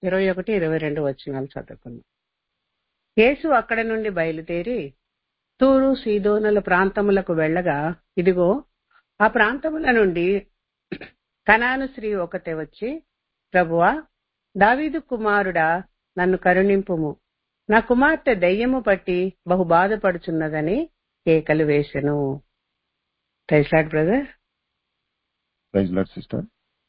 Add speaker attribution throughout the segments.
Speaker 1: ఇరవై ఒకటి ఇరవై రెండు వచనాలు చదువుకున్నాం యేసు అక్కడ నుండి బయలుదేరి తూరు సీదోనుల ప్రాంతములకు వెళ్ళగా ఇదిగో ఆ ప్రాంతముల నుండి కనాను స్త్రీ ఒకతే వచ్చి ప్రభువా దావీదు కుమారుడా నన్ను కరుణింపుము నా కుమార్తె దయ్యము పట్టి బహు బాధపడుచున్నదని కేకలు వేసెను praise lord brother
Speaker 2: praise lord sister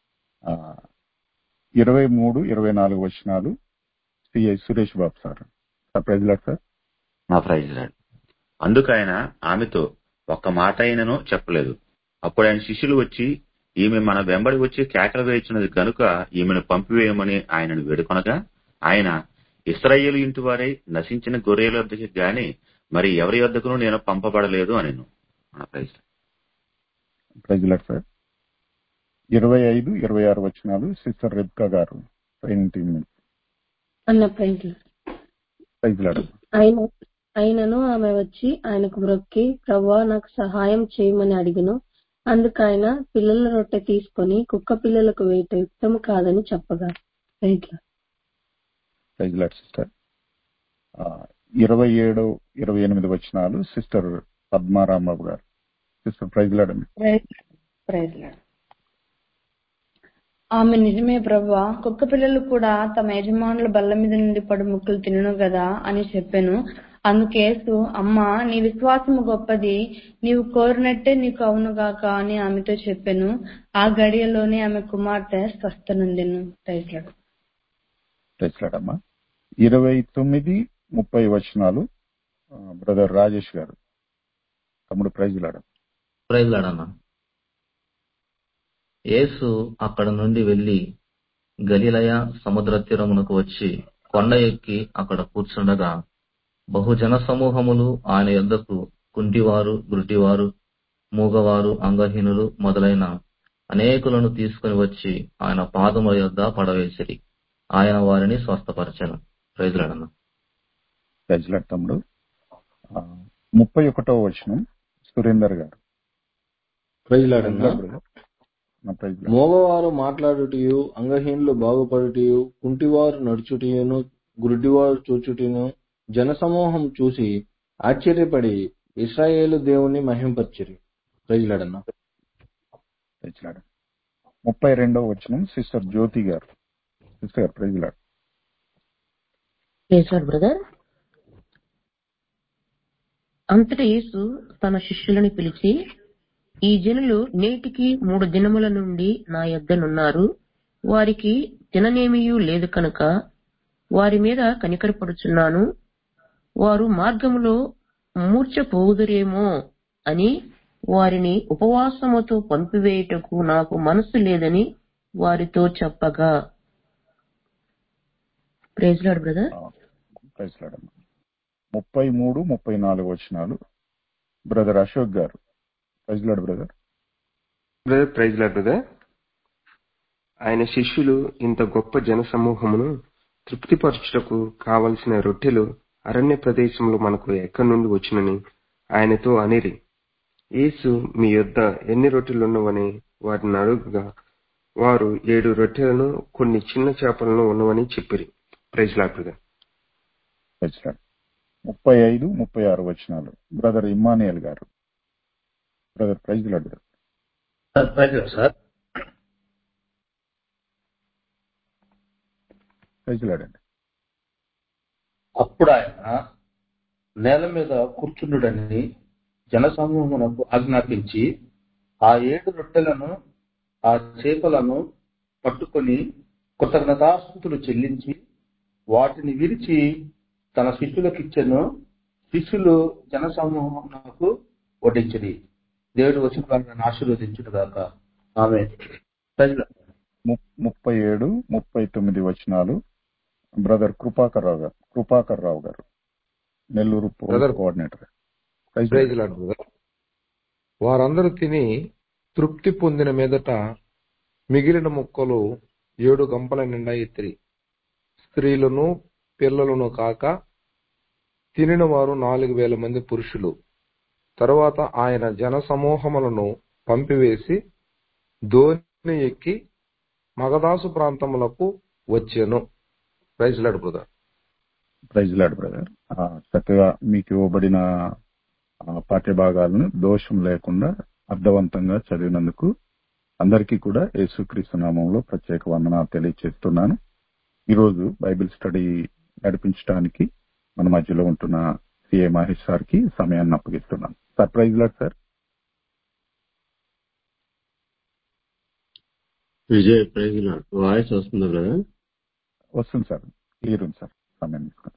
Speaker 2: ఇరవై మూడు ఇరవై నాలుగు వచనాలు CI Suresh Babu sir sir praise lord sir
Speaker 3: నా ప్రైజ్ లాడ్ అందుకు ఆయన ఆమెతో ఒక్క మాట అయినను చెప్పలేదు అప్పుడు ఆయన శిష్యులు వచ్చి ఈమె మన వెంబడి వచ్చి కేకలు వేయుచున్నది గనుక ఈమెను పంపివేయమని ఆయనను వేడుకొనగా ఆయన ఇస్రాయేలు ఇంటి వారై నశించిన గొర్రెల వద్దకి గాని మరి ఎవరి వద్దకును నేను పంపబడలేదు అనెను నా praise lord.
Speaker 2: Praise lord sir ఇరవై ఐదు ఇరవై ఆరు వచనాలు సిస్టర్ రెబ్కా గారు ట్రైనింగ్ నుంచి
Speaker 4: అన్న ప్రైజ్లు
Speaker 2: ప్రైజ్ లాడ్
Speaker 4: ఆయన ఆయనను ఆమె వచ్చి ఆయనకు మ్రొక్కి ప్రభా నాకు సహాయం చేయమని అడిగిను అందుకు ఆయన పిల్లల రొట్టె తీసుకొని కుక్క పిల్లలకు వేయట యుక్తము కాదని చెప్పగా ప్రైజ్లు
Speaker 2: ప్రైజ్ లాడ్ సిస్టర్ ఇరవై ఏడు ఇరవై ఎనిమిది వచనాలు సిస్టర్ పద్మారాంబాబు గారు సిస్టర్ ప్రైజ్ లాడ్ అండి
Speaker 5: ప్రైజ్ లార్డ్. ఆమె నిజమే ప్రభా కుక్క పిల్లలు కూడా తమ యజమానుల బల్ల మీద నుండి పడు ముక్కలు తినను గదా అని చెప్పాను అందుకేసు అమ్మా నీ విశ్వాసము గొప్పది నీవు కోరినట్టే నీకు అవునుగాక అని ఆమెతో చెప్పాను ఆ గడియలోనే ఆమె కుమార్తె స్వస్థనుందెను ప్రైజ్ లార్డ్.
Speaker 2: ప్రైజ్ లాడ్ అమ్మా ఇరవై తొమ్మిది ముప్పై వచనాలు బ్రదర్ రాజేష్ గారు తమ్ముడు ప్రైజ్ లాడ్
Speaker 6: ప్రైజ్ లాడన్న యేసు అక్కడ నుండి వెళ్లి గలిలయ సముద్ర తీరమునకు వచ్చి కొండ ఎక్కి అక్కడ కూర్చుండగా బహుజన సమూహములు ఆయన యొద్దకు కుంటివారు గుడ్డివారు మూగవారు అంగహీనులు మొదలైన అనేకులను తీసుకుని వచ్చి ఆయన పాదముల యొద్ద పడవేసిరి ఆయన వారిని స్వస్థపరచెను ప్రైజ్ లాడన్న
Speaker 2: ప్రైజ్ లాడ్ తమ్ముడు ఆ, ముప్పై ఒకటో వచనం సురేందర్ గారు
Speaker 7: ప్రైజ్
Speaker 2: ప్రైజ్
Speaker 7: లాడన్నా
Speaker 2: లాడ్ బ్రదర్ నా ప్రైజ్ లాడ్
Speaker 7: మోగవారు మాట్లాడుటయు అంగహీనులు బాగుపడుటయు కుంటివారు నడుచుటయును గుడ్డివారు చూచుటయును జనసమూహం చూసి ఆశ్చర్యపడి ఇస్రాయేలు దేవుని మహింపర్చిరి ప్రైజ్ లాడన్నా
Speaker 2: ప్రైజ్ లాడ్ ముప్పై రెండో వచనం సిస్టర్ జ్యోతి గారు సిస్టర్ గారు ప్రైజ్ లాడ్
Speaker 8: చేశాడు బ్రదర్ అంతటా యేసు తన శిష్యులను పిలిచి ఈ జనులు నేటికి మూడు దినముల నుండి నా యొద్దనున్నారు వారికి తిననేమియూ లేదు కనుక వారి మీద కనికరపడుచున్నాను వారు మార్గములో మూర్ఛ పోవుదురేమో అని వారిని ఉపవాసముతో పంపివేయుటకు నాకు మనసు లేదని వారితో చెప్పగా praise lord brother
Speaker 2: praise lord అమ్మా ముప్పై మూడు ముప్పై నాలుగు వచనాలు బ్రదర్ అశోక్ గారు praise lord brother
Speaker 9: brother praise lord brother ఆయన శిష్యులు ఇంత గొప్ప జన సమూహమును తృప్తిపరచుటకు కావలసిన రొట్టెలు అరణ్య ప్రదేశంలో మనకు ఎక్కడి నుండి వచ్చునని ఆయనతో అనిరి యేసు మీ యొద్ద ఎన్ని రొట్టెలున్నవని వారిని అడుగగా వారు ఏడు రొట్టెలను కొన్ని చిన్న చేపలను ఉన్నవని చెప్పిరి praise lord brother
Speaker 2: praise lord ముప్పై ఐదు ముప్పై ఆరు వచనాలు బ్రదర్ ఇమ్మానియల్ గారు brother praise lord brother
Speaker 6: sir praise lord sir
Speaker 2: praise lord అండి
Speaker 6: అప్పుడు ఆయన నేల మీద కూర్చుండుడని జనసమూహమునకు ఆజ్ఞాపించి ఆ ఏడు రొట్టెలను ఆ చేపలను పట్టుకొని కృతజ్ఞతాస్థుతులు చెల్లించి వాటిని విరిచి తన శిష్యులకిచ్చెను శిష్యులు జనసమూహమునకు వడ్డించిరి దేవుడు వచ్చిన వారిని ఆశీర్వదించుగాక ఆమె ప్రజల
Speaker 2: ము- ముప్పై ఏడు ముప్పై తొమ్మిది వచనాలు బ్రదర్ కృపాకర్ రావు గారు కృపాకర్ రావు గారు Nellore police
Speaker 10: brother
Speaker 2: coordinator praise
Speaker 10: praise
Speaker 2: lord
Speaker 10: lord brother వారందరూ తిని తృప్తి పొందిన మీదట మిగిలిన ముక్కలు ఏడు గంపల నిండా ఎత్తిరి స్త్రీలను పిల్లలను కాక తినిన వారు నాలుగు వేల మంది పురుషులు తరువాత ఆయన జన సమూహములను పంపివేసి ధోని ఎక్కి మగదాసు ప్రాంతములకు వచ్చెను praise lord brother
Speaker 2: praise lord brother ఆ, చక్కగా మీకు ఇవ్వబడిన ఆ, పాఠ్య భాగాలను దోషం లేకుండా అర్థవంతంగా చదివినందుకు అందరికీ కూడా యేసుక్రీస్తు నామంలో ప్రత్యేక వందన తెలియజేస్తున్నాను ఈరోజు బైబిల్ స్టడీ నడిపించడానికి మన మధ్యలో ఉంటున్న సిఏ మహేష్ సార్కి సమయాన్ని అప్పగిస్తున్నాను sir praise lord sir
Speaker 11: Vijay praise lord voice వస్తుందా బ్రదర్
Speaker 2: వస్తుంది సార్ క్లియర్ ఉంది సార్ సమయం తీసుకోండి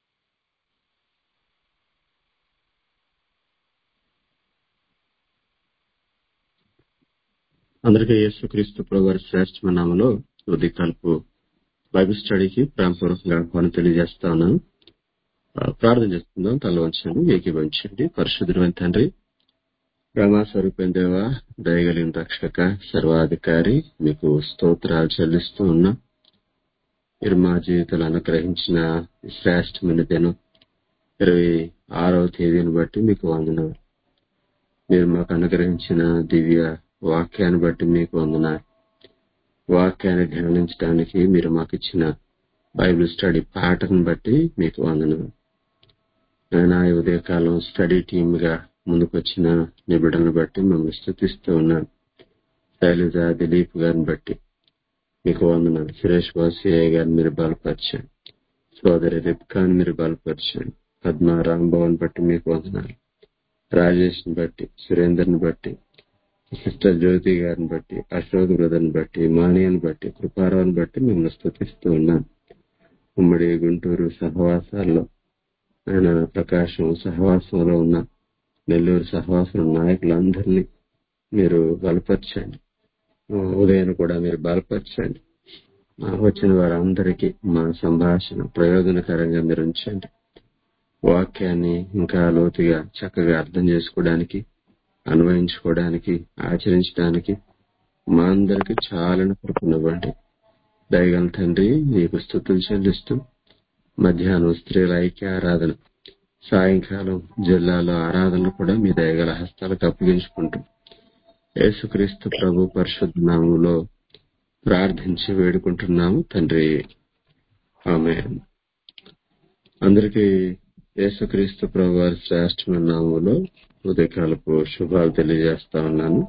Speaker 11: అందరికీ యేసుక్రీస్తు ప్రభు శ్రేష్టమైన నామలో ఉదయకాలపు బైబిల్ స్టడీకి ప్రేమపూర్వకంగా ఆహ్వానం తెలియజేస్తా ఉన్నాను ఆ, ప్రార్థన చేస్తుందాం తల వంచండి ఏకీభవించండి పరిశుద్ధమైన తండ్రి రమా స్వరూపం దేవ దయగలిగిన రక్షక సర్వాధికారి మీకు స్తోత్రాలు చెల్లిస్తూ ఉన్నా మీరు మా జీవితాలు అనుగ్రహించిన ఈ శ్రేష్టమైన దినం ఇరవై ఆరవ తేదీని బట్టి మీకు వందనాలు మీరు మాకు అనుగ్రహించిన దివ్య వాక్యాన్ని బట్టి మీకు వందనాలు వాక్యాన్ని ధ్యానించడానికి మీరు మాకు ఇచ్చిన బైబిల్ స్టడీ పాటను బట్టి మీకు వందనాలు నేను ఈ ఉదయకాలం స్టడీ టీమ్ గా ముందుకొచ్చిన నిబిడలను బట్టి మిమ్మల్ని స్థుతిస్తూ ఉన్నాను శైలజ దిలీప్ గారిని బట్టి మీకు వందనాలు సురేష్ వాసియ్య గారిని మీరు బలపరచండి సోదరి రిప్కాని మీరు బలపరచండి పద్మ రాంభవన్ బట్టి మీకు వందనాలు రాజేష్ ని బట్టి సురేందర్ని బట్టి సిస్టర్ జ్యోతి గారిని బట్టి అశోక్ బ్రదర్ని బట్టి మానియాని బట్టి కృపారావుని బట్టి మిమ్మల్ని స్థుతిస్తూ ఉన్నాను ఉమ్మడి గుంటూరు సహవాసాల్లో ఆయన ప్రకాశం సహవాసంలో ఉన్న నెల్లూరు సహవాసం నాయకులందరినీ మీరు బలపరచండి ఉదయం కూడా మీరు బలపరచండి ఆ, వచ్చిన వారందరికీ మా సంభాషణ ప్రయోజనకరంగా మీరు ఉంచండి వాక్యాన్ని ఇంకా లోతుగా చక్కగా అర్థం చేసుకోవడానికి అన్వయించుకోవడానికి ఆచరించడానికి మా అందరికి చాలా కృపనివ్వండి దయగల తండ్రి నీకు స్థుతులు చెల్లిస్తూ మధ్యాహ్నం స్త్రీల ఐక్య ఆరాధన సాయంకాలం జిల్లాలో ఆరాధనలు కూడా మీ దయగల హస్తాలకు అప్పగించుకుంటూ యేసుక్రీస్తు ప్రభు పరిశుద్ధ నామంలో ప్రార్థించి వేడుకుంటున్నాము తండ్రి ఆమె అందరికీ యేసుక్రీస్తు ప్రభు వారి శ్రేష్టమైన నామంలో ఉదయకాలపు శుభాలు తెలియజేస్తా ఉన్నాను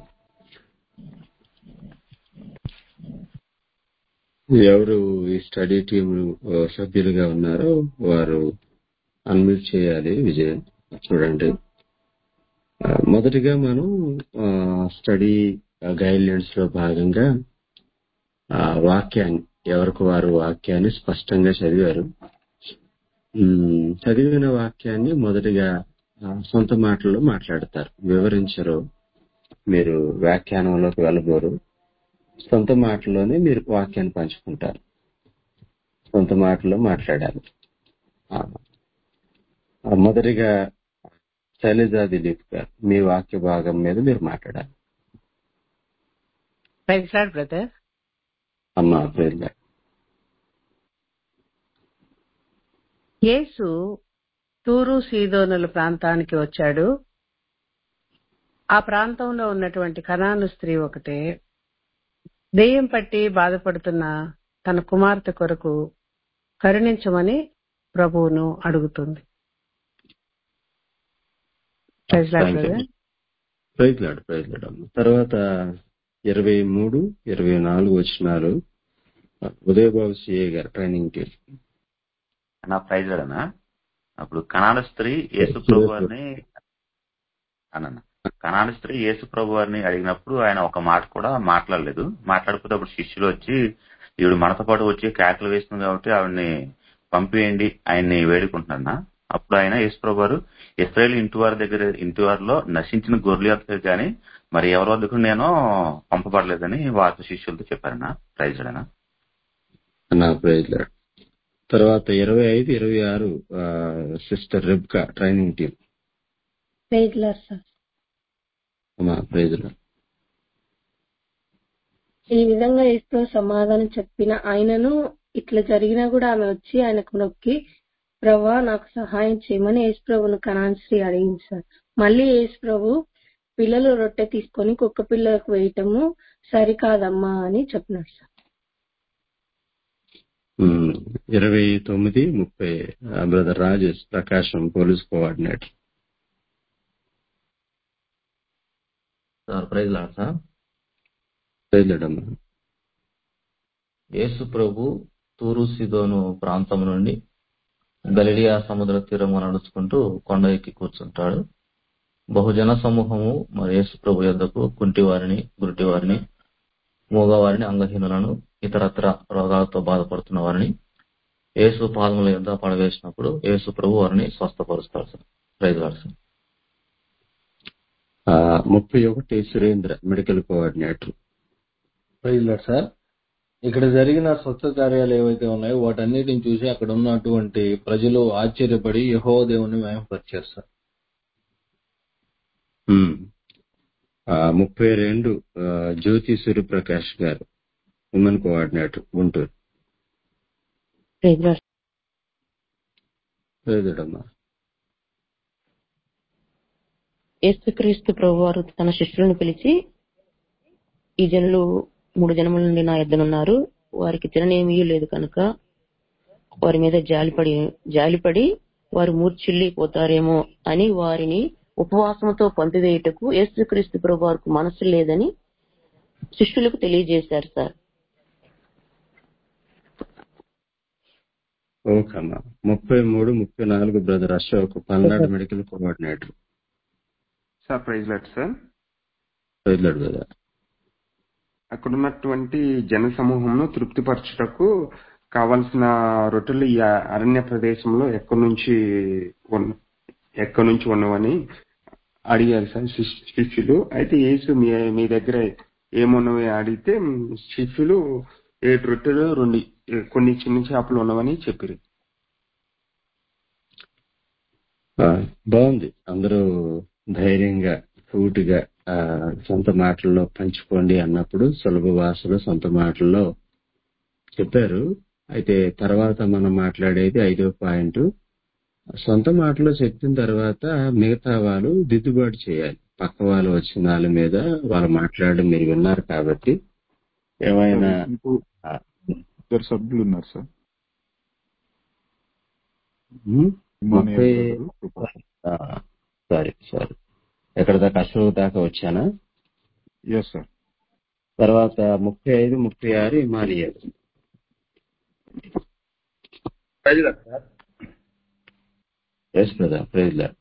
Speaker 11: ఎవరు ఈ స్టడీ టీమ్ సభ్యులుగా ఉన్నారో వారు అన్మ్యూట్ చేయాలి విజయ్ చూడండి ఆ, మొదటిగా మనం స్టడీ గైడ్లైన్స్ లో భాగంగా ఆ, వాక్యాన్ని ఎవరికి వారు వాక్యాన్ని స్పష్టంగా చదివారు ఉమ్, చదివిన వాక్యాన్ని మొదటిగా ఆ, సొంత మాటల్లో మాట్లాడతారు వివరించరు మీరు వ్యాఖ్యానంలోకి వెళ్ళబోరు సొంత మాటల్లోనే మీరు వాక్యాన్ని పంచుకుంటారు సొంత మాటల్లో మాట్లాడాలి ఆ, ఆ, మొదటిగా శైలజా దిలీప్ గారు మీ వాక్య భాగం మీద మీరు మాట్లాడాలి
Speaker 1: ప్రైజ్ లాడ్ బ్రదర్
Speaker 11: అమ్మా ప్రేరణ
Speaker 1: యేసు తూరు సీదోనుల ప్రాంతానికి వచ్చాడు ఆ ప్రాంతంలో ఉన్నటువంటి కనాను స్త్రీ ఒకటే దెయ్యం పట్టి బాధపడుతున్న తన కుమార్తె కొరకు కరుణించమని ప్రభువును అడుగుతుంది praise lord
Speaker 11: thank you
Speaker 1: brother
Speaker 11: praise lord praise lord అమ్మ తర్వాత ఇరవై మూడు ఇరవై నాలుగు వచ్చినారు ఉదయబాబు సిఏ గారు ట్రైనింగ్ టీం
Speaker 3: నా ప్రైజ్ అన్నా అప్పుడు కనాడ స్త్రీ యేసు ప్రభు వారిని అన్న కనాడ స్త్రీ యేసు ప్రభు వారిని అడిగినప్పుడు ఆయన ఒక మాట కూడా మాట్లాడలేదు మాట్లాడకపోతే అప్పుడు శిష్యులు వచ్చి ఈవిడ మనతో పాటు వచ్చి కేకలు వేస్తుంది కాబట్టి ఆవిడని పంపేయండి ఆయన్ని వేడుకుంటున్నా అప్పుడు ఆయన యేసు ప్రభు వారు ఇస్రాయేల్ ఇంటి వారి దగ్గర ఇంటి వారిలో నశించిన గొర్రెల వద్దకు కానీ మరి ఎవరి వద్దకు నేను పంపబడలేదని వారితో శిష్యులతో చెప్పారన్నా ప్రైజ్ అన్నా
Speaker 11: నా ప్రైజ్ లాడ్ తర్వాత ఇరవై ఐదు ఇరవై ఆరు sister Rebecca training team
Speaker 4: praise lord sir
Speaker 11: అమ్మా ప్రైజ్ లాడ్
Speaker 4: ఈ విధంగా యేసు సమాధానం చెప్పిన ఆయనను ఇట్లా జరిగినా కూడా ఆమె వచ్చి ఆయనకు నొక్కి ప్రభా నాకు సహాయం చేయమని యేసు ప్రభును కనాన్శ్రీ అడిగింది సార్ మళ్ళీ యేసు ప్రభు పిల్లలు రొట్టె తీసుకొని కుక్క పిల్లలకు వేయటము సరికాదమ్మా అని చెప్పినాడు సార్
Speaker 11: ఉమ్, ఇరవై తొమ్మిది ముప్పై ఆ, brother Rajesh Prakasam police coordinator
Speaker 6: sir praise lord sir
Speaker 11: బయలుదేరమ్మా
Speaker 6: యేసు ప్రభు తూరు సిదోను ప్రాంతం నుండి గలిలియా సముద్ర తీరం నడుచుకుంటూ కొండ ఎక్కి కూర్చుంటాడు బహుజన సమూహము మరి యేసు ప్రభు యొద్దకు కుంటి వారిని గురుటి వారిని మూగవారిని అంగహీనులను ఇతరత్ర రోగాలతో బాధపడుతున్న వారిని యేసు పాదముల యొద్ద పడవేసినప్పుడు యేసు ప్రభు వారిని స్వస్థపరుస్తాడు సార్ ప్రైజ్ లాడ్ సార్
Speaker 11: ఆ, ముప్పై ఒకటి Surendra medical coordinator
Speaker 7: praise lord sir ఇక్కడ జరిగిన స్వచ్ఛ కార్యాలు ఏవైతే ఉన్నాయో వాటన్నిటిని చూసి అక్కడ ఉన్నటువంటి ప్రజలు ఆశ్చర్యపడి యహో దేవుని మయంపరిచారు సార్
Speaker 11: ఉమ్. ఆ, ముప్పై రెండు ఆ, జ్యోతి సూర్యప్రకాష్ గారు women coordinator Guntur
Speaker 8: praise lord.
Speaker 11: బయలుదేరమ్మా
Speaker 8: యేసుక్రీస్తు ప్రభువారు తన శిష్యులను పిలిచి ఈ జనులు మూడు జనముల నుండి నా ఎద్దనున్నారు వారికి తిననేమీ లేదు కనుక వారి మీద జాలిపడి జాలిపడి వారు మూర్చిల్లిపోతారేమో అని వారిని ఉపవాసంతో పంపివేయుటకు యేసుక్రీస్తు ప్రభు వారికి మనసు లేదని శిష్యులకు తెలియజేశారు సార్
Speaker 11: ఓకమ్మా ముప్పై మూడు ముప్పై నాలుగు brother Ashok Palnadu medical coordinator
Speaker 9: sir praise lord sir
Speaker 11: బయలుదేరు బ్రదర్
Speaker 9: అక్కడ ఉన్నటువంటి జన సమూహంను తృప్తిపరచుటకు కావలసిన రొట్టెలు ఈ అరణ్య ప్రదేశంలో ఎక్కడి నుంచి ఉన్న- ఎక్కడి నుంచి ఉన్నవని అడిగారు సార్ శిష్- శిష్యులు అయితే యేసు మీ మీ దగ్గర ఏమున్నవి అడిగితే శిష్యులు ఏడు రొట్టెలు రెండు కొన్ని చిన్న చేపలు ఉన్నవని చెప్పారు
Speaker 11: ఆ, బాగుంది అందరూ ధైర్యంగా సూటిగా ఆ, సొంత మాటల్లో పంచుకోండి అన్నప్పుడు సులభ భాషలో సొంత మాటల్లో చెప్పారు అయితే తర్వాత మనం మాట్లాడేది ఐదో పాయింట్ సొంత మాటలో చెప్పిన తర్వాత మిగతా వాళ్ళు దిద్దుబాటు చేయాలి పక్క వాళ్ళు వచ్చిన వాళ్ళ మీద వాళ్ళు మాట్లాడడం మీరు విన్నారు కాబట్టి ఏమైనా
Speaker 2: ఇంకో
Speaker 11: ఆ,
Speaker 2: ఇద్దరు సభ్యులు ఉన్నారు సార్
Speaker 11: ఉమ్,
Speaker 2: ఇమానియల్
Speaker 11: ముప్పై
Speaker 2: బ్రదరు, కృప.
Speaker 11: ఆ, సారీ సారీ ఎక్కడ దాకా అశోక్ దాకా వచ్చానా
Speaker 2: ఎస్ సార్
Speaker 11: తర్వాత ముప్పై ఐదు ముప్పై ఆరు Immanuel yes brother praise lord.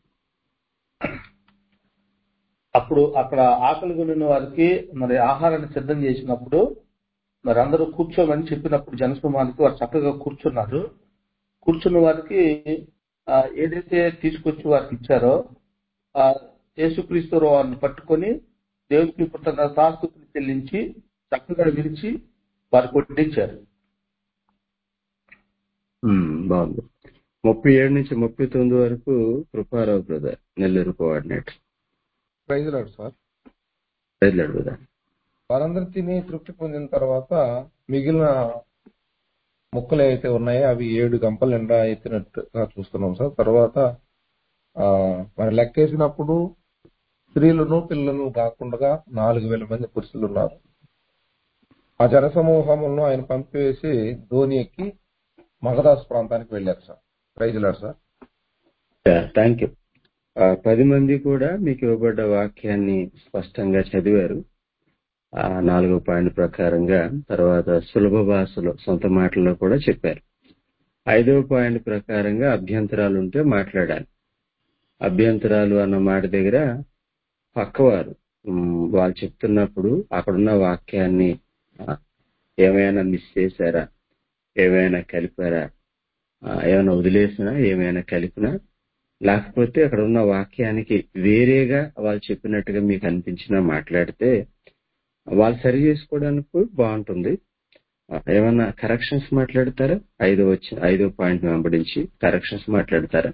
Speaker 12: అప్పుడు అక్కడ ఆకలి కొనిన వారికి మరి ఆహారాన్ని సిద్ధం చేసినప్పుడు మరి అందరూ కూర్చోమని చెప్పినప్పుడు జనసమూహానికి వారు చక్కగా కూర్చున్నారు కూర్చున్న వారికి ఆ, ఏదైతే తీసుకొచ్చి వారికి ఇచ్చారో ఆ యేసుక్రీస్తు వారిని పట్టుకొని దేవునికి పుట్టిన తాస్తుతులు చెల్లించి చక్కగా విరిచి వారికి వడ్డించారు
Speaker 11: ఉమ్, బాగుంది ముప్పై ఏడు నుంచి ముప్పై తొమ్మిది వరకు Kruparao brother Nellore coordinator
Speaker 10: praise lord sir
Speaker 11: praise lord brother
Speaker 10: వారందరూ తిని తృప్తి పొందిన తర్వాత మిగిలిన ముక్కలు ఏవైతే ఉన్నాయో అవి ఏడు గంపల నిండా ఎత్తినట్టుగా చూస్తున్నాం సార్ తర్వాత ఆ, మరి లెక్కేసినప్పుడు స్త్రీలను పిల్లలను కాకుండా నాలుగు వేల మంది పురుషులు ఉన్నారు ఆ జనసమూహములను ఆయన పంపివేసి ధోని ఎక్కి మగదాస్ ప్రాంతానికి వెళ్ళారు sir praise lord sir
Speaker 11: thank you పది మంది కూడా మీకు ఇవ్వబడ్డ వాక్యాన్ని స్పష్టంగా చదివారు ఆ నాలుగో పాయింట్ ప్రకారంగా తర్వాత సులభ భాషలో సొంత మాటల్లో కూడా చెప్పారు ఐదో పాయింట్ ప్రకారంగా అభ్యంతరాలు ఉంటే మాట్లాడాలి అభ్యంతరాలు అన్న మాట దగ్గర పక్కవారు ఉమ్, వాళ్ళు చెప్తున్నప్పుడు అక్కడున్న వాక్యాన్ని ఆ, ఏమైనా మిస్ చేశారా ఏమైనా కలిపారా ఆ, ఏమైనా వదిలేసినా ఏమైనా కలిపినా లేకపోతే అక్కడ ఉన్న వాక్యానికి వేరేగా వాళ్ళు చెప్పినట్టుగా మీకు అనిపించినా మాట్లాడితే వాళ్ళు సరి చేసుకోవడానికి బాగుంటుంది ఆ, ఏమన్నా కరెక్షన్స్ మాట్లాడతారా ఐదో వచ్చి ఐదో పాయింట్ వెంబడించి కరెక్షన్స్ మాట్లాడతారా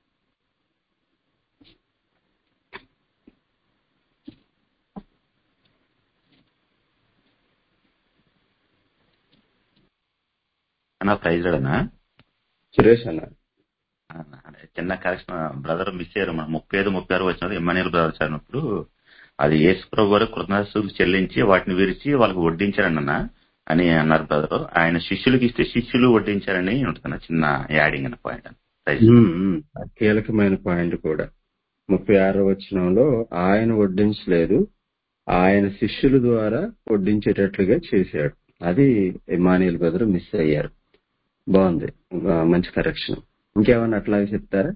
Speaker 3: అన్న ప్రైజ్ అన్నా
Speaker 11: సురేష్ అన్న
Speaker 3: అదే చిన్న కరెక్షన్ బ్రదర్ మిస్ అయ్యారు మన ముప్పై ఐదు ముప్పై ఆరు వచ్చినప్పుడు ఎమ్మానియల్ బ్రదర్ చదివినప్పుడు అది యేసు ప్రభు వారు కృతజ్ఞతలు చెల్లించి వాటిని విరిచి వాళ్ళకి వడ్డించారన్న అని అన్నారు బ్రదర్ ఆయన శిష్యులకి ఇస్తే శిష్యులు వడ్డించారని ఉంటుంది చిన్న యాడింగ్ అన్న పాయింట్
Speaker 11: ఉమ్, ఉమ్. ఆ కీలకమైన పాయింట్ కూడా ముప్పై ఆరో వచనంలో ఆయన వడ్డించలేదు ఆయన శిష్యుల ద్వారా వడ్డించేటట్లుగా చేశాడు అది ఇమానియల్ బ్రదర్ మిస్ అయ్యారు బాగుంది ఆ, మంచి కరెక్షన్ ఇంకేమన్నా అట్లాగే చెప్తారా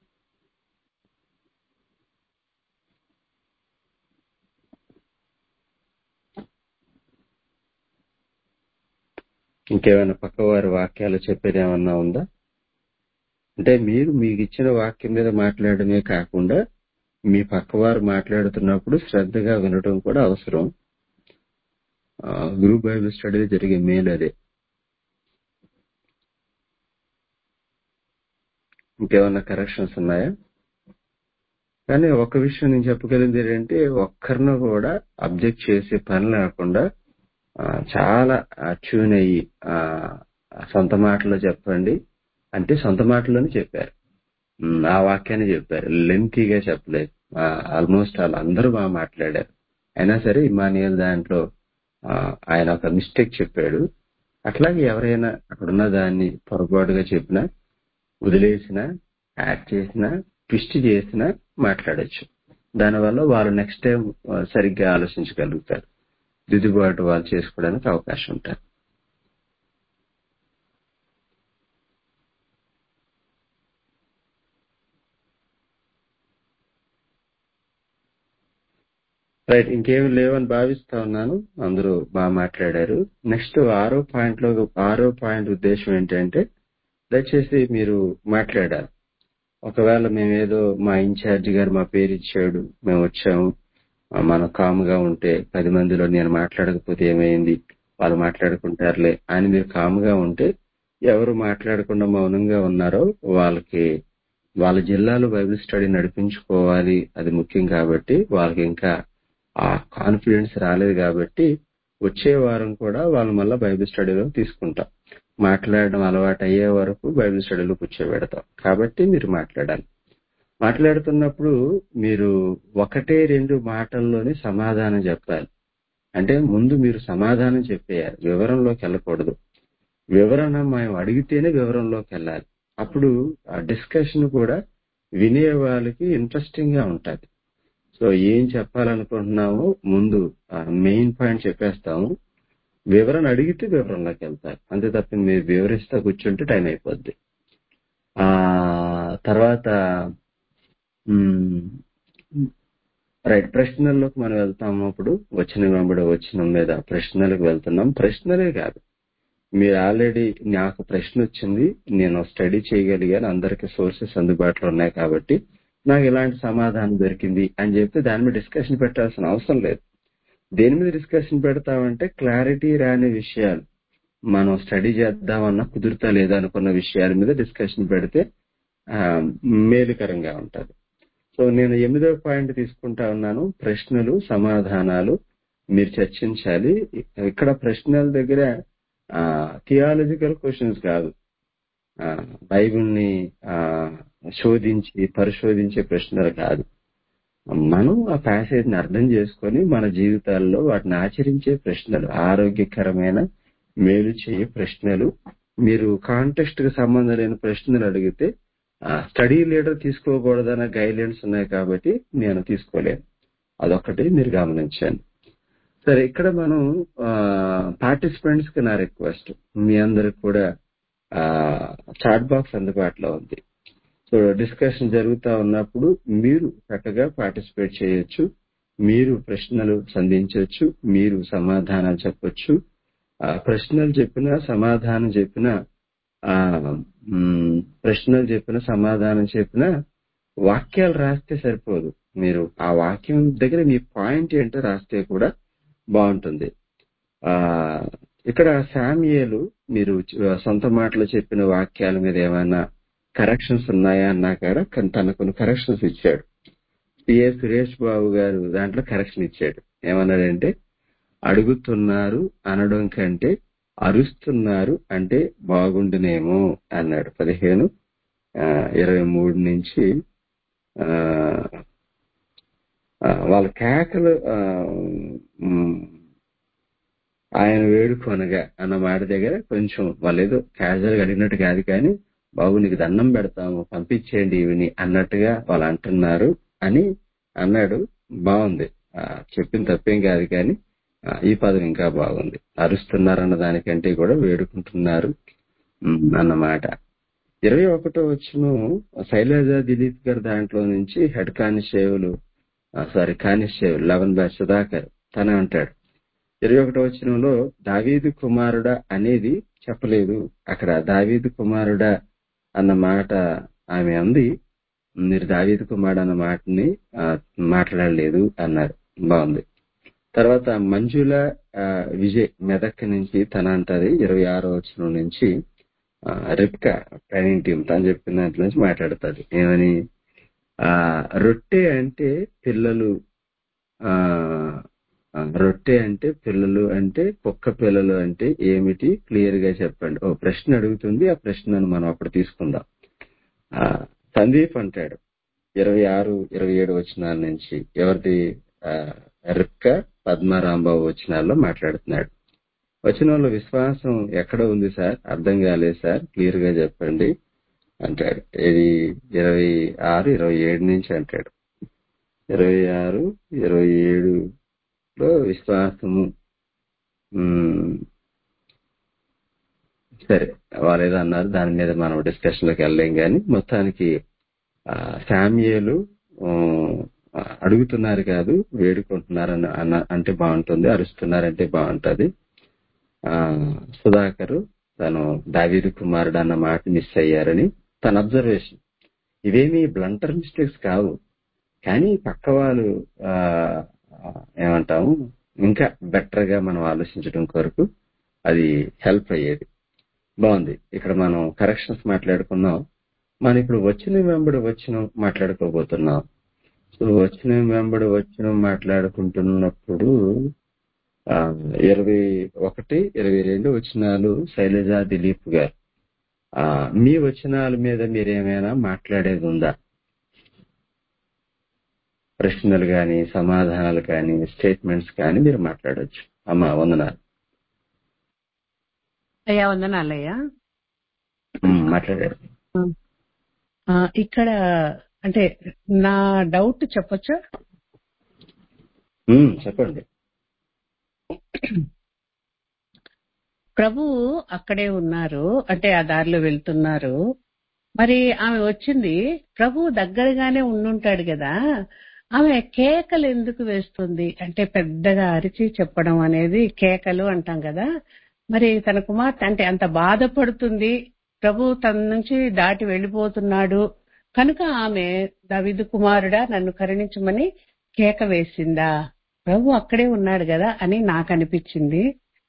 Speaker 11: ఇంకేమైనా పక్కవారి వాక్యాలు చెప్పేది ఏమన్నా ఉందా అంటే మీరు మీకు ఇచ్చిన వాక్యం మీద మాట్లాడమే కాకుండా మీ పక్కవారు మాట్లాడుతున్నప్పుడు శ్రద్ధగా వినడం కూడా అవసరం ఆ, గ్రూప్ బైబిల్ స్టడీ జరిగే మేలు అదే ఇంకేమన్నా కరెక్షన్స్ ఉన్నాయా కానీ ఒక విషయం నేను చెప్పగలిగింది ఏంటంటే ఒక్కరిని కూడా అబ్జెక్ట్ చేసే పని లేకుండా ఆ, చాలా ట్యూన్ అయ్యి ఆ, సొంత మాటలో చెప్పండి అంటే సొంత మాటలోనే చెప్పారు ఉమ్, ఆ వాక్యాన్ని చెప్పారు లెంతీగా చెప్పలేదు ఆల్మోస్ట్ వాళ్ళు అందరూ బాగా మాట్లాడారు అయినా సరే ఇమానియల్ దాంట్లో ఆ, ఆయన ఒక మిస్టేక్ చెప్పాడు అట్లాగే ఎవరైనా అక్కడున్న దాన్ని పొరపాటుగా చెప్పినా వదిలేసినా యాడ్ చేసినా ట్విస్ట్ చేసినా మాట్లాడొచ్చు దానివల్ల వాళ్ళు నెక్స్ట్ టైం సరిగ్గా ఆలోచించగలుగుతారు దిద్దుబాటు వాళ్ళు చేసుకోవడానికి అవకాశం ఉంటుంది రైట్ ఇంకేమి లేవని భావిస్తా ఉన్నాను అందరూ బాగా మాట్లాడారు నెక్స్ట్ ఆరో పాయింట్ లో ఆరో పాయింట్ ఉద్దేశం ఏంటంటే దయచేసి మీరు మాట్లాడాలి ఒకవేళ మేమేదో మా ఇన్ఛార్జ్ గారు మా పేరు ఇచ్చాడు మేము వచ్చాము ఆ, మనం కాముగా ఉంటే పది మందిలో నేను మాట్లాడకపోతే ఏమైంది వాళ్ళు మాట్లాడుకుంటారులే అని మీరు కాముగా ఉంటే ఎవరు మాట్లాడకుండా మౌనంగా ఉన్నారో వాళ్ళకి వాళ్ళ జిల్లాలో బైబిల్ స్టడీ నడిపించుకోవాలి అది ముఖ్యం కాబట్టి వాళ్ళకి ఇంకా ఆ కాన్ఫిడెన్స్ రాలేదు కాబట్టి వచ్చే వారం కూడా వాళ్ళు మళ్ళీ బైబిల్ స్టడీలో తీసుకుంటాం మాట్లాడడం అలవాటు అయ్యే వరకు బైబిల్ స్టడీలో కూర్చోబెడతాం కాబట్టి మీరు మాట్లాడాలి మాట్లాడుతున్నప్పుడు మీరు ఒకటే రెండు మాటల్లోనే సమాధానం చెప్పాలి అంటే ముందు మీరు సమాధానం చెప్పేయాలి వివరంలోకి వెళ్ళకూడదు వివరణ మేము అడిగితేనే వివరంలోకి వెళ్ళాలి అప్పుడు ఆ డిస్కషన్ కూడా వినే వాళ్ళకి ఇంట్రెస్టింగ్ గా ఉంటది సో ఏం చెప్పాలనుకుంటున్నామో ముందు మెయిన్ పాయింట్ చెప్పేస్తాము వివరణ అడిగితే వివరంలోకి వెళ్తారు అంతే తప్ప మీరు వివరిస్తా కూర్చుంటే టైం అయిపోద్ది ఆ తర్వాత రైట్ ప్రశ్నల్లోకి మనం వెళ్తాము అప్పుడు వచ్చిన వెంబడి వచ్చిన మీద ప్రశ్నలకు వెళ్తున్నాం ప్రశ్నలే కాదు మీరు ఆల్రెడీ నాకు ప్రశ్న వచ్చింది నేను స్టడీ చేయగలిగాను అందరికి సోర్సెస్ అందుబాటులో ఉన్నాయి కాబట్టి నాకు ఇలాంటి సమాధానం దొరికింది అని చెప్పి దాని మీద డిస్కషన్ పెట్టాల్సిన అవసరం లేదు దేని మీద డిస్కషన్ పెడతామంటే క్లారిటీ రాని విషయాలు మనం స్టడీ చేద్దామన్నా కుదురుతా లేదా అనుకున్న విషయాల మీద డిస్కషన్ పెడితే ఆ, మేలుకరంగా ఉంటది సో నేను ఎనిమిదో పాయింట్ తీసుకుంటా ఉన్నాను ప్రశ్నలు సమాధానాలు మీరు చర్చించాలి ఇక్కడ ప్రశ్నల దగ్గర థియాలజికల్ క్వశ్చన్స్ కాదు ఆ, బైబిల్ని ఆ, శోధించి పరిశోధించే ప్రశ్నలు కాదు మనం ఆ ప్యాసేజ్ ని అర్థం చేసుకొని మన జీవితాల్లో వాటిని ఆచరించే ప్రశ్నలు ఆరోగ్యకరమైన మేలు చేయే ప్రశ్నలు మీరు కాంటెక్స్ట్ కి సంబంధం లేని ప్రశ్నలు అడిగితే స్టడీ లీడర్ తీసుకోకూడదన్న గైడ్లైన్స్ ఉన్నాయి కాబట్టి నేను తీసుకోలేను అదొకటి మీరు గమనించండి సరే ఇక్కడ మనం పార్టిసిపెంట్స్ కి నా రిక్వెస్ట్ మీ అందరికి కూడా చాట్ బాక్స్ అందుబాటులో ఉంది సో డిస్కషన్ జరుగుతా ఉన్నప్పుడు మీరు చక్కగా పార్టిసిపేట్ చేయొచ్చు మీరు ప్రశ్నలు సంధించవచ్చు మీరు సమాధానాలు చెప్పొచ్చు ఆ, ప్రశ్నలు చెప్పినా సమాధానం చెప్పినా ఆ మ్, ప్రశ్నలు చెప్పిన సమాధానం చెప్పినా వాక్యాలు రాస్తే సరిపోదు మీరు ఆ వాక్యం దగ్గర మీ పాయింట్ ఏంటో రాస్తే కూడా బాగుంటుంది ఆ ఇక్కడ శామ్యేలు మీరు చ- సొంత మాటలు చెప్పిన వాక్యాల మీద ఏమైనా కరెక్షన్స్ ఉన్నాయా అన్నా కూడా కన్- తన కొన్ని కరెక్షన్స్ ఇచ్చాడు పిఏ సురేష్ బాబు గారు దాంట్లో కరెక్షన్ ఇచ్చాడు ఏమన్నాడంటే అడుగుతున్నారు అనడం కంటే అరుస్తున్నారు అంటే బాగుండునేమో అన్నాడు పదిహేను ఆ, ఇరవై మూడు నుంచి ఆ, ఆ, వాళ్ళ కేకలు ఆ, మ్, ఆయన వేడుకొనగా అన్న మాట దగ్గర కొంచెం వాళ్ళు ఏదో క్యాజువల్ గా అడిగినట్టు కాదు కానీ బాబు నీకు దండం పెడతాము పంపించేయండి ఇవిని అన్నట్టుగా వాళ్ళు అంటున్నారు అని అన్నాడు బాగుంది ఆ, చెప్పిన తప్పేం కాదు కానీ ఆ, ఈ పదం ఇంకా బాగుంది అరుస్తున్నారు అన్న దానికంటే కూడా వేడుకుంటున్నారు ఉమ్, అన్నమాట ఇరవై ఒకటో వచ్చిన శైలజ దిలీప్ గారు దాంట్లో నుంచి head constable sorry constable eleven batch Sudhakar తన అంటాడు ఇరవై ఒకటో వచనంలో దావీదు కుమారుడా అనేది చెప్పలేదు అక్కడ దావీదు కుమారుడా అన్న మాట ఆమె అంది మీరు దావీదు కుమారుడు అన్న మాటని ఆ, మాట్లాడలేదు అన్నారు బాగుంది తర్వాత మంజుల ఆ, విజయ్ మెదక్ నుంచి తన అంటది ఇరవై ఆరో వచనం నుంచి ఆ, రిప్కా ట్రైనింగ్ టీం తను చెప్పిన దాంట్లో నుంచి మాట్లాడుతుంది ఏమని ఆ రొట్టె అంటే పిల్లలు ఆ ఆ, రొట్టె అంటే పిల్లలు అంటే కుక్క పిల్లలు అంటే ఏమిటి క్లియర్ గా చెప్పండి ఓ ప్రశ్న అడుగుతుంది ఆ ప్రశ్నను మనం అప్పుడు తీసుకుందాం ఆ సందీప్ అంటాడు ఇరవై ఆరు ఇరవై ఏడు వచనాల నుంచి ఎవరిది ఆ, రిప్క పద్మారాంబాబు వచనాల్లో మాట్లాడుతున్నాడు వచనంలో విశ్వాసం ఎక్కడ ఉంది సార్ అర్థం కాలేదు సార్ క్లియర్ గా చెప్పండి అంటాడు ఇది ఇరవై ఆరు ఇరవై ఏడు నుంచి అంటాడు ఇరవై ఆరు ఇరవై ఏడులో విశ్వాసము ఉమ్, సరే వాళ్ళు ఏదో అన్నారు దాని మీద మనం డిస్కషన్ లోకి వెళ్ళలేం కానీ మొత్తానికి ఆ, శామ్యుయేలు ఉమ్, అడుగుతున్నారు కాదు వేడుకుంటున్నారు అన్న అన్న- అంటే బాగుంటుంది అరుస్తున్నారంటే బాగుంటది ఆ సుధాకర్ తను దావీదు కుమారుడు అన్న మాట మిస్ అయ్యారని తన అబ్జర్వేషన్ ఇవేమి బ్లంటర్ మిస్టేక్స్ కావు కానీ పక్క వాళ్ళు ఆ, ఏమంటాము ఇంకా బెటర్ గా మనం ఆలోచించడం కొరకు అది హెల్ప్ అయ్యేది బాగుంది ఇక్కడ మనం కరెక్షన్స్ మాట్లాడుకున్నాం మనం ఇప్పుడు వచ్చిన వెంబడి వచ్చిన మాట్లాడుకోబోతున్నాం సో వచ్చిన వెంబడి వచ్చిన మాట్లాడుకుంటున్నప్పుడు ఆ, ఇరవై ఒకటి ఇరవై రెండు వచనాలు శైలజ దిలీప్ గారు ఆ, మీ వచనాల మీద మీరేమైనా మాట్లాడేది ఉందా ప్రశ్నలు కానీ సమాధానాలు కానీ స్టేట్మెంట్స్ కానీ మీరు మాట్లాడొచ్చు అమ్మా వందనాలు
Speaker 1: అయ్యా వందనాలయ్యా
Speaker 11: ఉమ్, మాట్లాడారు
Speaker 1: ఆ, ఇక్కడ అంటే నా డౌట్ చెప్పొచ్చా
Speaker 11: ఉమ్, చెప్పండి
Speaker 1: ప్రభువు అక్కడే ఉన్నారు అంటే ఆ దారిలో వెళ్తున్నారు మరి ఆమె వచ్చింది ప్రభువు దగ్గరగానే ఉండుంటాడు కదా ఆమె కేకలు ఎందుకు వేస్తుంది అంటే పెద్దగా అరిచి చెప్పడం అనేది కేకలు అంటాం కదా మరి తన కుమార్తె అంటే అంత బాధపడుతుంది ప్రభు తన నుంచి దాటి వెళ్ళిపోతున్నాడు కనుక ఆమె దవిదు కుమారుడా నన్ను కరుణించమని కేక వేసిందా ప్రభు అక్కడే ఉన్నాడు కదా అని నాకు అనిపించింది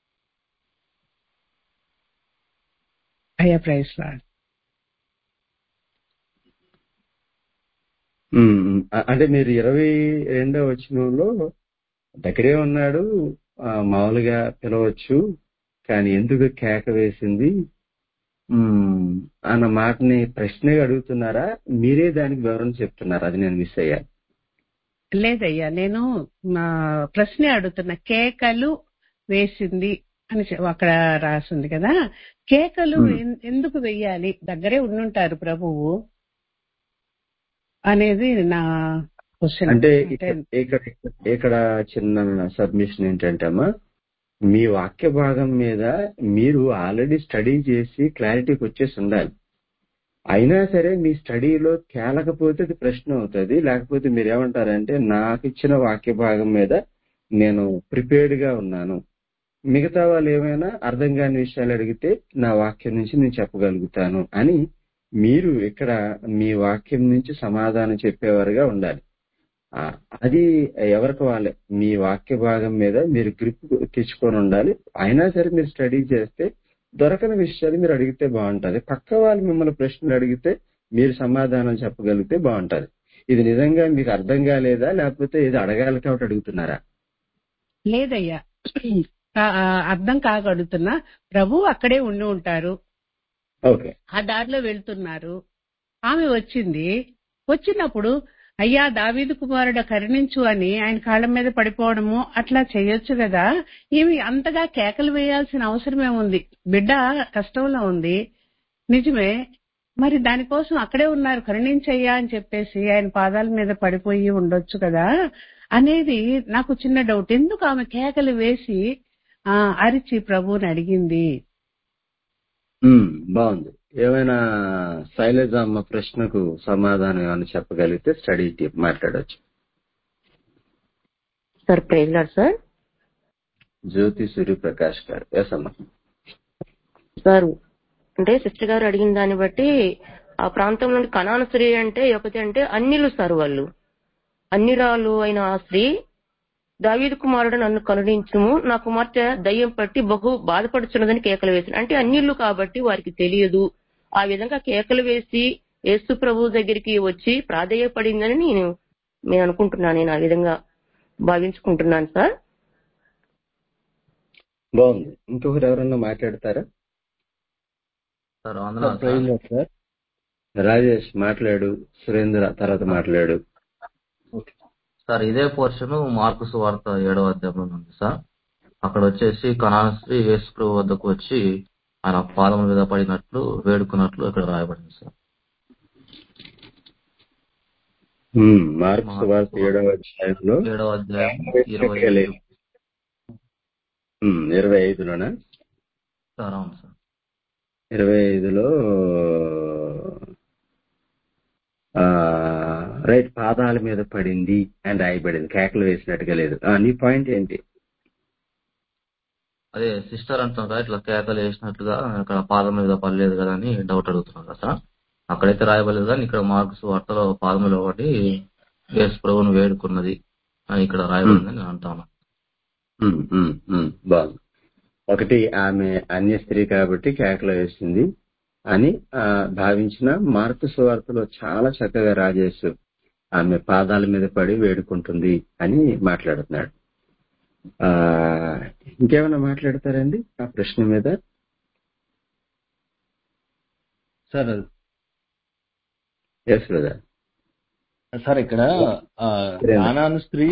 Speaker 1: అయ్యా ప్రైస్ లాడ్
Speaker 11: ఉమ్, ఉమ్. అ- అంటే మీరు ఇరవై రెండో వచనంలో దగ్గరే ఉన్నాడు ఆ, మామూలుగా పిలవచ్చు కానీ ఎందుకు కేక వేసింది ఉమ్, అన్న మాటని ప్రశ్నగా అడుగుతున్నారా మీరే దానికి వివరణ చెప్తున్నారా అది నేను మిస్ అయ్యాను
Speaker 1: లేదయ్యా నేను మా ప్రశ్న అడుగుతున్నా కేకలు వేసింది అని చె- అక్కడ రాసింది కదా కేకలు
Speaker 11: ఉమ్.
Speaker 1: ఎన్- ఎందుకు వెయ్యాలి దగ్గరే ఉండుంటారు ప్రభువు అనేది నా క్వశ్చన్
Speaker 11: అంటే
Speaker 1: అంటే
Speaker 11: ఇక్కడ ఇక్కడ ఇక్కడ చిన్న సబ్మిషన్ ఏంటంటే అమ్మా మీ వాక్య భాగం మీద మీరు ఆల్రెడీ స్టడీ చేసి క్లారిటీకి వచ్చేసి ఉండాలి అయినా సరే మీ స్టడీలో తేలకపోతే అది ప్రశ్న అవుతుంది లేకపోతే మీరు ఏమంటారంటే నాకు ఇచ్చిన వాక్య భాగం మీద నేను ప్రిపేర్డ్ గా ఉన్నాను మిగతా వాళ్ళు ఏమైనా అర్థం కాని విషయాలు అడిగితే నా వాక్యం నుంచి నేను చెప్పగలుగుతాను అని మీరు ఇక్కడ మీ వాక్యం నుంచి సమాధానం చెప్పేవారుగా ఉండాలి ఆ, అది ఎవరికి వాళ్ళే మీ వాక్య భాగం మీద మీరు గ్రిప్ తెచ్చుకొని ఉండాలి అయినా సరే మీరు స్టడీ చేస్తే దొరకని విషయాలు మీరు అడిగితే బాగుంటది పక్క వాళ్ళు మిమ్మల్ని ప్రశ్నలు అడిగితే మీరు సమాధానం చెప్పగలిగితే బాగుంటది ఇది నిజంగా మీకు అర్థం కాలేదా లేకపోతే ఇది అడగాలి కాబట్టి అడుగుతున్నారా
Speaker 1: లేదయ్యా ఆ- ఆ అర్థం కాక అడుగుతున్నా ప్రభు అక్కడే ఉండి ఉంటారు
Speaker 11: ఓకే
Speaker 1: ఆ దారిలో వెళ్తున్నారు ఆమె వచ్చింది వచ్చినప్పుడు అయ్యా దావీదు కుమారుడు కరుణించు అని ఆయన కాళ్ళ మీద పడిపోవడము అట్లా చేయొచ్చు కదా ఈమె అంతగా కేకలు వేయాల్సిన అవసరం ఏముంది బిడ్డ కష్టంలో ఉంది నిజమే మరి దానికోసం అక్కడే ఉన్నారు కరుణించయ్యా అని చెప్పేసి ఆయన పాదాల మీద పడిపోయి ఉండొచ్చు కదా అనేది నాకు చిన్న డౌట్ ఎందుకు ఆమె కేకలు వేసి ఆ అరిచి ప్రభువుని అడిగింది
Speaker 11: ఉమ్, బాగుంది ఏమైనా శైలజ అమ్మ ప్రశ్నకు సమాధానం ఏమైనా చెప్పగలిగితే స్టడీ టీం మాట్లాడొచ్చు
Speaker 8: sir praise lord sir
Speaker 11: Jyothi Suryaprakash గారు ఎస్ అమ్మా
Speaker 8: సార్ అంటే సిస్టర్ గారు అడిగిన దాన్ని బట్టి ఆ ప్రాంతం నుండి కణాన స్త్రీ అంటే ఒకటి అంటే అన్నిలు సార్ వాళ్ళు అన్నిరాలు అయిన ఆ స్త్రీ దావీదు కుమారుడు నన్ను కరుణించుము నా కుమార్తె దయ్యం పట్టి బహు బాధపడుచున్నదని కేకలు వేసింది అంటే అన్నిళ్ళు కాబట్టి వారికి తెలియదు ఆ విధంగా కేకలు వేసి యేసు ప్రభు దగ్గరికి వచ్చి ప్రాధేయపడిందని నేను నేను అనుకుంటున్నాను నేను ఆ విధంగా భావించుకుంటున్నాను సార్
Speaker 11: బాగుంది ఇంకొకరు ఎవరన్నా మాట్లాడతారా
Speaker 6: సార్
Speaker 7: సార్
Speaker 6: వందనాలు
Speaker 7: praise
Speaker 6: sir
Speaker 7: lord sir
Speaker 11: Rajesh మాట్లాడు సురేంద్ర తర్వాత మాట్లాడు
Speaker 6: ఓకే. సార్ ఇదే పోర్షన్ మార్కు సువార్త ఏడవ అధ్యాయంలో ఉంది సార్ అక్కడ వచ్చేసి కణాశ్రీ యేసు ప్రభు వద్దకు వచ్చి ఆయన పాదముల మీద పడినట్లు వేడుకున్నట్లు ఇక్కడ రాయబడింది సార్
Speaker 11: ఉమ్, మార్క్స్
Speaker 6: మార్కు
Speaker 11: వార్త
Speaker 6: సువార్త
Speaker 11: ఏడవ అధ్యాయంలో
Speaker 6: ఏడవ అధ్యాయం ఇరవై
Speaker 11: ఇరవై
Speaker 6: ఐదు
Speaker 11: ఉమ్, ఇరవై ఐదులోనా
Speaker 6: సార్ అవును సార్
Speaker 11: ఇరవై ఐదులో ఆ రైట్ పాదాల మీద పడింది అని రాయబడింది కేకలు వేసినట్టుగా లేదు ఆ, నీ పాయింట్ ఏంటి
Speaker 6: అదే సిస్టర్ అంటున్నారు కదా ఇట్లా కేకలు వేసినట్లుగా ఇక్కడ పాదం మీద పడలేదు కదా అని డౌట్ అడుగుతున్నారు కదా సార్ అక్కడైతే రాయబడలేదు కానీ ఇక్కడ మార్క్స్ వార్తలో పాదములో ఒకటి యేసు ప్రభువును వేడుకున్నది అని ఇక్కడ
Speaker 11: ఉమ్,
Speaker 6: రాయబడిందని నేను అంటాను
Speaker 11: ఉమ్, ఉమ్, ఉమ్, బాగుంది ఒకటి ఆమె అన్య స్త్రీ కాబట్టి కేకలు వేసింది అని ఆ, భావించిన మార్కు సువార్తలో చాలా చక్కగా రాజేష్ ఆమె పాదాల మీద పడి వేడుకుంటుంది అని మాట్లాడుతున్నాడు ఆ ఇంకేమైనా మాట్లాడతారండి ఆ ప్రశ్న మీద
Speaker 7: సార్
Speaker 11: ఎస్ బ్రదర్
Speaker 7: సార్ ఇక్కడ ఆ, కానాను స్త్రీ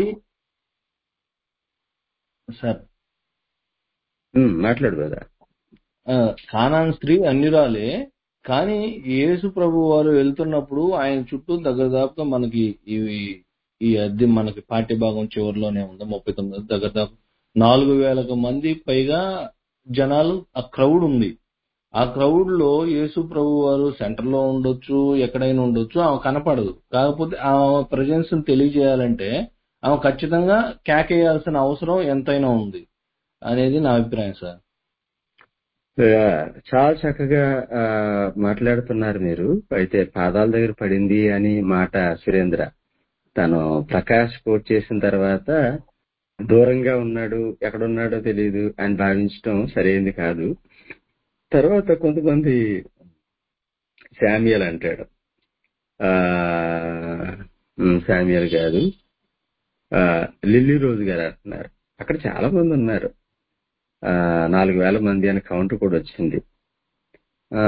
Speaker 7: సార్
Speaker 11: ఉమ్, మాట్లాడు బ్రదర్
Speaker 7: ఆ, కానాను స్త్రీ అన్నిరాలే కానీ యేసు ప్రభు వారు వెళ్తున్నప్పుడు ఆయన చుట్టూ దగ్గర దాపుగా మనకి ఇవి ఈ అద్దె మనకి పాఠ్య భాగం చివరిలోనే ఉంది ముప్పై తొమ్మిది దగ్గర దాపు నాలుగు వేలకు మంది పైగా జనాలు ఆ క్రౌడ్ ఉంది ఆ క్రౌడ్ లో యేసు ప్రభు వారు సెంటర్ లో ఉండొచ్చు ఎక్కడైనా ఉండొచ్చు ఆమె కనపడదు కాకపోతే ఆమె ప్రజెన్స్ తెలియజేయాలంటే ఆమె ఖచ్చితంగా కేకేయాల్సిన అవసరం ఎంతైనా ఉంది అనేది నా అభిప్రాయం సార్
Speaker 11: ఆ, చాలా చక్కగా ఆ, మాట్లాడుతున్నారు మీరు అయితే పాదాల దగ్గర పడింది అని మాట సురేంద్ర తను ప్రకాష్ కోట్ చేసిన తర్వాత దూరంగా ఉన్నాడు ఎక్కడున్నాడో తెలియదు అని భావించడం సరైంది కాదు తర్వాత కొంతమంది శామ్యుయల్ అంటాడు ఆ ఉమ్, శామ్యుయల్ కాదు ఆ, లిల్లీ రోజు గారు అంటున్నారు అక్కడ చాలా మంది ఉన్నారు ఆ, నాలుగు వేల మంది అని కౌంట్ కూడా వచ్చింది ఆ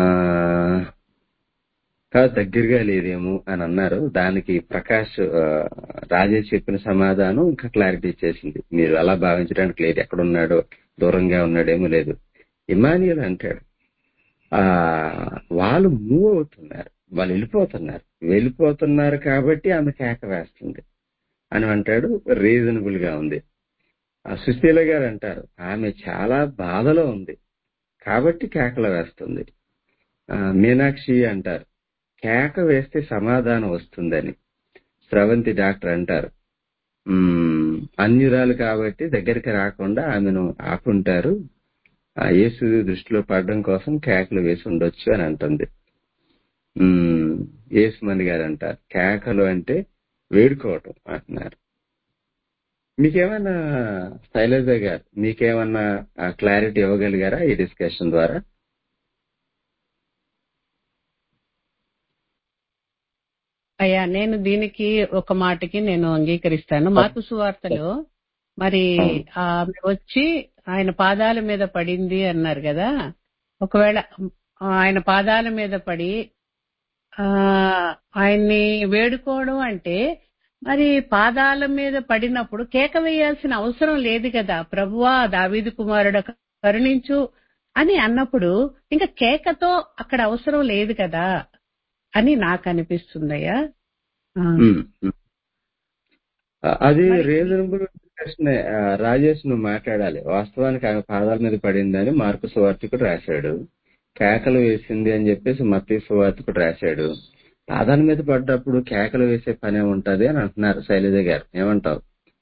Speaker 11: కాదు దగ్గరగా లేదేమో అని అన్నారు దానికి ప్రకాష్ ఆ, రాజేష్ చెప్పిన సమాధానం ఇంకా క్లారిటీ ఇచ్చేసింది మీరు అలా భావించడానికి లేదు ఎక్కడ ఉన్నాడో దూరంగా ఉన్నాడేమో లేదు ఇమానియల్ అంటాడు ఆ వాళ్ళు మూవ్ అవుతున్నారు వాళ్ళు వెళ్ళిపోతున్నారు వెళ్ళిపోతున్నారు కాబట్టి ఆమె కేక వేస్తుంది అని అంటాడు రీజనబుల్ గా ఉంది ఆ సుశీల గారు అంటారు ఆమె చాలా బాధలో ఉంది కాబట్టి కేకలు వేస్తుంది ఆ, మీనాక్షి అంటారు కేక వేస్తే సమాధానం వస్తుందని స్రవంతి డాక్టర్ అంటారు "మ్మ్, అన్యురాలు కాబట్టి దగ్గరికి రాకుండా ఆమెను ఆపుంటారు ఆ యేసు దృష్టిలో పడడం కోసం కేకలు వేసి ఉండొచ్చు అని అంటుంది "మ్మ్, యేసుమణి గారు అంటారు కేకలు అంటే వేడుకోవటం అంటున్నారు మీకేమన్నా శైలజ గారు మీకేమన్నా క్లారిటీ ఇవ్వగలిగారా ఈ డిస్కషన్ ద్వారా
Speaker 1: అయ్యా నేను దీనికి ఒక మాటకి నేను అంగీకరిస్తాను మార్పు సువార్తలో మరి
Speaker 11: అవును.
Speaker 1: ఆమె వచ్చి ఆయన పాదాల మీద పడింది అన్నారు కదా ఒకవేళ ఆయన పాదాల మీద పడి ఆ ఆయన్ని వేడుకోవడం అంటే మరి పాదాల మీద పడినప్పుడు కేక వేయాల్సిన అవసరం లేదు కదా ప్రభువా దావీదు కుమారుడు కరుణించు అని అన్నప్పుడు ఇంకా కేకతో అక్కడ అవసరం లేదు కదా అని నాకు అనిపిస్తుందయ్యా ఆ,
Speaker 13: ఉమ్, ఉమ్. ఆ, అది
Speaker 1: మరి
Speaker 13: రీజనబుల్ డిస్కషన్ రాజేష్ నువ్వు మాట్లాడాలి వాస్తవానికి ఆమె పాదాల మీద పడిందని మార్పు సువార్తికుడు రాశాడు కేకలు వేసింది అని చెప్పేసి మత్తీ సువార్తికుడు రాశాడు పాదాల మీద పడ్డప్పుడు కేకలు వేసే పనే ఉంటది అని అంటున్నారు శైలజ గారు ఏమంటావు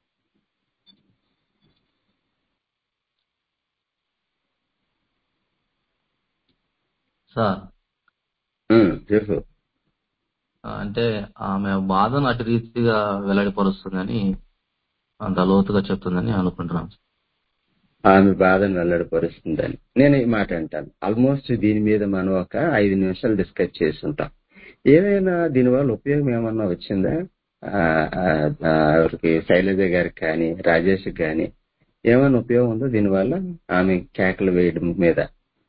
Speaker 6: సార్
Speaker 13: ఉమ్, చెప్పు
Speaker 6: అంటే ఆమె బాధను అటు రీతిగా వెల్లడిపరుస్తుందని అంత లోతుగా చెప్తుందని అనుకుంటున్నాను
Speaker 13: ఆమె బాధను వెల్లడిపరుస్తుందని నేను ఈ మాట అంటాను ఆల్మోస్ట్ దీని మీద మనం ఒక ఐదు నిమిషాలు డిస్కస్ చేసి ఉంటాం ఏమైనా దీనివల్ల ఉపయోగం ఏమన్నా వచ్చిందా ఆ, ఆ, ఆ, ఎవరికి శైలజ గారికి కానీ రాజేష్ కానీ ఏమైనా ఉపయోగం ఉందో దీనివల్ల ఆమె కేకలు వేయడం మీద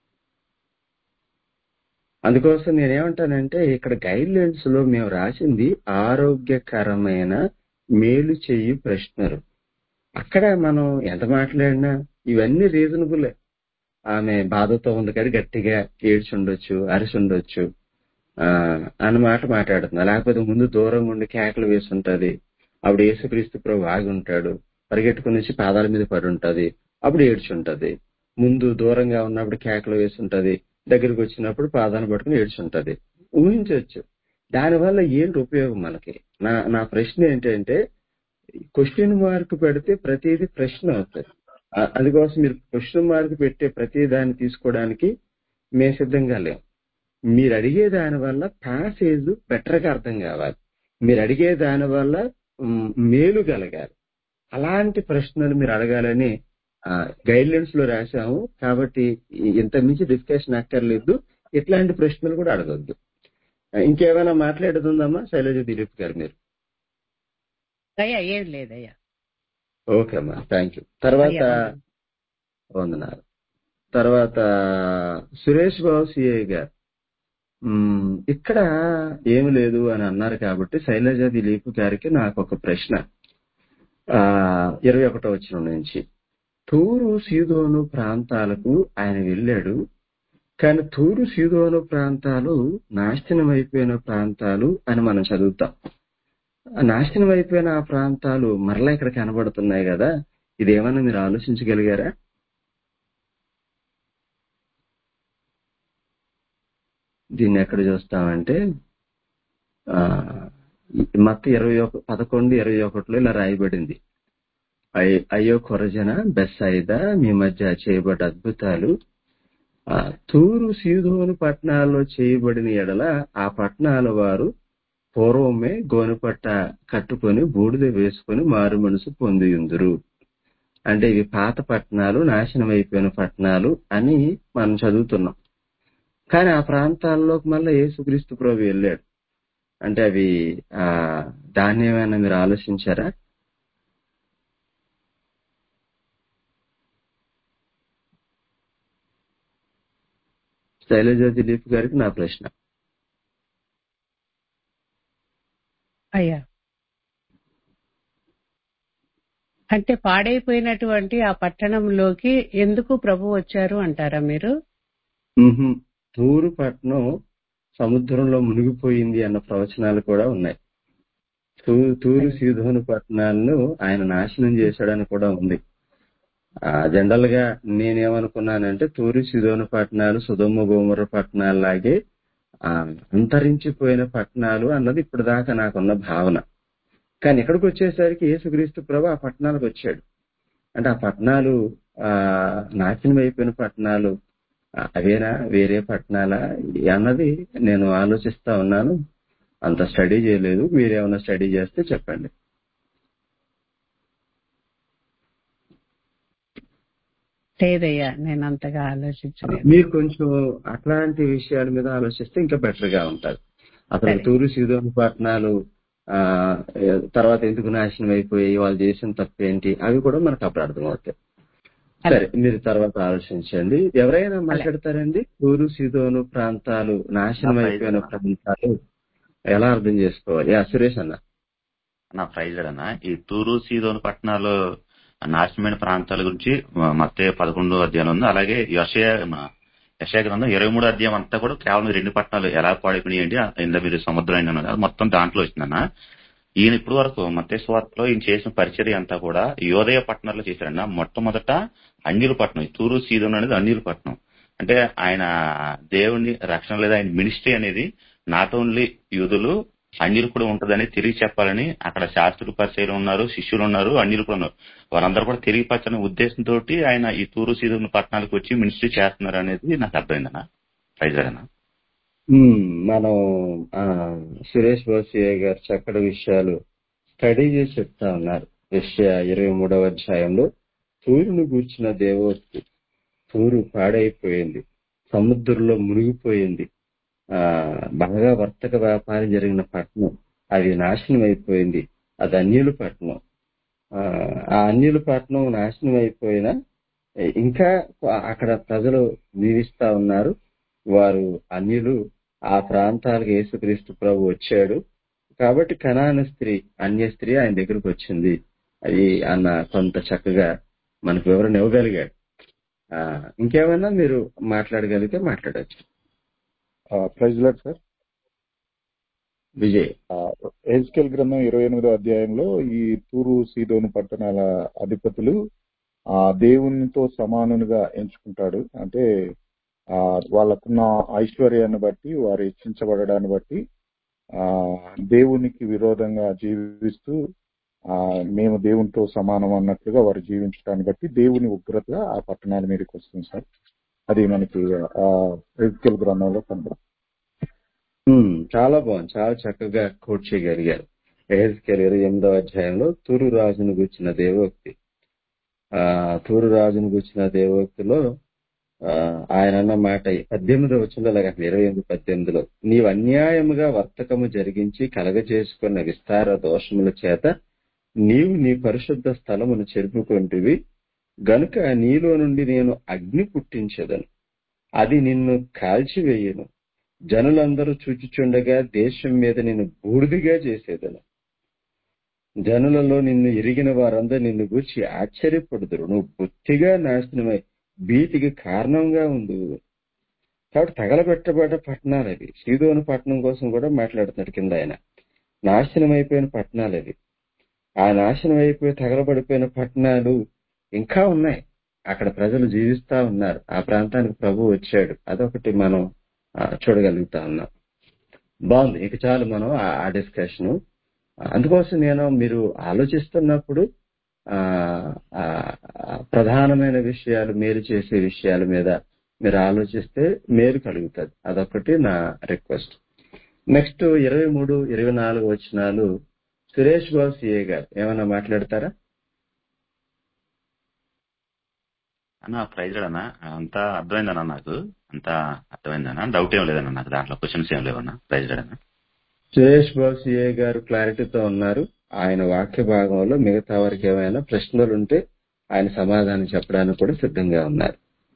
Speaker 13: అందుకోసం నేనేమంటానంటే ఇక్కడ గైడ్ లైన్స్ లో మేము రాసింది ఆరోగ్యకరమైన మేలు చెయ్యి ప్రశ్నలు అక్కడ మనం ఎంత మాట్లాడినా ఇవన్నీ రీజనబుల్ ఆమె బాధతో ఉంది కానీ గట్టిగా ఏడ్చి ఉండొచ్చు అరిచి ఉండొచ్చు ఆ, అన్న మాట మాట్లాడుతున్నా లేకపోతే ముందు దూరంగా ఉండి కేకలు వేసి ఉంటది అప్పుడు యేసుక్రీస్తు ప్రభు ఆగి ఉంటాడు పరిగెట్టుకుని వచ్చి పాదాల మీద పడి ఉంటది అప్పుడు ఏడ్చి ఉంటది ముందు దూరంగా ఉన్నప్పుడు కేకలు వేసి ఉంటది దగ్గరికి వచ్చినప్పుడు పాదాన్ని పట్టుకుని ఏడ్చి ఉంటది ఊహించవచ్చు దానివల్ల ఏంటి ఉపయోగం మనకి నా నా ప్రశ్న ఏంటంటే క్వశ్చన్ మార్క్ పెడితే ప్రతిదీ ప్రశ్న అవుతుంది ఆ- అందుకోసం మీరు క్వశ్చన్ మార్క్ పెట్టే ప్రతి దాన్ని తీసుకోవడానికి మేము సిద్ధంగా లేం మీరు అడిగే దాని వల్ల ప్యాసేజ్ బెటర్ గా అర్థం కావాలి మీరు అడిగే దాని వల్ల మ్, మేలు కలగాలి అలాంటి ప్రశ్నలు మీరు అడగాలని గైడ్ లైన్స్ లో రాశాము కాబట్టి ఈ- ఇంత మించి డిస్కషన్ అక్కర్లేదు ఇట్లాంటి ప్రశ్నలు కూడా అడగొద్దు ఆ, ఇంకేమైనా మాట్లాడుతుందమ్మా శైలజ దిలీప్ గారు మీరు
Speaker 1: అయ్యా ఏం లేదయ్యా
Speaker 13: ఓకే అమ్మా థ్యాంక్ యూ తర్వాత
Speaker 1: అయ్యా వందనాలు.
Speaker 13: వందనాలు తర్వాత సురేష్ బాబు సిఐ గారు మ్మ్, ఇక్కడ ఏమి లేదు అని అన్నారు కాబట్టి శైలజ దిలీప్ గారికి నాకు ఒక ప్రశ్న ఆ ఇరవై ఒకటో వచ్చిన నుంచి తూరు సీదోను ప్రాంతాలకు ఆయన వెళ్ళాడు కానీ తూరు సీదోను ప్రాంతాలు నాశనం అయిపోయిన ప్రాంతాలు అని మనం చదువుతాం ఆ నాశనం అయిపోయిన ఆ ప్రాంతాలు మరలా ఇక్కడ కనబడుతున్నాయి కదా ఇదేమన్నా మీరు ఆలోచించగలిగారా దీన్ని ఎక్కడ చూస్తామంటే ఆ మత్త ఇరవై ఒక పదకొండు ఇరవై ఒకటిలో ఇలా రాయబడింది అయ్- అయ్యో కొరజన బెస్సైదా మీ మధ్య చేయబడ్డ అద్భుతాలు ఆ తూరు సీదోను పట్టణాల్లో చేయబడిన ఎడల ఆ పట్టణాల వారు పూర్వమే గోనెపట్ట కట్టుకొని బూడిద వేసుకొని మారు మనసు పొందియుందురు అంటే ఇవి పాత పట్టణాలు నాశనం అయిపోయిన పట్టణాలు అని మనం చదువుతున్నాం కానీ ఆ ప్రాంతాల్లోకి మళ్ళీ యేసుక్రీస్తు ప్రభు వెళ్ళాడు అంటే అవి ఆ దాన్ని ఏమైనా మీరు ఆలోచించారా శైలజ దిలీప్ గారికి నా ప్రశ్న
Speaker 1: అయ్యా అంటే పాడైపోయినటువంటి ఆ పట్టణంలోకి ఎందుకు ప్రభు వచ్చారు అంటారా మీరు
Speaker 13: మ్హూ. తూరు పట్టణం సముద్రంలో మునిగిపోయింది అన్న ప్రవచనాలు కూడా ఉన్నాయి తూ- తూరు సీధోను పట్టణాలను ఆయన నాశనం చేశాడని కూడా ఉంది ఆ జనరల్ గా నేనేమనుకున్నానంటే తూరు సిదోను పట్టణాలు సుధమ్మ గోమర పట్టణాలు లాగే ఆ, అంతరించిపోయిన పట్టణాలు అన్నది ఇప్పుడు దాకా నాకున్న భావన కానీ ఇక్కడికి వచ్చేసరికి యేసుక్రీస్తు ప్రభు ఆ పట్టణాలకు వచ్చాడు అంటే ఆ పట్టణాలు ఆ నాశనం అయిపోయిన పట్టణాలు ఆ, అవేనా వేరే పట్టణాలా అన్నది నేను ఆలోచిస్తా ఉన్నాను అంత స్టడీ చేయలేదు మీరేమైనా స్టడీ చేస్తే చెప్పండి
Speaker 1: లేదయ్యా నేను అంతగా ఆలోచించలేదు
Speaker 13: మీరు కొంచెం అట్లాంటి విషయాల మీద ఆలోచిస్తే ఇంకా బెటర్ గా ఉంటారు అసలు
Speaker 1: సరే.
Speaker 13: తూరు సీదోను పట్టణాలు ఆ తర్వాత ఎందుకు నాశనం అయిపోయి వాళ్ళు చేసిన తప్పేంటి అవి కూడా మనకు అప్పుడు అర్థమవుతాయి సరే మీరు తర్వాత ఆలోచించండి ఎవరైనా మాట్లాడతారండి తూరు సీదోను ప్రాంతాలు నాశనం అయిపోయిన ప్రాంతాలు ఎలా అర్థం చేసుకోవాలి యా సురేష్ అన్న
Speaker 3: నా ప్రైజ్ అన్న ఈ తూరు సీదోను పట్టణాలు నాశనమైన ప్రాంతాల గురించి మత్తే పదకొండో అధ్యాయం ఉంది అలాగే యశయ యశయ గ్రంథం ఇరవై మూడో అధ్యాయం అంతా కూడా కేవలం ఈ రెండు పట్టణాలు ఎలా పాడిపోయినాయండి ఇందా మీరు సముద్రం అయింది అన్నారు అది మొత్తం దాంట్లో వచ్చిందన్న ఈయన ఇప్పుడు వరకు మత్స్వార్తలో ఈయన చేసిన పరిచర్య అంతా కూడా యోదయ పట్టణాల్లో చేశారన్న మొట్టమొదట అంజుల పట్టణం ఈ తూరు సీదోన్ అనేది అంజుల పట్టణం అంటే ఆయన దేవుని రక్షణ లేదా ఆయన మినిస్ట్రీ అనేది నాట్ ఓన్లీ యూదులు అన్యులు కూడా ఉంటుందని తిరిగి చెప్పాలని అక్కడ శాస్త్రులు పరిచయలు ఉన్నారు శిష్యులు ఉన్నారు అన్యులు కూడా ఉన్నారు వారందరూ కూడా తెలియపరచని ఉద్దేశంతో ఆయన ఈ తూరు సీదోన్ పట్టణాలకు వచ్చి మినిస్ట్రీ చేస్తున్నారు అనేది నాకు అర్థమైందన్న ప్రైజ్ అన్న
Speaker 13: ఉమ్, మనం ఆ, సురేష్ బాసియా గారు చక్కటి విషయాలు స్టడీ చేసి చెప్తా ఉన్నారు విషయ ఇరవై మూడవ అధ్యాయంలో తూరును గూర్చిన దేవోక్తి తూరు పాడైపోయింది సముద్రంలో మునిగిపోయింది ఆ బాగా వర్తక వ్యాపారం జరిగిన పట్టణం అది నాశనం అయిపోయింది అది అన్యుల పట్టణం ఆ ఆ అన్యుల పట్టణం నాశనం అయిపోయినా ఇంకా అక్కడ ప్రజలు జీవిస్తా ఉన్నారు వారు అన్యులు ఆ ప్రాంతాలకు యేసుక్రీస్తు ప్రభు వచ్చాడు కాబట్టి కనాన స్త్రీ అన్య స్త్రీ ఆయన దగ్గరకు వచ్చింది అది అన్న కొంత చక్కగా మనకు వివరణ ఇవ్వగలిగాడు ఆ, ఇంకేమైనా మీరు మాట్లాడగలిగితే మాట్లాడచ్చు
Speaker 2: praise lord sir
Speaker 13: Vijay
Speaker 2: Ezekiel గ్రంథం ఇరవై ఎనిమిదో అధ్యాయంలో ఈ తూరు సీదోను పట్టణాల అధిపతులు ఆ దేవునితో సమానునిగా ఎంచుకుంటాడు అంటే ఆ వాళ్ళకున్న ఐశ్వర్యాన్ని బట్టి వారు హెచ్చించబడడాన్ని బట్టి ఆ దేవునికి విరోధంగా జీవిస్తూ ఆ మేము దేవునితో సమానం అన్నట్లుగా వారు జీవించడాన్ని బట్టి దేవుని ఉగ్రత ఆ పట్టణాల మీదకి వస్తుంది సార్ అది మనకి ఆ ఎజ్కెల్ గ్రంథంలో కనబడుతుంది
Speaker 13: ఉమ్, చాలా బాగుంది చాలా చక్కగా కోట్ చేయగలిగారు ఎహెజ్కేల్ ఇరవై ఎనిమిదవ అధ్యాయంలో తూరు రాజును గుచ్చిన దేవోక్తి ఆ తూరు రాజును గుచ్చిన దేవోక్తిలో ఆ, ఆయన అన్న మాట పద్దెనిమిది వచ్చిందో అలాగే ఇరవై ఎనిమిది పద్దెనిమిదిలో నీవు అన్యాయముగా వర్తకము జరిగించి కలగజేసుకున్న విస్తార దోషముల చేత నీవు నీ పరిశుద్ధ స్థలమును చెరుపుకొంటివి గనుక నీలో నుండి నేను అగ్ని పుట్టించదను అది నిన్ను కాల్చివేయను జనులందరూ చూచుచుండగా దేశం మీద నిన్ను బూడిదిగా చేసేదను జనులలో నిన్ను ఎరిగిన వారందరూ నిన్ను గూర్చి ఆశ్చర్యపడుదురు నువ్వు బొత్తిగా నాశనమై భీతికి కారణంగా ఉంది కాబట్టి తగలబెట్టబడ్డ పట్టణాలు అవి సీదోను పట్టణం కోసం కూడా మాట్లాడుతున్నాడు కింద ఆయన నాశనం అయిపోయిన పట్టణాలు అవి ఆ నాశనం అయిపోయి తగలబడిపోయిన పట్టణాలు ఇంకా ఉన్నాయి అక్కడ ప్రజలు జీవిస్తా ఉన్నారు ఆ ప్రాంతానికి ప్రభు వచ్చాడు అదొకటి మనం ఆ, చూడగలుగుతా ఉన్నాం బాగుంది ఇక చాలు మనం ఆ- ఆ డిస్కషన్ అందుకోసం నేను మీరు ఆలోచిస్తున్నప్పుడు ఆ ఆ, ఆ, ప్రధానమైన విషయాలు మేలు చేసే విషయాల మీద మీరు ఆలోచిస్తే మేలు కలుగుతుంది అదొకటి నా రిక్వెస్ట్ నెక్స్ట్ ఇరవై మూడు ఇరవై నాలుగు వచనాలు సురేష్ బాబు సిఏ గారు ఏమైనా మాట్లాడతారా
Speaker 3: అన్న ప్రైజ్ అన్న అంతా అర్థమైందన్న నాకు అంతా అర్థమైందన్న డౌట్ ఏం లేదన్న నాకు దాంట్లో క్వశ్చన్స్ ఏం లేవన్నా ప్రైజ్ అన్న
Speaker 13: సురేష్ బాబు సిఏ గారు క్లారిటీతో ఉన్నారు ఆయన వాక్య భాగంలో మిగతా వారికి ఏమైనా ప్రశ్నలు ఉంటే ఆయన సమాధానం చెప్పడానికి కూడా సిద్ధంగా ఉన్నారు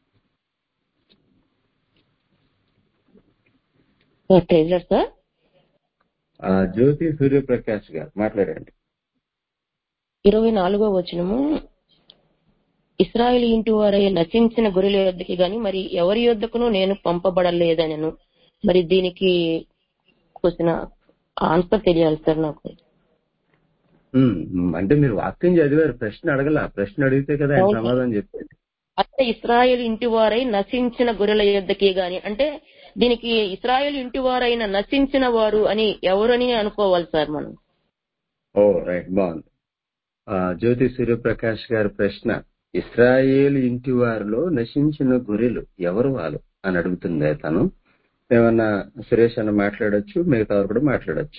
Speaker 8: ట్రైలర్ సార్
Speaker 13: ఆ జ్యోతి సూర్యప్రకాష్ గారు మాట్లాడండి
Speaker 8: ఇరవై నాలుగో వచనము ఇస్రాయేల్ ఇంటి వారై నశించిన గొర్రెల యొద్దకి గాని మరి ఎవరి యొద్దకును నేను పంపబడలేదనను మరి దీనికి క్వశ్చన్ ఆన్సర్ తెలియాలి సార్ నాకు
Speaker 13: ఉమ్, ఉమ్, అంటే మీరు వాక్యం చదివారు ప్రశ్న అడగల ప్రశ్న అడిగితే కదా ఆయన
Speaker 8: అవును.
Speaker 13: సమాధానం చెప్పేది
Speaker 8: అంటే ఇస్రాయేల్ ఇంటి వారై నశించిన గొర్రెల యొద్దకి గాని అంటే దీనికి ఇస్రాయేల్ ఇంటి వారైన నశించిన వారు అని ఎవరని అనుకోవాలి సార్ మనం
Speaker 13: ఓ రైట్ బాగుంది ఆ, జ్యోతి సూర్యప్రకాష్ గారి ప్రశ్న ఇస్రాయేల్ ఇంటి వారిలో నశించిన గొర్రెలు ఎవరు వాళ్ళు అని అడుగుతుంది తను ఏమన్నా సురేష్ అన్న మాట్లాడొచ్చు మిగతా వారు కూడా మాట్లాడొచ్చు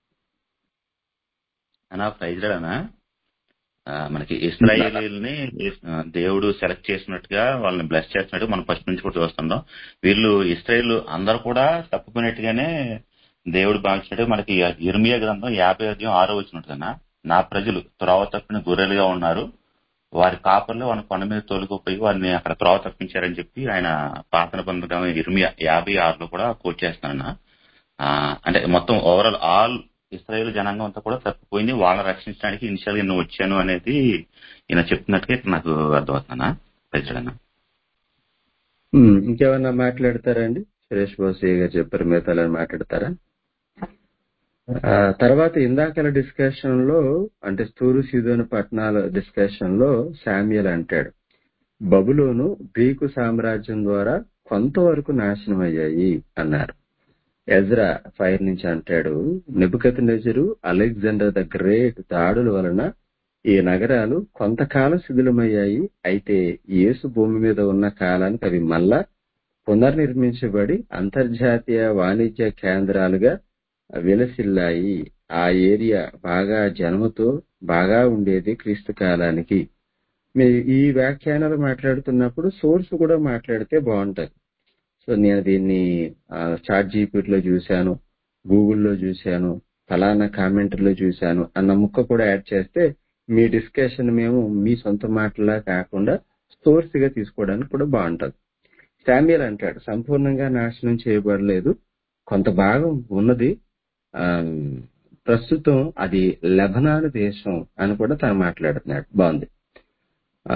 Speaker 3: అన్నా ప్రైజ్ అన్నా ఆ, మనకి ఇస్రాయేలీల్ని ఆ, దేవుడు సెలెక్ట్ చేసినట్టుగా వాళ్ళని బ్లెస్ చేసినట్టు మనం ఫస్ట్ నుంచి కూడా చూస్తున్నాం వీళ్ళు ఇస్రాయేల్ అందరూ కూడా తప్పుకున్నట్టుగానే దేవుడు భావించినట్టు మనకి ఇర్మియా గ్రంథం యాభై అధ్యాయం ఆరో వచ్చినట్టుగా నా ప్రజలు త్రోవ తప్పిన గొర్రెలుగా ఉన్నారు వారి కాపర్లు వాళ్ళ కొండ మీద తోలుకుపోయి వారిని అక్కడ త్రోవ తప్పించారని చెప్పి ఆయన పాతన పొందడం ఇర్మియా యాభై ఆరులో కూడా కోట్ చేస్తున్నాను ఆ, అంటే మొత్తం ఓవరాల్ ఆల్ ఇస్రాయేల్ జనాంగం అంతా కూడా తప్పిపోయింది వాళ్ళని రక్షించడానికి ఇనిషియల్ గా నువ్వు వచ్చాను అనేది ఈయన చెప్తున్నట్టుగా ఇక్కడ నాకు అర్థమవుతుందన్నా ప్రజలన్నా
Speaker 13: ఉమ్, ఇంకేమన్నా మాట్లాడతారండి సురేష్ బాసు గారు చెప్పారు మిగతా మాట్లాడతారా ఆ, తర్వాత ఇందాకల డిస్కషన్ లో అంటే స్తూరు సీదోను పట్టణాల డిస్కషన్ లో శామ్యుల్ అంటాడు బబులోను గ్రీకు సామ్రాజ్యం ద్వారా కొంతవరకు నాశనం అయ్యాయి అన్నారు ఎజ్రా ఫైర్ నుంచి అంటాడు Nebuchadnezzar Alexander the great దాడుల వలన ఈ నగరాలు కొంతకాలం శిథిలమయ్యాయి అయితే యేసు భూమి మీద ఉన్న కాలానికి అవి మళ్ళా పునర్నిర్మించబడి అంతర్జాతీయ వాణిజ్య కేంద్రాలుగా విలసిల్లాయి ఆ ఏరియా బాగా జనముతో బాగా ఉండేది క్రీస్తు కాలానికి మీరు ఈ వ్యాఖ్యానాలు మాట్లాడుతున్నప్పుడు సోర్స్ కూడా మాట్లాడితే బాగుంటది సో నేను దీన్ని చాట్ జీపీటీలో చూశాను గూగుల్లో చూశాను ఫలానా కామెంటరీలో చూశాను అన్న ముక్క కూడా యాడ్ చేస్తే మీ డిస్కషన్ మేము మీ సొంత మాటలా కాకుండా సోర్స్ గా తీసుకోవడానికి కూడా బాగుంటది శామ్యుల్ అంటాడు సంపూర్ణంగా నాశనం చేయబడలేదు కొంత భాగం ఉన్నది ఆ, ప్రస్తుతం అది లెబనాన్ దేశం అని కూడా తను మాట్లాడుతున్నాడు బాగుంది ఆ,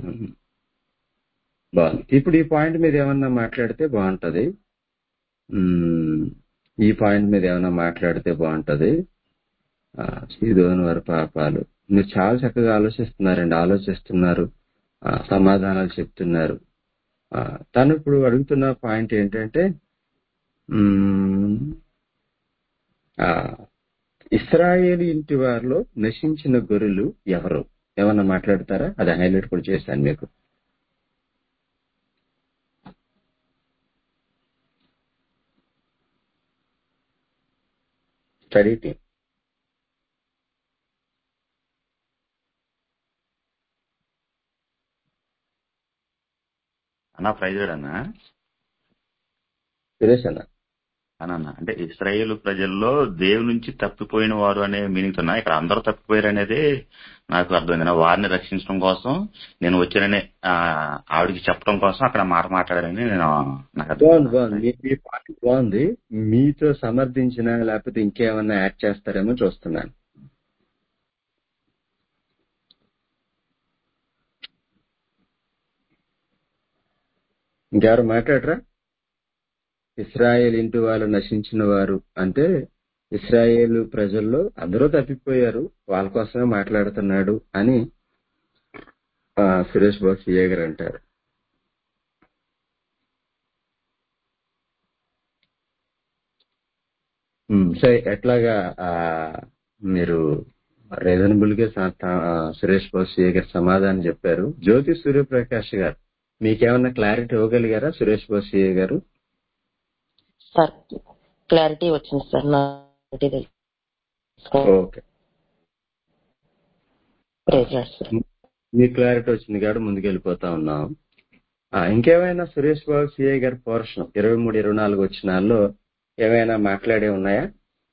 Speaker 13: బాగుంది ఇప్పుడు ఈ పాయింట్ మీద ఏమన్నా మాట్లాడితే బాగుంటది ఉమ్, ఈ పాయింట్ మీద ఏమన్నా మాట్లాడితే బాగుంటది ఆ, సీదోను వారి పాపాలు మీరు చాలా చక్కగా ఆలోచిస్తున్నారండి ఆలోచిస్తున్నారు ఆ, సమాధానాలు చెప్తున్నారు ఆ, తను ఇప్పుడు అడుగుతున్న పాయింట్ ఏంటంటే ఉమ్, ఆ, ఇస్రాయేలు ఇంటి వారిలో నశించిన గొర్రెలు ఎవరు ఏమన్నా మాట్లాడతారా అది హైలైట్ కూడా చేశాను మీకు స్టడీ టీం
Speaker 3: అన్నా ప్రైజ్ అన్నా
Speaker 13: సురేష్ అన్న
Speaker 3: అన్న అంటే ఇస్రాయేల్ ప్రజల్లో దేవుని నుంచి తప్పిపోయిన వారు అనే మీనింగ్ తో ఇక్కడ అందరూ తప్పిపోయారు అనేది నాకు అర్థమైంది నా వారిని రక్షించడం కోసం నేను వచ్చానని ఆ, ఆవిడకి చెప్పడం కోసం అక్కడ మాట మాట్లాడారని నేను నాకు
Speaker 13: బాగుంది బాగుంది
Speaker 3: అర్థమైంది
Speaker 13: మీ మీ పాయింట్ బాగుంది మీతో సమర్థించిన లేకపోతే ఇంకేమన్నా యాడ్ చేస్తారేమో చూస్తున్నాను ఇంకెవరు మాట్లాడరా ఇస్రాయేల్ ఇంటి వాళ్ళు నశించిన వారు అంటే ఇస్రాయేల్ ప్రజల్లో అందరూ తప్పిపోయారు వాళ్ళ కోసమే మాట్లాడుతున్నాడు అని ఆ, సురేష్ బాబు సిఏ గారు అంటారు ఉమ్, సో ఎట్లాగా ఆ, మీరు రీజనబుల్ గా సా- తా- ఆ, సురేష్ బాబు సిఏ గారు సమాధానం చెప్పారు జ్యోతి సూర్యప్రకాష్ గారు మీకేమన్నా క్లారిటీ ఇవ్వగలిగారా సురేష్ బాబు సిఏ గారు
Speaker 8: సార్ క్లారిటీ వచ్చింది సార్ నా
Speaker 13: ఓకే
Speaker 8: ప్రైజ్ లార్డ్ సార్
Speaker 13: మీ క్లారిటీ వచ్చింది కాబట్టి ముందుకు వెళ్ళిపోతా ఉన్నాం ఆ, ఇంకేమైనా సురేష్ బాబు సిఐ గారి పోర్షన్ ఇరవై మూడు ఇరవై నాలుగు వచ్చినాల్లో ఏమైనా మాట్లాడే ఉన్నాయా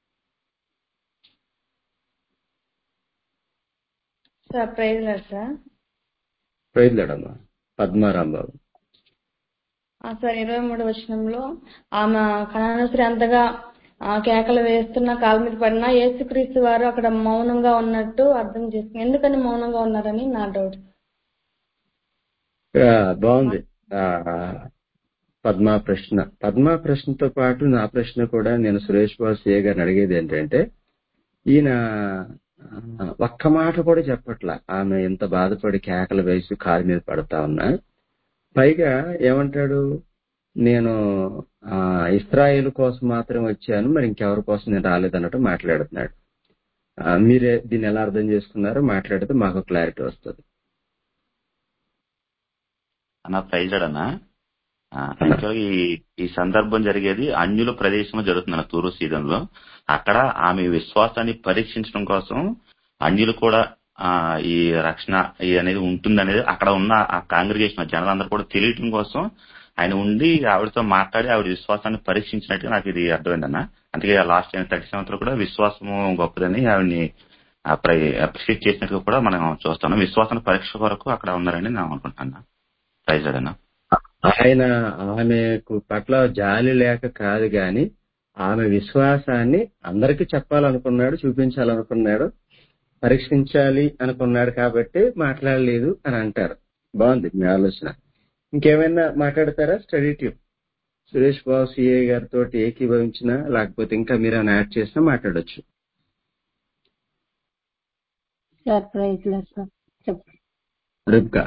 Speaker 5: సార్ ప్రైజ్ లార్డ్ సార్
Speaker 13: ప్రయత్నడమ్మా పద్మారాం బాబు
Speaker 5: ఆ సార్ ఇరవై మూడు వచనంలో ఆమె కణానుశ్రీ అంతగా ఆ, కేకలు వేస్తున్న కాలు మీద పడినా యేసుక్రీస్తు వారు అక్కడ మౌనంగా ఉన్నట్టు అర్థం చేసుకుని ఎందుకని మౌనంగా ఉన్నారని నా డౌట్
Speaker 13: ఆ, బాగుంది ఆ, పద్మా ప్రశ్న పద్మా ప్రశ్నతో పాటు నా ప్రశ్న కూడా నేను సురేష్ బాబు సిఏ గారిని అడిగేది ఏంటంటే ఈయన ఆ, ఒక్క మాట కూడా చెప్పట్లా ఆమె ఎంత బాధపడి కేకలు వేసి కాలు మీద పడతా ఉన్నా పైగా ఏమంటాడు నేను ఆ, ఇస్రాయేల్ కోసం మాత్రం వచ్చాను మరి ఇంకెవరి కోసం నేను రాలేదన్నట్టు మాట్లాడుతున్నాడు ఆ, మీరే దీన్ని ఎలా అర్థం చేసుకున్నారో మాట్లాడితే మాకు క్లారిటీ వస్తుంది
Speaker 3: అన్న ప్రైజ్ అన్న యాక్చువల్గా ఈ ఈ సందర్భం జరిగేది అన్యుల ప్రదేశంలో జరుగుతుంది అన్న తూరు సీజన్ లో అక్కడ ఆమె విశ్వాసాన్ని పరీక్షించడం కోసం అన్యులు కూడా ఆ ఈ రక్షణ ఈ అనేది ఉంటుంది అనేది అక్కడ ఉన్న ఆ కాంగ్రిగేషన్ జనాలందరూ కూడా తెలియటం కోసం ఆయన ఉండి ఆవిడతో మాట్లాడి ఆవిడ విశ్వాసాన్ని పరీక్షించినట్టుగా నాకు ఇది అర్థమైందన్న అందుకే లాస్ట్ థర్టీ సెవెంత్ లో కూడా విశ్వాసము గొప్పదని ఆవిడని అప్రిషియేట్ చేసినట్టుగా కూడా మనం చూస్తాం విశ్వాసాన్ని పరీక్ష కొరకు అక్కడ ఉన్నారని నేను అనుకుంటున్నాను ప్రైజ్ అన్న
Speaker 13: ఆయన ఆమెకు పట్ల జాలి లేక కాదు గాని ఆమె విశ్వాసాన్ని అందరికీ చెప్పాలనుకున్నాడు చూపించాలనుకున్నాడు పరీక్షించాలి అనుకున్నాడు కాబట్టి మాట్లాడలేదు అని అంటారు బాగుంది మీ ఆలోచన ఇంకేమైనా మాట్లాడతారా study tube Suresh Babu CA గారితో ఏకీభవించినా లేకపోతే ఇంకా మీరు ఏమైనా యాడ్ చేసినా మాట్లాడొచ్చు
Speaker 4: సార్ ప్రైజ్ లేదు సార్ చెప్పండి
Speaker 13: రిబ్కా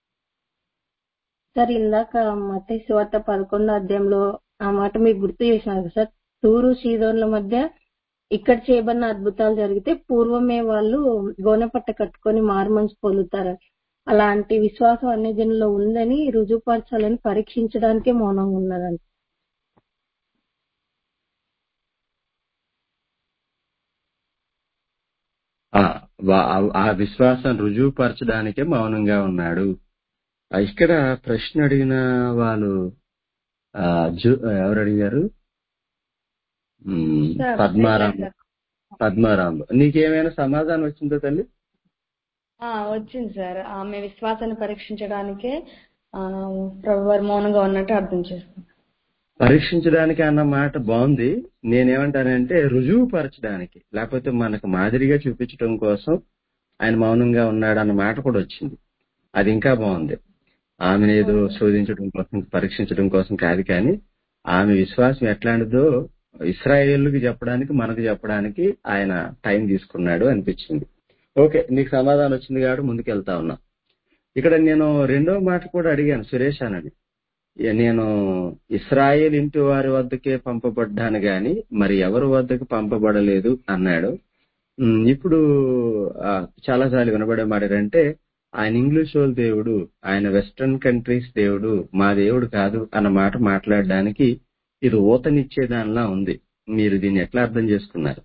Speaker 4: సార్ ఇందాక మత సువార్త పదకొండో అధ్యాయంలో ఆ మాట మీకు గుర్తు చేసినారు కదా సార్ తూరు సీదోన్ల మధ్య ఇక్కడ చేయబడిన అద్భుతాలు జరిగితే పూర్వమే వాళ్ళు గోనెపట్ట కట్టుకొని మారుమనసు పొందుతారు అలాంటి విశ్వాసం అన్ని జనుల్లో ఉందని రుజువుపరచాలని పరీక్షించడానికే మౌనంగా ఉన్నారంట
Speaker 13: ఆ వా- ఆ- ఆ విశ్వాసం రుజువుపరచడానికే మౌనంగా ఉన్నాడు ఆ, ఇక్కడ ప్రశ్న అడిగిన వాళ్ళు ఆ, జు- ఎవరు అడిగారు మ్,
Speaker 5: సార్
Speaker 13: పద్మారాం
Speaker 5: సార్.
Speaker 13: పద్మారాం నీకేమైనా సమాధానం వచ్చిందో తల్లి
Speaker 5: ఆ, వచ్చింది సార్ ఆమె విశ్వాసాన్ని పరీక్షించడానికే ఆ, ప్రభువారు మౌనంగా ఉన్నట్టు అర్థం చేసుకున్నాం
Speaker 13: పరీక్షించడానికి అన్న మాట బాగుంది నేనేమంటానంటే రుజువు పరచడానికి లేకపోతే మనకు మాదిరిగా చూపించడం కోసం ఆయన మౌనంగా ఉన్నాడు అన్న మాట కూడా వచ్చింది అది ఇంకా బాగుంది ఆమెను ఏదో శోధించడం కోసం పరీక్షించడం కోసం కాదు కానీ ఆమె విశ్వాసం ఎట్లాంటిదో ఇస్రాయేళ్లకు చెప్పడానికి మనకు చెప్పడానికి ఆయన టైం తీసుకున్నాడు అనిపించింది ఓకే నీకు సమాధానం వచ్చింది కాబట్టి ముందుకెళ్తా ఉన్నా ఇక్కడ నేను రెండో మాట కూడా అడిగాను సురేష్ అనని నేను ఇస్రాయేల్ ఇంటి వారి వద్దకే పంపబడ్డాను గాని మరి ఎవరి వద్దకు పంపబడలేదు అన్నాడు ఉమ్, ఇప్పుడు ఆ, చాలాసార్లు వినబడే మాట ఏంటంటే ఆయన ఇంగ్లీష్ వాళ్ళ దేవుడు ఆయన వెస్ట్రన్ కంట్రీస్ దేవుడు మా దేవుడు కాదు అన్న మాట మాట్లాడడానికి ఇది ఊతనిచ్చే దానిలా ఉంది మీరు దీన్ని ఎట్లా అర్థం చేసుకున్నారు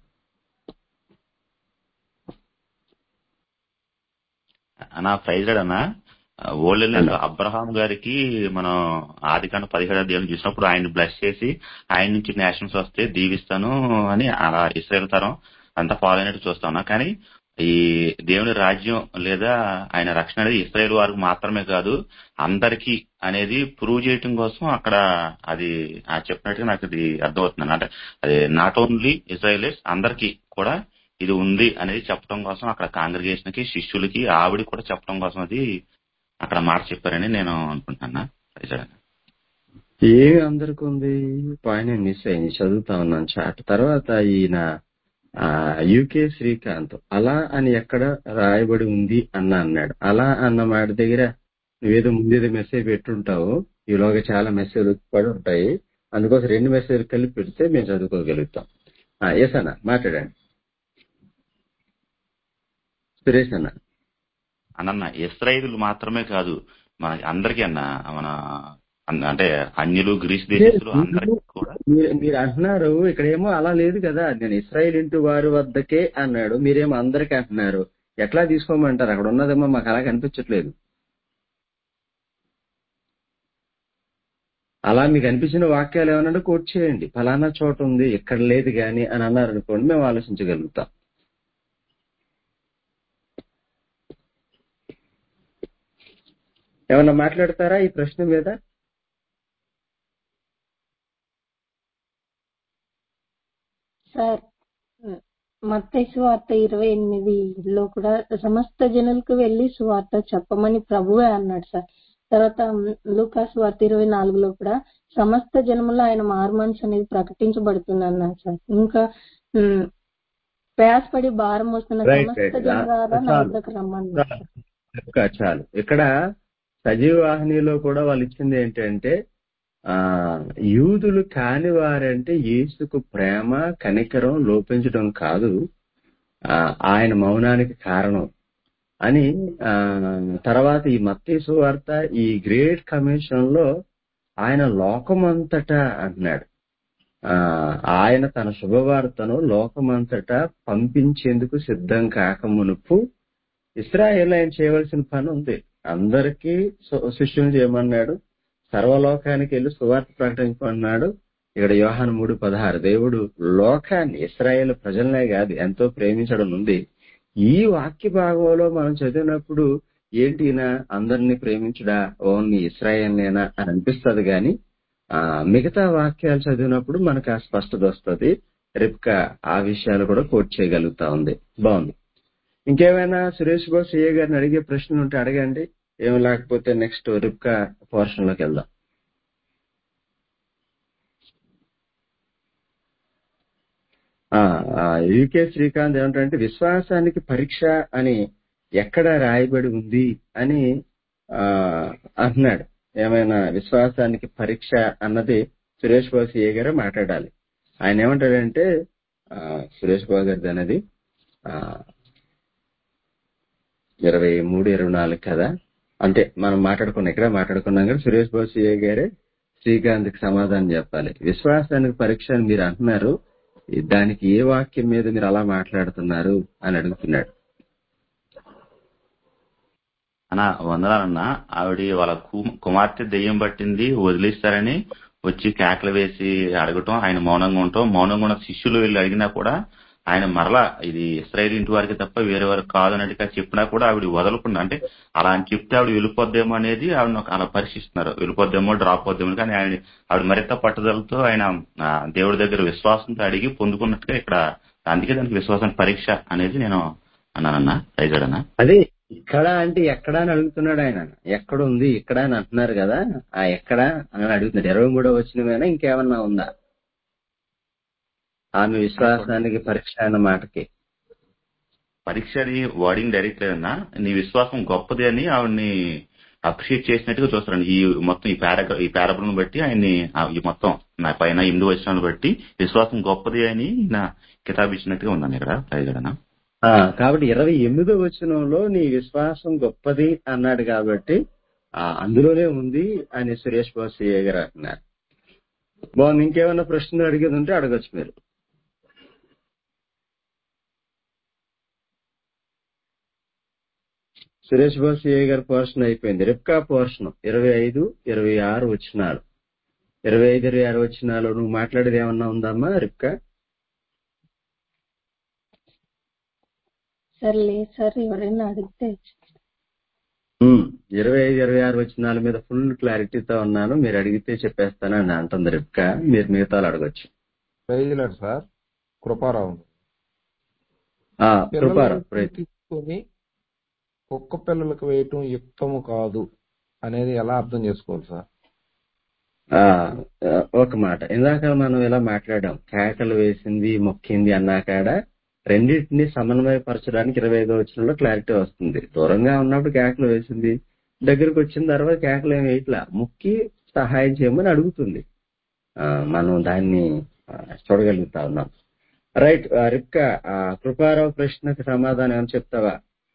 Speaker 3: అన్నా ప్రైజ్ అన్నా ఓల్డ్ అబ్రహాం గారికి మనం ఆది కాండ పదిహేడు అధ్యాయం చూసినప్పుడు ఆయన బ్లెస్ చేసి ఆయన నుంచి నేషనల్స్ వస్తే దీవిస్తాను అని అలా ఇస్రాయల్ తరం అంతా ఫాలో అయినట్టు చూస్తా ఉన్నా కానీ ఈ దేవుని రాజ్యం లేదా ఆయన రక్షణ అనేది ఇస్రాయేల్ వారికి మాత్రమే కాదు అందరికీ అనేది ప్రూవ్ చేయటం కోసం అక్కడ అది ఆ చెప్పినట్టుగా నాకు ఇది అర్థమవుతుంది అంటే అది నాట్ ఓన్లీ ఇజ్రాయలీస్ అందరికీ కూడా ఇది ఉంది అనేది చెప్పడం కోసం అక్కడ కాంగ్రిగేషన్ కి శిష్యులకి ఆవిడ కూడా చెప్పడం కోసం అది అక్కడ మాట చెప్పారని నేను అనుకుంటున్నా
Speaker 13: ఏమి అందరికి ఉంది పాయింట్ మిస్ అయింది చదువుతా ఉన్నాను చాట్ తర్వాత ఈయన యూకే శ్రీకాంత్ అలా అని ఎక్కడ రాయబడి ఉంది అన్న అన్నాడు అలా అన్న మాట దగ్గర నువ్వేదో ముందేదో మెసేజ్ పెట్టుంటావు ఈలోగా చాలా మెసేజ్లు పడి ఉంటాయి అందుకోసం రెండు మెసేజ్లు కలిపి పెడితే మేము చదువుకోగలుగుతాం ఎస్ అన్న మాట్లాడండి సురేష్ అన్న
Speaker 3: అన్న ఇస్రాయేల్ మాత్రమే కాదు మన అందరికీ అన్న మన అన్న- అంటే అన్యులు గ్రీస్ దేశస్తులు అందరికీ కూడా
Speaker 13: మీరు మీరు అంటున్నారు ఇక్కడేమో అలా లేదు కదా నేను ఇస్రాయేల్ ఇంటి వారి వద్దకే అన్నాడు మీరేమో అందరికీ అంటున్నారు ఎట్లా తీసుకోమంటారు అక్కడ ఉన్నదేమో మాకు అలా కనిపించట్లేదు అలా మీకు అనిపించిన వాక్యాలు ఏమన్నా కోట్ చేయండి ఫలానా చోట ఉంది ఇక్కడ లేదు గాని అని అన్నారు అనుకోండి మేము ఆలోచించగలుగుతాం ఏమన్నా మాట్లాడతారా ఈ ప్రశ్న మీద
Speaker 4: సార్ మత్తయి సువార్త ఇరవై ఎనిమిదిలో కూడా సమస్త జనులకు వెళ్లి సువార్త చెప్పమని ప్రభువే అన్నాడు సార్ తర్వాత లూకా సువార్త ఇరవై నాలుగులో కూడా సమస్త జనములో ఆయన మారుమనసు అనేది ప్రకటించబడుతుంది అన్నాడు సార్ ఇంకా ఉమ్, ప్రయాసపడి భారం వస్తున్న
Speaker 13: Right,
Speaker 4: సమస్త
Speaker 13: right.
Speaker 4: జనులారా నా
Speaker 13: చాలు.
Speaker 4: వద్దకు రమ్మన్నాడు సార్.
Speaker 13: ఇంకా చాలు ఇక్కడ సజీవవాహినిలో కూడా వాళ్ళు ఇచ్చింది ఏంటంటే ఆ యూదులు కాని వారంటే యేసుకు ప్రేమ కనికరం లోపించడం కాదు ఆ, ఆయన మౌనానికి కారణం అని ఆ తర్వాత ఈ మత్తయి వార్త ఈ గ్రేట్ కమిషన్ లో ఆయన లోకమంతటా అంటున్నాడు ఆ ఆయన తన శుభవార్తను లోకమంతటా పంపించేందుకు సిద్ధం కాక మునుపు ఇస్రాయేల్ ఆయన చేయవలసిన పని ఉంది అందరికీ సు- శిష్యులు చేయమన్నాడు సర్వలోకానికి వెళ్ళి సువార్త ప్రకటించమన్నాడు ఇక్కడ యోహాను మూడు పదహారు దేవుడు లోకాన్ని ఇస్రాయేల్ ప్రజలనే కాదు ఎంతో ప్రేమించడం ఉంది ఈ వాక్య భాగంలో మనం చదివినప్పుడు ఏంటి ఈయన అందరినీ ప్రేమించుడా ఓన్లీ ఇస్రాయేల్నేనా అని అనిపిస్తుంది గాని ఆ మిగతా వాక్యాలు చదివినప్పుడు మనకు ఆ స్పష్టత వస్తుంది రిప్కా ఆ విషయాలు కూడా కోట్ చేయగలుగుతా ఉంది బాగుంది ఇంకేమైనా సురేష్ బాబు సిఏ గారిని అడిగే ప్రశ్నలు ఉంటే అడగండి ఏమి లేకపోతే నెక్స్ట్ రిప్కా పోర్షన్ లోకి వెళ్దాం యూకే శ్రీకాంత్ ఏమంటారంటే విశ్వాసానికి పరీక్ష అని ఎక్కడ రాయబడి ఉంది అని ఆ అంటున్నాడు ఏమైనా విశ్వాసానికి పరీక్ష అన్నది సురేష్ బాబు సిఏ గారే మాట్లాడాలి ఆయన ఏమంటాడంటే ఆ, సురేష్ బాబు గారిది అనేది ఆ, ఇరవై మూడు ఇరవై నాలుగు కదా అంతే మనం మాట్లాడుకున్నాం ఇక్కడ మాట్లాడుకున్నాం కానీ సురేష్ బాబు సిఏ గారే శ్రీకాంత్ కి సమాధానం చెప్పాలి విశ్వాసానికి పరీక్ష అని మీరు అంటున్నారు దానికి ఏ వాక్యం మీద మీరు అలా మాట్లాడుతున్నారు అని అడుగుతున్నాడు
Speaker 3: అన్న వందనాలన్న ఆవిడ వాళ్ళ కు- కుమార్తె దెయ్యం పట్టింది వదిలేస్తారని వచ్చి కేకలు వేసి అడగటం ఆయన మౌనంగా ఉండటం మౌనంగా ఉన్న శిష్యులు వెళ్ళి అడిగినా కూడా ఆయన మరలా ఇది ఇస్రాయేల్ ఇంటి వారికి తప్ప వేరే వారికి కాదు అన్నట్టుగా చెప్పినా కూడా ఆవిడ వదలకుండా అంటే అలా అని చెప్తే ఆవిడ వెళ్ళిపోద్దేమో అనేది ఆవిడ అలా పరీక్షిస్తున్నారు వెళ్ళిపోద్దేమో డ్రాప్ అవుద్దేమో కానీ ఆయన ఆవిడ మరింత పట్టుదలతో ఆయన ఆ, దేవుడి దగ్గర విశ్వాసంతో అడిగి పొందుకున్నట్టుగా ఇక్కడ అందుకే దానికి విశ్వాసం పరీక్ష అనేది నేను అన్నానన్న రైజాడన్నా
Speaker 13: అదే ఇక్కడ అంటే ఎక్కడ అని అడుగుతున్నాడు ఆయన ఎక్కడ ఉంది ఇక్కడ అని అంటున్నారు కదా ఆ ఎక్కడ అని అడుగుతున్నాడు ఇరవై మూడో వచ్చినమైనా ఇంకేమన్నా ఉందా ఆమె విశ్వాసానికి పరీక్ష అన్న మాటకి
Speaker 3: పరీక్ష అని వర్డింగ్ డైరెక్ట్ లేదన్నా నీ విశ్వాసం గొప్పది అని ఆవిడ్ని అప్రిషియేట్ చేసినట్టుగా చూస్తారండి ఈ మొత్తం ఈ పారాగ్రా ఈ పారబుల్ని బట్టి ఆయన్ని ఆ ఈ మొత్తం నా పైన ఎనిమిది వచనాలను బట్టి విశ్వాసం గొప్పది అని నా కితాబ్ ఇచ్చినట్టుగా ఉందండి ఇక్కడ రైజాడన్నా
Speaker 13: ఆ, కాబట్టి ఇరవై ఎనిమిదో వచనంలో నీ విశ్వాసం గొప్పది అన్నాడు కాబట్టి ఆ అందులోనే ఉంది అని సురేష్ బాబు సిఏ గారు అంటున్నారు బాగుంది ఇంకేమైనా ప్రశ్నలు అడిగేది ఉంటే అడగచ్చు మీరు సురేష్ బాబు సిఏ గారి పోర్షన్ అయిపోయింది రిప్కా పోర్షన్ ఇరవై ఐదు ఇరవై ఆరు వచ్చినాలు ఇరవై ఐదు ఇరవై ఆరు వచ్చినాలు నువ్వు మాట్లాడేది ఏమన్నా ఉందమ్మా రిప్కా
Speaker 4: సర్లే సార్ ఎవరైనా అడిగితే
Speaker 13: ఉమ్, ఇరవై ఐదు ఇరవై ఆరు వచ్చినాల మీద ఫుల్ క్లారిటీతో ఉన్నాను మీరు అడిగితే చెప్పేస్తానని అంటుంది రిప్కా మీరు మిగతాలు అడగొచ్చు
Speaker 10: ప్రైజ్లాడు సార్ కృపారావు
Speaker 13: ఆ,
Speaker 10: పిల్లలు
Speaker 13: కృపారావు ప్రయత్నం
Speaker 10: తీసుకొని కుక్క పిల్లలకు వేయటం యుక్తము కాదు అనేది ఎలా అర్థం చేసుకోవాలి సార్
Speaker 13: ఆ, ఆ, ఒక మాట ఇందాక మనం ఇలా మాట్లాడాం కేకలు వేసింది మొక్కింది అన్నాకాడ రెండింటిని సమన్వయపరచడానికి ఇరవై ఐదో వచ్చినలో క్లారిటీ వస్తుంది దూరంగా ఉన్నప్పుడు కేకలు వేసింది దగ్గరకు వచ్చిన తర్వాత కేకలు ఏమి వేయట్లా ముక్కి సహాయం చేయమని అడుగుతుంది ఆ, మనం దాన్ని ఆ, చూడగలుగుతా ఉన్నాం రైట్ రిప్కా ఆ, కృపారావు ప్రశ్నకు సమాధానం ఏమైనా చెప్తావా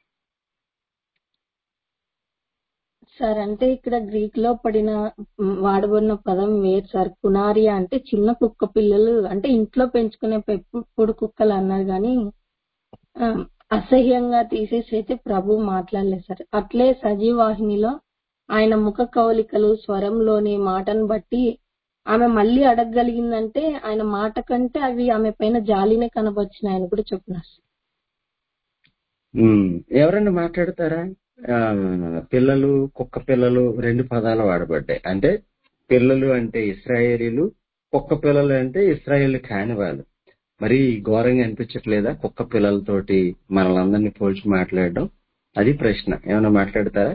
Speaker 4: సార్ అంటే ఇక్కడ గ్రీక్ లో పడిన మ్, వాడబడిన పదం వేరు సార్ కునారియా అంటే చిన్న కుక్క పిల్లలు అంటే ఇంట్లో పెంచుకునే పెంపుడు కుక్కలు అన్నారు కానీ ఆ, అసహ్యంగా తీసేసి అయితే ప్రభు మాట్లాడలేదు సార్ అట్లే సజీవాహినిలో ఆయన ముఖ కవలికలు స్వరంలోని మాటను బట్టి ఆమె మళ్ళీ అడగగలిగిందంటే ఆయన మాట కంటే అవి ఆమె పైన జాలినే కనబరిచినాయని కూడా చెప్పినారు సార్.
Speaker 13: ఉమ్, ఎవరైనా మాట్లాడతారా ఆ, పిల్లలు కుక్క పిల్లలు రెండు పదాలు వాడబడ్డాయి అంటే పిల్లలు అంటే ఇస్రాయేలీలు కుక్క పిల్లలు అంటే ఇస్రాయేల్ కాని వాళ్ళు మరి ఘోరంగా అనిపించట్లేదా కుక్క పిల్లలతోటి మనలందరినీ పోల్చి మాట్లాడడం అది ప్రశ్న ఏమైనా మాట్లాడతారా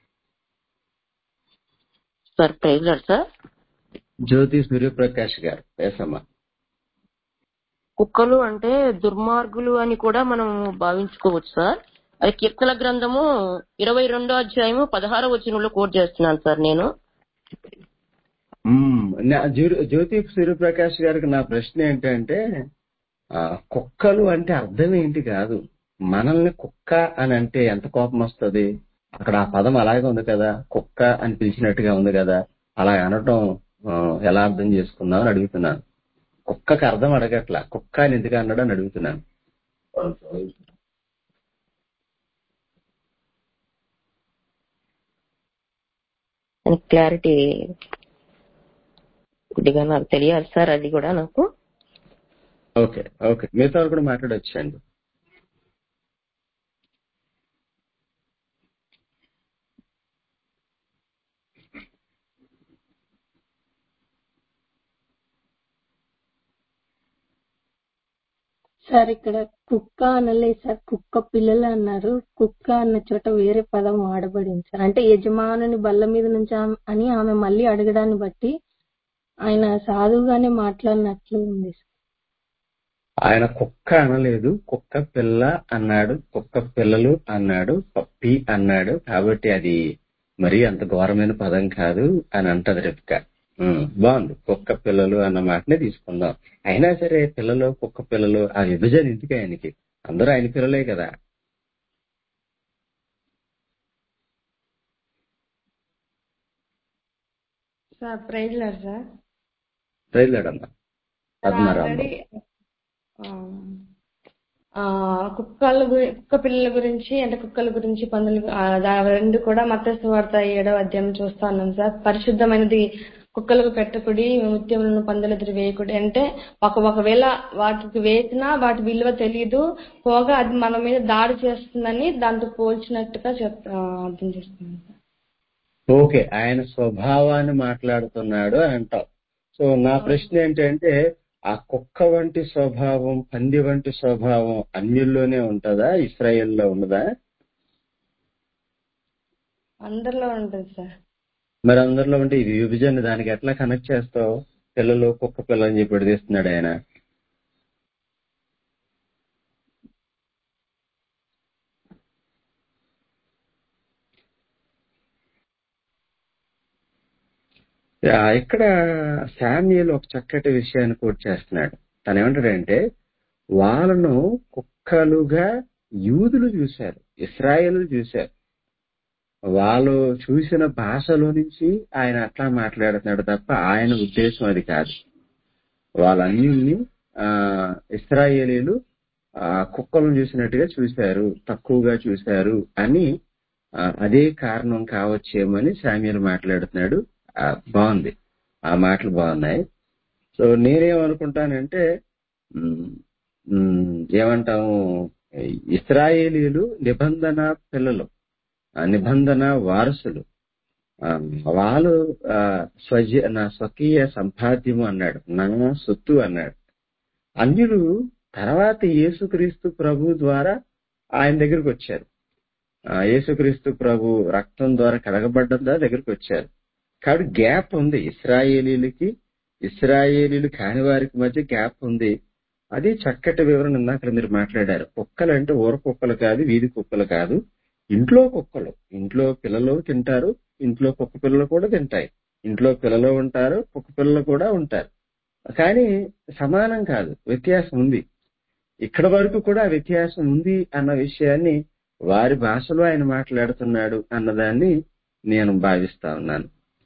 Speaker 8: sir praise lord sir
Speaker 13: Jyothi Suryaprakash గారు వేసమ్మా
Speaker 8: కుక్కలు అంటే దుర్మార్గులు అని కూడా మనం భావించుకోవచ్చు సార్ అది కీర్తన గ్రంథము ఇరవై రెండో అధ్యాయము పదహారో వచనంలో కోట్ చేస్తున్నాను సార్ నేను
Speaker 13: మ్మ్. నా- జ్యో- జ్యోతి సూర్యప్రకాష్ గారికి నా ప్రశ్న ఏంటంటే ఆ, కుక్కలు అంటే అర్థం ఏంటి కాదు మనల్ని కుక్క అని అంటే ఎంత కోపం వస్తుంది అక్కడ ఆ పదం అలాగే ఉంది కదా కుక్క అని పిలిచినట్టుగా ఉంది కదా అలా అనటం ఆ, ఎలా అర్థం చేసుకుందాం అని అడుగుతున్నాను కుక్కకి అర్థం అడగట్లా కుక్క అని ఎందుకు అన్నాడు అని అడుగుతున్నాను
Speaker 8: క్లారిటీ కొద్దిగా నాకు తెలియాలి సార్ అది కూడా నాకు
Speaker 13: ఓకే ఓకే మిగతా వాళ్ళు కూడా మాట్లాడొచ్చండి
Speaker 4: సార్ ఇక్కడ కుక్క అనలేదు సార్ కుక్క పిల్లలు అన్నారు కుక్క అన్న చోట వేరే పదం వాడబడింది సార్ అంటే యజమానుని బల్ల మీద నుంచి ఆమె- అని ఆమె మళ్ళీ అడగడాన్ని బట్టి ఆయన సాధువుగానే మాట్లాడినట్లు ఉంది సార్.
Speaker 13: ఆయన కుక్క అనలేదు కుక్క పిల్ల అన్నాడు కుక్క పిల్లలు అన్నాడు పప్పి అన్నాడు కాబట్టి అది మరీ అంత ఘోరమైన పదం కాదు అని అంటది రెప్క ఉమ్, బాగుంది కుక్క పిల్లలు అన్న మాటనే తీసుకుందాం అయినా సరే పిల్లలు కుక్క పిల్లలు ఆ విభజన ఎందుకు ఆయనకి అందరూ ఆయన పిల్లలే కదా
Speaker 5: సార్ ప్రైజ్ లేదు సార్
Speaker 13: రైలాడమ్మా పద్మరాంబ
Speaker 5: ఆల్రెడీ కుక్కల గురి- కుక్క పిల్లల గురించి అంటే కుక్కల గురించి పందుల గు- ఆ, దా- రెండు కూడా మత్స్య వార్త ఏడవ అధ్యాయం చూస్తా ఉన్నాం సార్ పరిశుద్ధమైనది కుక్కలకు పెట్టకుడి ముత్యములను పందుల ఎదురు వేయకుడి అంటే ఒక ఒకవేళ వాటికి వేసినా వాటి విలువ తెలియదు పోగా అది మన మీద దాడి చేస్తుందని దాంతో పోల్చినట్టుగా చెప్ ఆ, అర్థం చేస్తున్నాను సార్
Speaker 13: ఓకే ఆయన స్వభావాన్ని మాట్లాడుతున్నాడు అని అంటాం సో నా ప్రశ్న ఏంటంటే ఆ కుక్క వంటి స్వభావం పంది వంటి స్వభావం అన్యుల్లోనే ఉంటుందా ఇస్రాయేల్లో ఉన్నదా
Speaker 5: అందరిలో ఉంటుంది సార్
Speaker 13: మరి అందరిలో ఉంటే ఇది విభజన దానికి ఎట్లా కనెక్ట్ చేస్తావు పిల్లలు కుక్క పిల్ల అని చెప్పి విడదీస్తున్నాడు ఆయన ఆ, ఇక్కడ శామ్యుల్ ఒక చక్కటి విషయాన్ని కోట్ చేస్తున్నాడు తను ఏమంటాడంటే వాళ్ళను కుక్కలుగా యూదులు చూశారు ఇస్రాయేలు చూశారు వాళ్ళు చూసిన భాషలో నుంచి ఆయన అట్లా మాట్లాడుతున్నాడు తప్ప ఆయన ఉద్దేశం అది కాదు వాళ్ళన్యుల్ని ఆ ఇస్రాయేలీలు ఆ కుక్కలను చూసినట్టుగా చూశారు తక్కువగా చూశారు అని ఆ, అదే కారణం కావచ్చేమని శామ్యుల్ మాట్లాడుతున్నాడు ఆ, బాగుంది ఆ మాటలు బాగున్నాయి సో నేనేమనుకుంటానంటే ఉమ్, ఉమ్, ఏమంటాము ఇస్రాయేలీలు నిబంధన పిల్లలు ఆ నిబంధన వారసులు ఆ, వాళ్ళు ఆ, స్వజ నా స్వకీయ సంపాద్యము అన్నాడు నా సొత్తు అన్నాడు అన్యులు తర్వాత యేసుక్రీస్తు ప్రభు ద్వారా ఆయన దగ్గరికి వచ్చారు ఆ, యేసుక్రీస్తు ప్రభు రక్తం ద్వారా కడగబడ్డం ద్వారా దగ్గరికి వచ్చారు కాబట్టి గ్యాప్ ఉంది ఇస్రాయేలీలకి ఇస్రాయేలీలు కాని వారికి మధ్య గ్యాప్ ఉంది అది చక్కటి వివరణ ఇందాక మీరు మాట్లాడారు కుక్కలు అంటే ఊర కుక్కలు కాదు వీధి కుక్కలు కాదు ఇంట్లో కుక్కలు ఇంట్లో పిల్లలు తింటారు ఇంట్లో కుక్క పిల్లలు కూడా తింటాయి ఇంట్లో పిల్లలు ఉంటారు కుక్క పిల్లలు కూడా ఉంటారు కానీ సమానం కాదు వ్యత్యాసం ఉంది ఇక్కడ వరకు కూడా వ్యత్యాసం ఉంది అన్న విషయాన్ని వారి భాషలో ఆయన మాట్లాడుతున్నాడు అన్నదాన్ని నేను భావిస్తా ఉన్నాను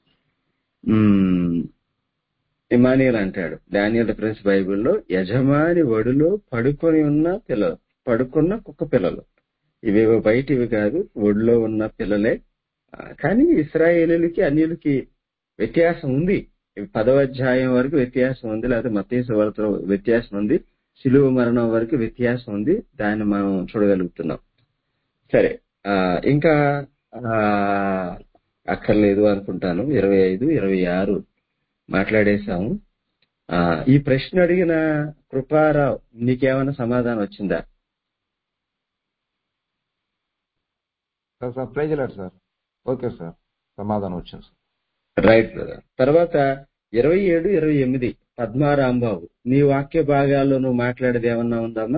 Speaker 13: మ్మ్. ఇమానియల్ అంటాడు డానియల్ ప్రిన్స్ బైబిల్లో యజమాని ఒడిలో పడుకొని ఉన్న పిల్లలు పడుకున్న కుక్క పిల్లలు ఇవేవో బయటివి కాదు ఒడిలో ఉన్న పిల్లలే ఆ, కానీ ఇస్రాయేలీలకి అన్యులకి వ్యత్యాసం ఉంది ఇవి పదవ అధ్యాయం వరకు వ్యత్యాసం ఉంది లేకపోతే మతీసు వార్తలో వ్యత్యాసం ఉంది శిలువ మరణం వరకు వ్యత్యాసం ఉంది దాన్ని మనం చూడగలుగుతున్నాం సరే ఆ, ఇంకా ఆ, అక్కర్లేదు అనుకుంటాను ఇరవై ఐదు ఇరవై ఆరు మాట్లాడేశాము ఆ, ఈ ప్రశ్న అడిగిన కృపారావు నీకేమైనా సమాధానం వచ్చిందా
Speaker 10: sir sir praise lord sir okay sir సమాధానం వచ్చింది సార్
Speaker 13: రైట్ బ్రదర్ తర్వాత ఇరవై ఏడు ఇరవై ఎనిమిది పద్మారాంబాబు నీ వాక్య భాగాల్లో నువ్వు మాట్లాడేది ఏమన్నా ఉందమ్మా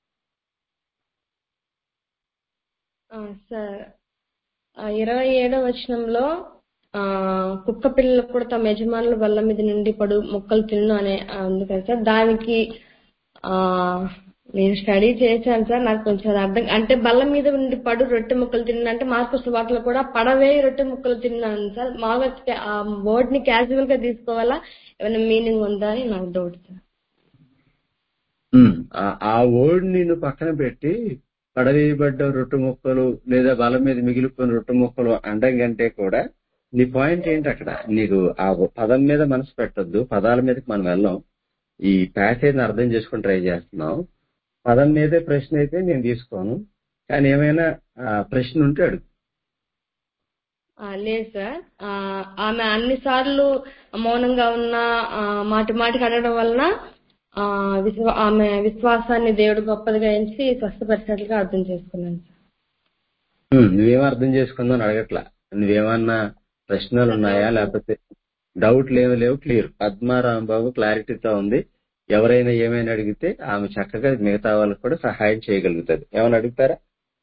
Speaker 5: ఆ, సార్ ఆ, ఇరవై ఏడో వచనంలో ఆ కుక్క పిల్లలకు కూడా తమ యజమానుల బల్ల మీద నుండి పడు మొక్కలు తిన్ను అనే ఆ, ఉంది కదా సార్ దానికి ఆ నేను స్టడీ చేశాను సార్ నాకు కొంచెం అది అర్థం అంటే బల్ల మీద ఉండి పడు రొట్టె ముక్కలు తిన్నా అంటే మార్కస్ వాటిలో కూడా పడవే రొట్టె ముక్కలు తిన్నాను సార్ మామూలుగా ఆ వర్డ్ ని క్యాజువల్ గా తీసుకోవాలా ఏమైనా మీనింగ్ ఉందా అని నాకు డౌట్ సార్
Speaker 13: ఉమ్, ఆ- ఆ వర్డ్ నిన్ను పక్కన పెట్టి పడవేయబడ్డ రొట్టె ముక్కలు లేదా బల మీద మిగిలిపోయిన రొట్టె ముక్కలు అండం కంటే కూడా నీ పాయింట్ ఏంటి అక్కడ నీకు ఆ పదం మీద మనసు పెట్టొద్దు పదాల మీదకి మనం వెళ్ళాం ఈ ప్యాసేజ్ అర్థం చేసుకుని ట్రై చేస్తున్నాం పదం మీదే ప్రశ్న అయితే నేను తీసుకోను కానీ ఏమైనా ఆ, ప్రశ్న ఉంటే అడుగు
Speaker 5: ఆ, లేదు సార్ ఆ, ఆమె అన్ని సార్లు మౌనంగా ఉన్న ఆ, మాటి మాటికి అడగడం వలన ఆ విశ్వ ఆమె విశ్వాసాన్ని దేవుడు గొప్పదిగా ఎంచి స్వస్థపరిచినట్లుగా అర్థం చేసుకున్నాను సార్
Speaker 13: ఉమ్, నువ్వేం అర్థం చేసుకుందో అని అడగట్లా నువ్వేమన్నా ప్రశ్నలు ఉన్నాయా లేకపోతే డౌట్లు ఏమి లేవు క్లియర్ పద్మారాంబాబు క్లారిటీతో ఉంది ఎవరైనా ఏమైనా అడిగితే ఆమె చక్కగా మిగతా వాళ్ళకి కూడా సహాయం చేయగలుగుతుంది ఏమైనా అడుగుతారా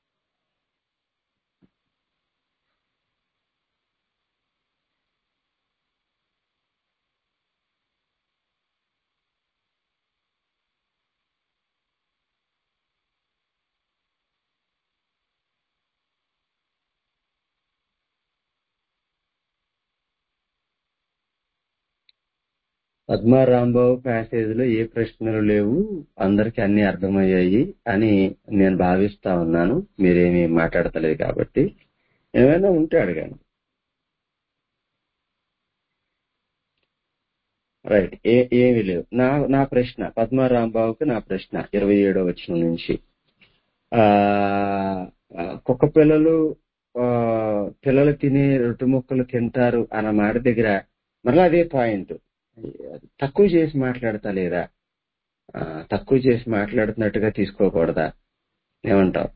Speaker 13: పద్మారాంబాబు ప్యాసేజ్ లో ఏ ప్రశ్నలు లేవు అందరికి అన్ని అర్థమయ్యాయి అని నేను భావిస్తా ఉన్నాను మీరేమీ మాట్లాడతలేదు కాబట్టి ఏమైనా ఉంటే అడగండి రైట్ ఏ ఏమీ లేవు నా నా ప్రశ్న పద్మారాంబాబుకి నా ప్రశ్న ఇరవై ఏడో వచ్చిన నుంచి ఆ ఆ, కుక్క పిల్లలు ఆ, పిల్లలు తినే రొట్టె ముక్కలు తింటారు అన్న మాట దగ్గర మరలా అదే పాయింట్ తక్కువ చేసి మాట్లాడతా లేదా ఆ, తక్కువ చేసి మాట్లాడుతున్నట్టుగా తీసుకోకూడదా ఏమంటావు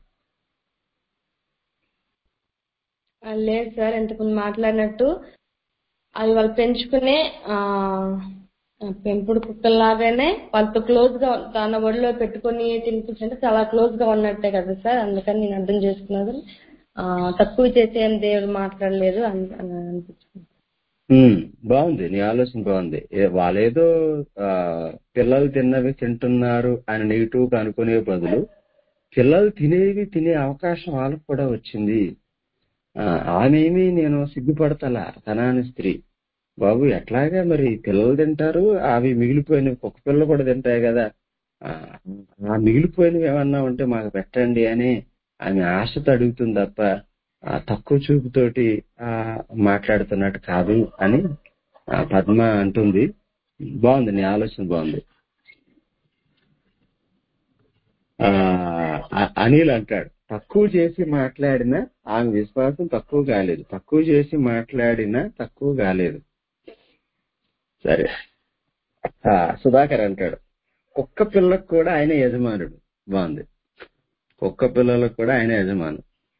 Speaker 5: ఆ, లేదు సార్ ఇంతకుముందు మాట్లాడినట్టు అవి వాళ్ళు పెంచుకునే ఆ ఆ, పెంపుడు కుక్కల్లాగానే వాళ్ళతో క్లోజ్ గా తన ఒడిలో పెట్టుకొని తినిపించంటే చాలా క్లోజ్ గా ఉన్నట్టే కదా సార్ అందుకని నేను అర్థం చేసుకున్నది ఆ, తక్కువ చేసి ఏం దేవుడు మాట్లాడలేదు అని అని అనిపించింది
Speaker 13: ఉమ్, బాగుంది నీ ఆలోచన బాగుంది ఏ- వాళ్ళేదో ఆ, పిల్లలు తిన్నవి తింటున్నారు అని నెగిటివ్ గా అనుకునే బదులు పిల్లలు తినేవి తినే అవకాశం వాళ్ళకు కూడా వచ్చింది ఆ, ఆమెమి నేను సిగ్గుపడతలా తనాని స్త్రీ బాబు ఎట్లాగా మరి పిల్లలు తింటారు అవి మిగిలిపోయినవి కుక్క పిల్లలు కూడా తింటాయి కదా ఆ ఆ మిగిలిపోయినవి ఏమన్నా ఉంటే మాకు పెట్టండి అని ఆమె ఆశతో అడుగుతుంది తప్ప ఆ తక్కువ చూపుతోటి ఆ మాట్లాడుతున్నట్టు కాదు అని ఆ పద్మ అంటుంది బాగుంది నీ ఆలోచన బాగుంది ఆ అ- అనిల్ అంటాడు తక్కువ చేసి మాట్లాడినా ఆమె విశ్వాసం తక్కువ కాలేదు తక్కువ చేసి మాట్లాడినా తక్కువ కాలేదు సరే ఆ, సుధాకర్ అంటాడు కుక్క పిల్లకు కూడా ఆయన యజమానుడు బాగుంది కుక్క పిల్లలకు కూడా ఆయన యజమాను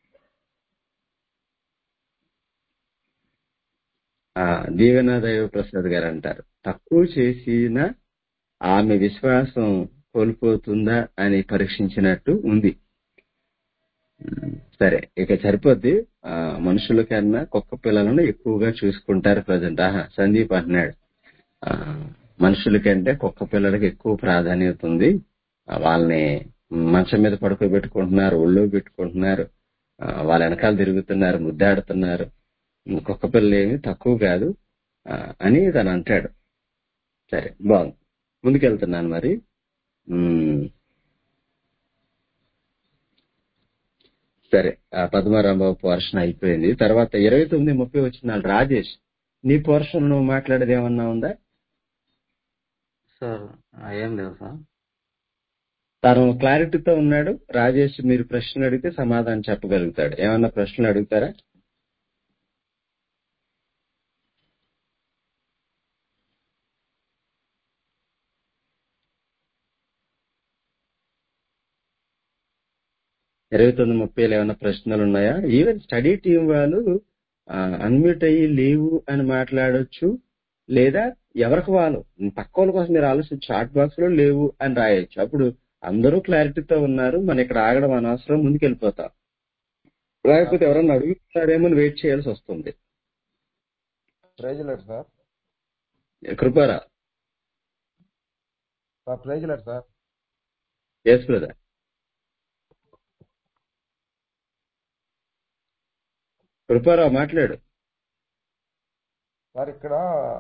Speaker 13: ఆ దీవెన దైవ ప్రసాద్ గారు అంటారు తక్కువ చేసిన ఆమె విశ్వాసం కోల్పోతుందా అని పరీక్షించినట్టు ఉంది ఉమ్, సరే ఇక సరిపోద్ది ఆ మనుషుల కన్నా కుక్క పిల్లలను ఎక్కువగా చూసుకుంటారు ప్రజెంట్ ఆహా సందీప్ అంటున్నాడు ఆ, మనుషుల కంటే కుక్క పిల్లలకి ఎక్కువ ప్రాధాన్యత ఉంది ఆ, వాళ్ళని మంచం మీద పడుకోబెట్టుకుంటున్నారు ఒళ్ళో పెట్టుకుంటున్నారు ఆ, వాళ్ళ వెనకాల తిరుగుతున్నారు ముద్దాడుతున్నారు కుక్క పిల్లలు ఏమి తక్కువ కాదు ఆ, అని తను అంటాడు సరే బాగుంది ముందుకెళ్తున్నాను మరి ఉమ్, సరే ఆ పద్మారాంబాబు పోర్షన్ అయిపోయింది తర్వాత ఇరవై తొమ్మిది ముప్పై వచ్చిన రాజేష్ నీ పోర్షన్ నువ్వు మాట్లాడేది ఏమన్నా ఉందా
Speaker 14: సార్ ఏం లేవు సార్
Speaker 13: తను క్లారిటీతో ఉన్నాడు రాజేష్ మీరు ప్రశ్నలు అడిగితే సమాధానం చెప్పగలుగుతాడు ఏమన్నా ప్రశ్నలు అడుగుతారా ఇరవై తొమ్మిది ముప్పైలో ఏమైనా ప్రశ్నలు ఉన్నాయా ఈవెన్ స్టడీ టీం వాళ్ళు అన్మ్యూట్ అయ్యి లేవు అని మాట్లాడొచ్చు లేదా ఎవరికి వాళ్ళు పక్క వాళ్ళ కోసం మీరు ఆలోచించి చాట్ బాక్స్ లో లేవు అని రాయొచ్చు అప్పుడు అందరూ క్లారిటీతో ఉన్నారు మన ఇక్కడ ఆగడం అనవసరం ముందుకు వెళ్ళిపోతాం లేకపోతే ఎవరన్నా అడుగుతారేమో అని వెయిట్ చేయాల్సి వస్తుంది
Speaker 10: ప్రైజ్ లేదు సార్
Speaker 13: కృపారా
Speaker 10: సార్ ప్రైజ్ లేదు సార్
Speaker 13: ఎస్ బ్రదర్ కృపారావు మాట్లాడు
Speaker 10: సార్ ఇక్కడ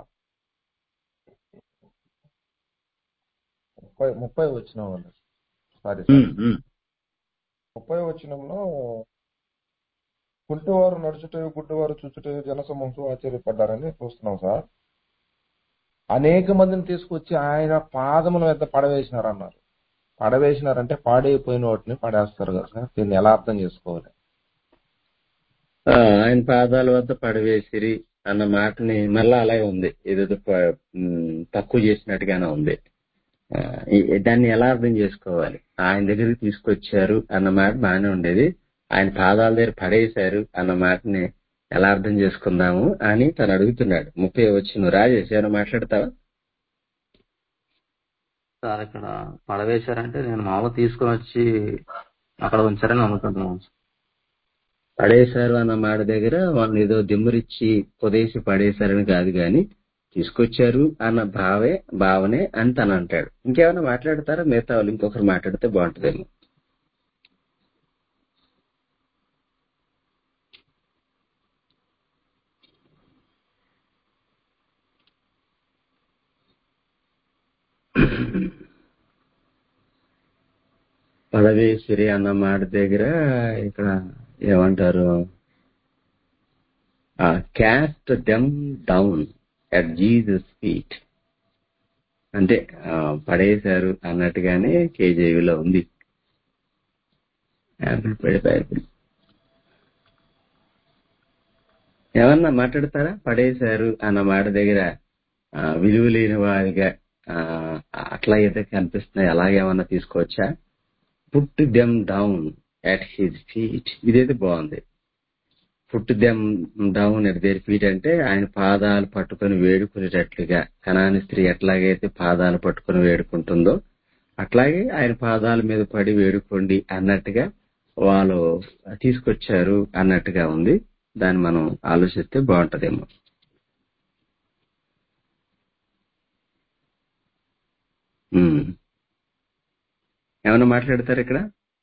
Speaker 10: ముప్పై ముప్పై వచ్చిన సారీ సారీ
Speaker 13: ఉమ్, ఉమ్.
Speaker 10: ముప్పై వచ్చినంలో కుంటివారు నడుచుట గుడ్డివారు చూచుట జనసమూహం ఆశ్చర్యపడ్డారని చూస్తున్నాం సార్ అనేక మందిని తీసుకొచ్చి ఆయన పాదముల మీద పడవేసినారు అన్నారు పడవేసినారంటే పాడైపోయిన వాటిని పడేస్తారు కదా సార్ దీన్ని ఎలా అర్థం చేసుకోవాలి
Speaker 13: ఆ, ఆయన పాదాల వద్ద పడవేసిరి అన్న మాటని మళ్ళా అలాగే ఉంది ఏదేదో ప- ఉమ్, తక్కువ చేసినట్టుగానే ఉంది ఆ, ఈ- దాన్ని ఎలా అర్థం చేసుకోవాలి ఆయన దగ్గరికి తీసుకొచ్చారు అన్న మాట బాగానే ఉండేది ఆయన పాదాల దగ్గర పడేశారు అన్న మాటని ఎలా అర్థం చేసుకుందాము అని తను అడుగుతున్నాడు ముప్పై వచ్చి నువ్వు రాజేష్ ఏమైనా మాట్లాడతావా
Speaker 6: సార్ ఇక్కడ పడవేశారంటే నేను మామ తీసుకొని వచ్చి అక్కడ ఉంచారని నమ్ముతున్నాను
Speaker 13: పడేశారు అన్న మాట దగ్గర వాళ్ళని ఏదో దిమ్మరిచ్చి పొదేసి పడేశారని కాదు గాని తీసుకొచ్చారు అన్న భావే భావనే అని తను అంటాడు ఇంకేమైనా మాట్లాడతారా మిగతా వాళ్ళు ఇంకొకరు మాట్లాడితే బాగుంటుందేమో పడవేసిరి అన్న మాట దగ్గర ఇక్కడ ఏమంటారు cast them down at Jesus feet అంటే ఆ, పడేశారు అన్నట్టుగానే కేజీవీలో ఉంది యాపిల్ పడిపోయి ఏమన్నా మాట్లాడతారా పడేశారు అన్న మాట దగ్గర ఆ, విలువ లేని వారిగా ఆ, అట్లా అయితే కనిపిస్తున్నాయి అలాగేమన్నా తీసుకోవచ్చా put them down at his feet ఇదైతే బాగుంది put them down at their feet అంటే ఆయన పాదాలు పట్టుకొని వేడుకునేటట్లుగా కనాని స్త్రీ ఎట్లాగైతే పాదాలు పట్టుకొని వేడుకుంటుందో అట్లాగే ఆయన పాదాల మీద పడి వేడుకోండి అన్నట్టుగా వాళ్ళు తీసుకొచ్చారు అన్నట్టుగా ఉంది దాన్ని మనం ఆలోచిస్తే బాగుంటదేమో ఉమ్. ఏమన్నా మాట్లాడతారు ఇక్కడ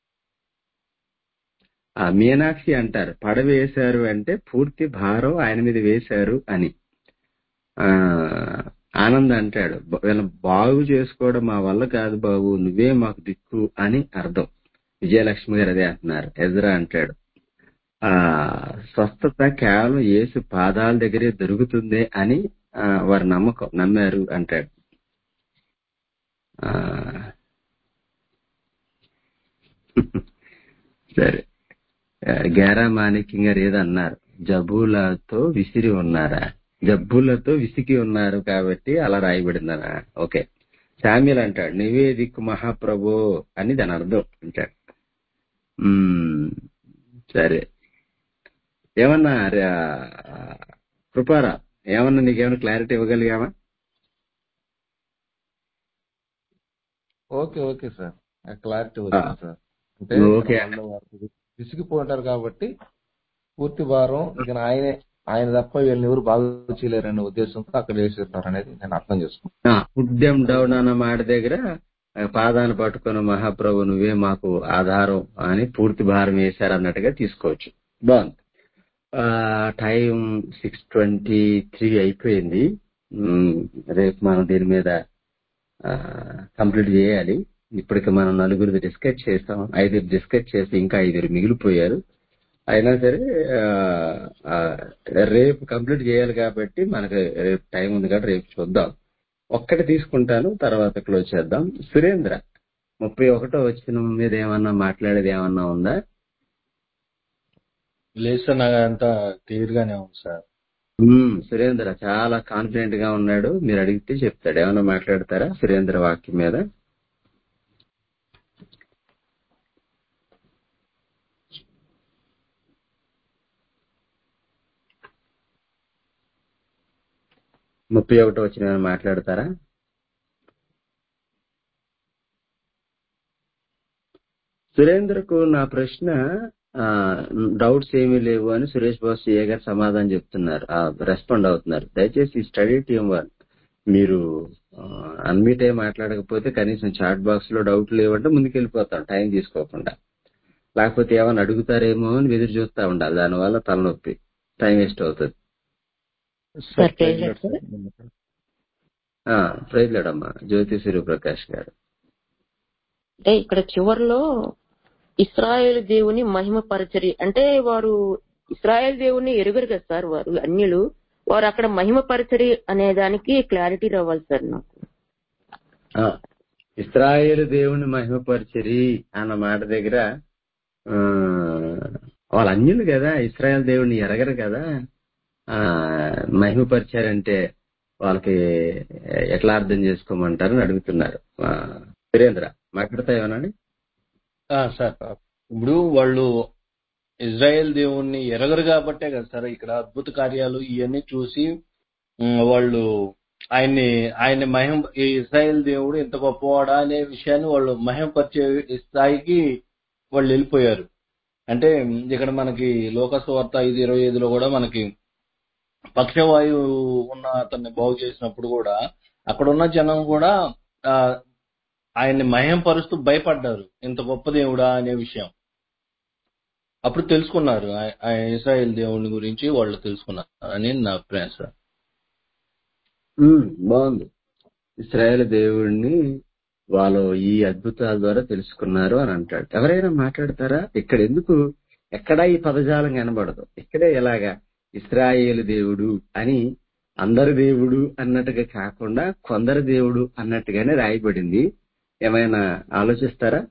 Speaker 13: ఆ మీనాక్షి అంటారు పడవేశారు అంటే పూర్తి భారం ఆయన మీద వేశారు అని ఆ ఆనంద్ అంటాడు "బ- వీళ్ళని బాగు చేసుకోవడం మా వల్ల కాదు బాబు నువ్వే మాకు దిక్కు అని అర్థం విజయలక్ష్మి గారు అదే అంటున్నారు ఎజ్రా అంటాడు ఆ స్వస్థత కేవలం యేసు పాదాల దగ్గరే దొరుకుతుంది అని ఆ, వారి నమ్మకం నమ్మారు అంటాడు ఆ సరే ఆ, గేరా మాణిక్యం గారు ఏదో అన్నారు జబ్బులతో విసిరి ఉన్నారా జబ్బులతో విసికి ఉన్నారు కాబట్టి అలా రాయబడిందనా ఓకే శామ్యుల్ అంటాడు నువ్వే దిక్కు మహాప్రభు అని దాని అర్థం అంటాడు ఉమ్, సరే ఏమన్నా రా- కృపారా ఏమన్నా నీకేమైనా క్లారిటీ ఇవ్వగలిగామా
Speaker 10: ఓకే ఓకే సార్ క్లారిటీ
Speaker 13: ఆ,
Speaker 10: వచ్చింది సార్ అంటే
Speaker 13: నువ్వు
Speaker 10: ఇక్కడ
Speaker 13: ఓకే
Speaker 10: వాళ్ళు వారు విసిగిపోంటారు కాబట్టి పూర్తి భారం ఇక ఆయనే ఆయన తప్ప వీళ్ళని ఎవరు బాగు చేయలేరనే ఉద్దేశంతో అక్కడ వేసిన్నారు అనేది నేను అర్థం చేసుకున్నాను
Speaker 13: ఉద్యమ్ డౌన్ అన్న మాట దగ్గర ఆ, పాదాన్ని పట్టుకున్న మహాప్రభు నువ్వే మాకు ఆధారం అని పూర్తి భారం వేశారు అన్నట్టుగా తీసుకోవచ్చు బాగుంది ఆ, టైం సిక్స్ ట్వంటీ త్రీ అయిపోయింది ఉమ్, రేపు మనం దీని మీద ఆ, కంప్లీట్ చేయాలి ఇప్పటికి మనం నలుగురు డిస్కస్ చేస్తాం ఐదుగురు డిస్కస్ చేసి ఇంకా ఐదుగురు మిగిలిపోయారు అయినా సరే ఆ, ఆ, రేపు కంప్లీట్ చేయాలి కాబట్టి మనకు రేపు టైం ఉంది కాబట్టి రేపు చూద్దాం ఒక్కటి తీసుకుంటాను తర్వాత క్లోజ్ చేద్దాం సురేంద్ర ముప్పై ఒకటో వచ్చిన మీద ఏమన్నా మాట్లాడేది ఏమన్నా ఉందా
Speaker 7: లేదు సార్ నాకు అంతా క్లియర్ గానే ఉంది సార్
Speaker 13: ఉమ్, సురేంద్ర చాలా కాన్ఫిడెంట్ గా ఉన్నాడు మీరు అడిగితే చెప్తాడు ఏమన్నా మాట్లాడతారా సురేంద్ర వాక్యం మీద ముప్పై ఒకటో వచ్చిన ఏమైనా మాట్లాడతారా సురేంద్రకు నా ప్రశ్న ఆ, డౌట్స్ ఏమీ లేవు అని సురేష్ బాస్ సిఏ గారు సమాధానం చెప్తున్నారు రెస్పాండ్ అవుతున్నారు దయచేసి ఈ స్టడీ టీం వాళ్ళు మీరు అన్మిట్ అయి మాట్లాడకపోతే కనీసం చాట్ బాక్స్ లో డౌట్ లేవంటే ముందుకెళ్ళిపోతాం టైం తీసుకోకుండా లేకపోతే ఏమైనా అడుగుతారేమో అని ఎదురు చూస్తా ఉండాలి దానివల్ల తలనొప్పి టైం వేస్ట్ అవుతుంది
Speaker 8: sir praise lord sir
Speaker 13: praise లేడమ్మా జ్యోతి సూర్యప్రకాష్ గారు
Speaker 8: అంటే ఇక్కడ చివర్లో ఇస్రాయేల్ దేవుని మహిమపరచరి అంటే వారు ఇస్రాయేల్ దేవుని ఎరుగరు కదా సార్ వారు అన్యులు వారు అక్కడ మహిమపరచరి అనే దానికి క్లారిటీ రావాలి సార్ నాకు
Speaker 13: ఆ, ఇస్రాయేలు దేవుని మహిమపరిచరి అన్న మాట దగ్గర ఆ, వాళ్ళ అన్యులు కదా ఇస్రాయేల్ దేవుని ఎరగరు కదా ఆ మహిమపరిచారంటే వాళ్ళకి ఎట్లా అర్థం చేసుకోమంటారని అడుగుతున్నారు ఆ, వీరేంద్ర మాట్లాడతా ఏమనండి
Speaker 7: ఆ, సార్ ఇప్పుడు వాళ్ళు ఇజ్రాయెల్ దేవుణ్ణి ఎరగరు కాబట్టే కదా సార్ ఇక్కడ అద్భుత కార్యాలు ఇవన్నీ చూసి ఉమ్, వాళ్ళు ఆయన్ని ఆయన్ని మహిం ఈ ఇజ్రాయెల్ దేవుడు ఇంత గొప్పవాడా అనే విషయాన్ని వాళ్ళు మహింపరిచే స్థాయికి వాళ్ళు వెళ్ళిపోయారు అంటే ఉమ్, ఇక్కడ మనకి లోకస్ వార్త ఐదు ఇరవై ఐదులో కూడా మనకి పక్షవాయువు ఉన్న అతన్ని బాగు చేసినప్పుడు కూడా అక్కడ ఉన్న జనం కూడా ఆ, ఆయన్ని మహింపరుస్తూ భయపడ్డారు ఇంత గొప్ప దేవుడా అనే విషయం అప్పుడు తెలుసుకున్నారు ఆ- ఆ ఇస్రాయేల్ దేవుని గురించి వాళ్ళు తెలుసుకున్నారు అని నా అభిప్రాయం సార్
Speaker 13: ఉమ్, బాగుంది ఇస్రాయేల్ దేవుడిని వాళ్ళు ఈ అద్భుతాల ద్వారా తెలుసుకున్నారు అని అంటాడు ఎవరైనా మాట్లాడతారా ఇక్కడ ఎందుకు ఎక్కడా ఈ పదజాలం కనబడదు ఇక్కడే ఎలాగా ఇస్రాయేల్ దేవుడు అని అందరి దేవుడు అన్నట్టుగా కాకుండా కొందరి దేవుడు అన్నట్టుగానే రాయబడింది ఏమైనా ఆలోచిస్తారా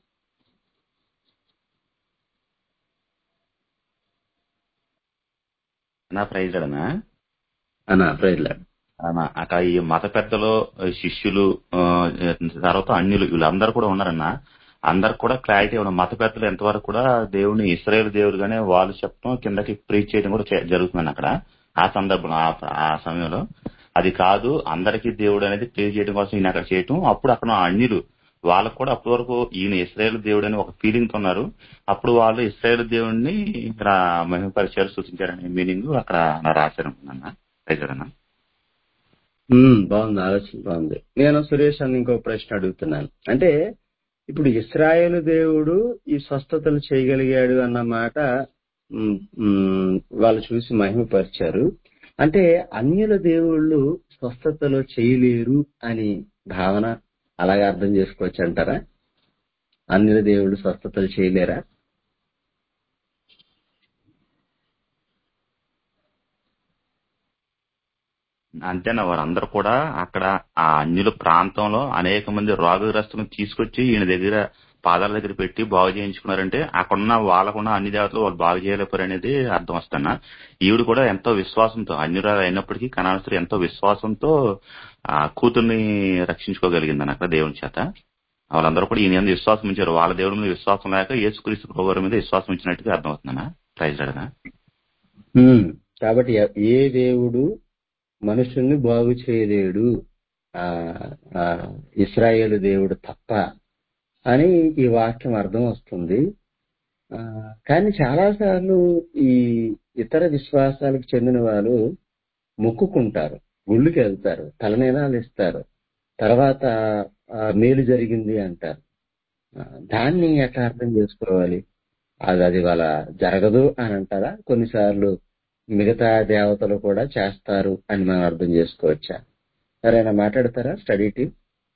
Speaker 3: నా ప్రైజ్ అడనా
Speaker 13: అనా ప్రైజ్లాడు
Speaker 3: అన్న అక్కడ ఈ మత పెద్దలు శిష్యులు ఆ, తర్వాత అన్యులు వీళ్ళందరూ కూడా ఉన్నారన్న అందరు కూడా క్లారిటీ ఇవ్వడం మత పెద్దలు ఎంతవరకు కూడా దేవుని ఇస్రాయేల్ దేవుడుగానే వాళ్ళు చెప్పడం కిందకి ప్రీచ్ చేయడం కూడా చే- జరుగుతుందని అక్కడ ఆ సందర్భంలో ఆ- ఆ సమయంలో అది కాదు అందరికీ దేవుడు అనేది తెలియజేయడం కోసం ఈయన అక్కడ చేయటం అప్పుడు అక్కడ ఉన్న అన్యులు వాళ్ళకు కూడా అప్పటి వరకు ఈయన ఇస్రాయేల్ దేవుడు అని ఒక ఫీలింగ్ తో ఉన్నారు అప్పుడు వాళ్ళు ఇస్రాయేల్ దేవుడిని ఇక్కడ మహిమపరిచారు సూచించారనే మీనింగ్ అక్కడ రాశారు అన్న ప్రైజ్ అన్న
Speaker 13: ఉమ్, బాగుంది ఆలోచన బాగుంది నేను సురేష్ అని ఇంకో ప్రశ్న అడుగుతున్నాను అంటే ఇప్పుడు ఇస్రాయేల్ దేవుడు ఈ స్వస్థతలు చేయగలిగాడు అన్న మాట ఉమ్, ఉమ్, వాళ్ళు చూసి మహిమపరిచారు అంటే అన్యుల దేవుళ్ళు స్వస్థతలు చేయలేరు అని భావన అలాగే అర్థం చేసుకోవచ్చు అంటారా అన్యుల దేవుళ్ళు స్వస్థతలు చేయలేరా
Speaker 3: అంతేనా వారందరూ కూడా అక్కడ ఆ అన్యుల ప్రాంతంలో అనేక మంది రోగగ్రస్తులను తీసుకొచ్చి ఈయన దగ్గర పాదాల దగ్గర పెట్టి బాగు చేయించుకున్నారంటే అక్కడున్న వాళ్ళకున్న అన్ని దేవతలు వాళ్ళు బాగు చేయలేపారు అనేది అర్థం వస్తున్నా ఈవిడ కూడా ఎంతో విశ్వాసంతో అన్యురాలు అయినప్పటికీ కనాల స్త్రీ ఎంతో విశ్వాసంతో ఆ కూతుర్ని రక్షించుకోగలిగిందని అక్కడ దేవుని చేత వాళ్ళందరూ కూడా ఈయన మీద విశ్వాసం ఉంచారు వాళ్ళ దేవుడి మీద విశ్వాసం లేక యేసుక్రీస్తు ప్రభువారి మీద విశ్వాసం ఉంచినట్టుగా అర్థం అవుతుందన్నా ప్రైజ్ అడగా
Speaker 13: ఉమ్, కాబట్టి ఎ- ఏ దేవుడు మనుషుల్ని బాగు చేయలేడు ఆ ఆ, ఇస్రాయేలు దేవుడు తప్ప అని ఈ వాక్యం అర్థం వస్తుంది ఆ, కానీ చాలాసార్లు ఈ ఇతర విశ్వాసాలకు చెందిన వాళ్ళు మొక్కుకుంటారు గుళ్ళకి వెళ్తారు తలనీలాలు ఇస్తారు తర్వాత ఆ, మేలు జరిగింది అంటారు ఆ, దాన్ని ఎట్లా అర్థం చేసుకోవాలి అది అది వాళ్ళ జరగదు అని అంటారా కొన్నిసార్లు మిగతా దేవతలు కూడా చేస్తారు అని మనం అర్థం చేసుకోవచ్చా ఎవరైనా మాట్లాడతారా స్టడీ టీం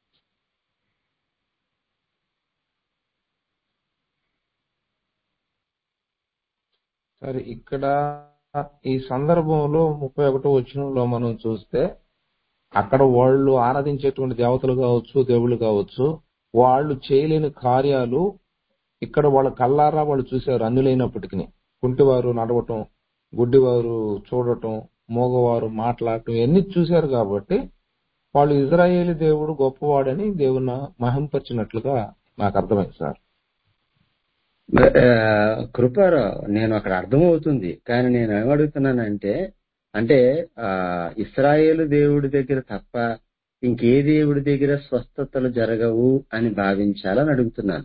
Speaker 10: సరే ఇక్కడ ఈ సందర్భంలో ముప్పై ఒకటో వచనంలో మనం చూస్తే అక్కడ వాళ్ళు ఆరాధించేటువంటి దేవతలు కావచ్చు దేవుళ్ళు కావచ్చు వాళ్ళు చేయలేని కార్యాలు ఇక్కడ వాళ్ళ కళ్ళారా వాళ్ళు చూశారు అన్యులైనప్పటికీ కుంటివారు నడవటం గుడ్డివారు చూడటం మూగవారు మాట్లాడటం ఇవన్నీ చూశారు కాబట్టి వాళ్ళు ఇజ్రాయేలీ దేవుడు గొప్పవాడని దేవుని మహింపరిచినట్లుగా నాకు అర్థమైంది సార్
Speaker 13: ఆ, కృపారావు నేను అక్కడ అర్థమవుతుంది కానీ నేను ఏమడుగుతున్నానంటే అంటే ఆ ఇస్రాయేలు దేవుడి దగ్గర తప్ప ఇంకే దేవుడి దగ్గర స్వస్థతలు జరగవు అని భావించాలని అడుగుతున్నాను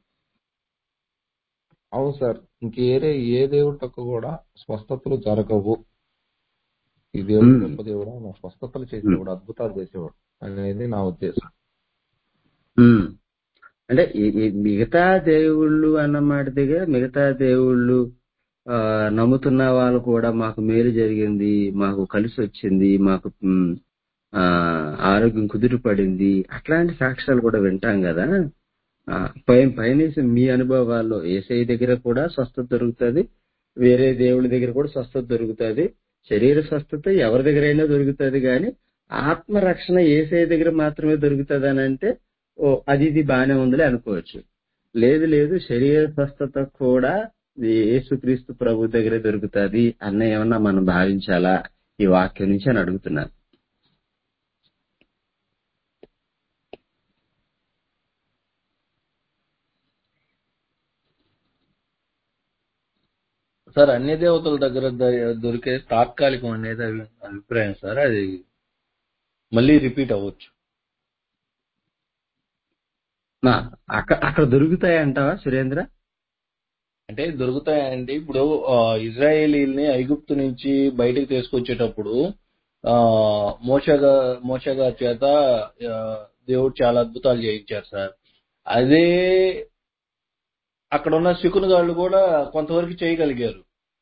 Speaker 10: అవును సార్ ఇంకేరే ఏ దేవుడి తక్కువ కూడా స్వస్థతలు జరగవు ఈ దేవుడు
Speaker 13: ఉమ్,
Speaker 10: గొప్ప దేవుడు ఆయన స్వస్థతలు చేసేవాడు అద్భుతాలు చేసేవాడు అనేది నా ఉద్దేశం
Speaker 13: ఉమ్. అంటే ఈ- ఈ మిగతా దేవుళ్ళు అన్న మాట దగ్గర మిగతా దేవుళ్ళు ఆ, నమ్ముతున్న వాళ్ళు కూడా మాకు మేలు జరిగింది మాకు కలిసి వచ్చింది మాకు ఉమ్, ఆ, ఆరోగ్యం కుదిరిపడింది అట్లాంటి సాక్ష్యాలు కూడా వింటాం కదా ఆ, పై పైన మీ అనుభవాల్లో ఏసై దగ్గర కూడా స్వస్థత దొరుకుతుంది వేరే దేవుడి దగ్గర కూడా స్వస్థత దొరుకుతుంది శరీర స్వస్థత ఎవరి దగ్గరైనా దొరుకుతుంది కానీ ఆత్మరక్షణ ఏసై దగ్గర మాత్రమే దొరుకుతుంది అని అంటే ఓ అది ఇది బానే ఉందిలే అనుకోవచ్చు లేదు లేదు శరీర స్వస్థత కూడా ఈ యేసుక్రీస్తు ప్రభు దగ్గరే దొరుకుతుంది అన్న ఏమన్నా మనం భావించాలా ఈ వాక్యం నుంచి అని అడుగుతున్నాను
Speaker 7: సార్ అన్ని దేవతల దగ్గర ద- దొరికే తాత్కాలికం అనేది అభి- అభిప్రాయం సార్ అది మళ్ళీ రిపీట్ అవ్వచ్చు
Speaker 13: నా, అక్క- అక్కడ దొరుకుతాయంటావా సురేంద్ర
Speaker 7: అంటే దొరుకుతాయండి ఇప్పుడు ఆ, ఇజ్రాయేలీల్ని ఐగుప్తు నుంచి బయటకు తీసుకొచ్చేటప్పుడు ఆ మోషగా మోషగా చేత ఆ, దేవుడు చాలా అద్భుతాలు చేయించారు సార్ అదే అక్కడ ఉన్న శకునగాళ్ళు కూడా కొంతవరకు చేయగలిగారు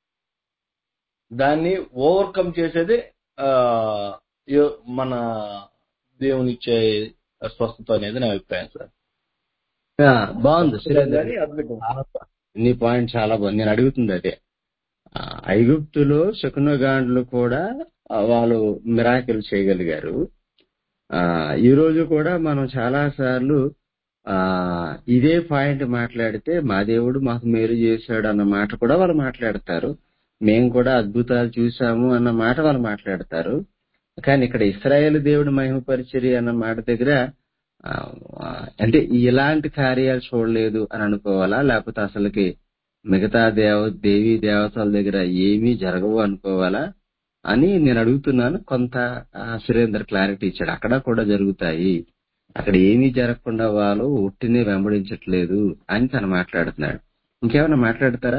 Speaker 7: దాన్ని ఓవర్కమ్ చేసేది ఆ, యో- మన దేవునిచ్చే స్వస్థత అనేది నా అభిప్రాయం సార్
Speaker 13: ఆ, బాగుంది సురేంద్ర
Speaker 7: కానీ అద్భుతం
Speaker 13: చాలా బా- నీ పాయింట్ చాలా బాగుంది నేను అడుగుతుంది అదే ఆ, ఐగుప్తులో శకునగాండ్లు కూడా ఆ, వాళ్ళు మిరాకిల్ చేయగలిగారు ఆ ఈ రోజు కూడా మనం చాలా సార్లు ఆ ఇదే పాయింట్ మాట్లాడితే మా దేవుడు మాకు మేలు చేశాడు అన్న మాట కూడా వాళ్ళు మాట్లాడతారు మేము కూడా అద్భుతాలు చూసాము అన్న మాట వాళ్ళు మాట్లాడతారు కానీ ఇక్కడ ఇస్రాయేల్ దేవుడు మహిమపరిచరి అన్న మాట దగ్గర ఆ, ఆ, అంటే ఇలాంటి కార్యాలు చూడలేదు అని అనుకోవాలా లేకపోతే అసలుకి మిగతా దేవ దేవీ దేవతల దగ్గర ఏమీ జరగవు అనుకోవాలా అని నేను అడుగుతున్నాను కొంత ఆ, సురేందర్ క్లారిటీ ఇచ్చాడు అక్కడ కూడా జరుగుతాయి అక్కడ ఏమీ జరగకుండా వాళ్ళు ఒట్టినే వెంబడించట్లేదు అని తను మాట్లాడుతున్నాడు ఇంకేమైనా మాట్లాడతారా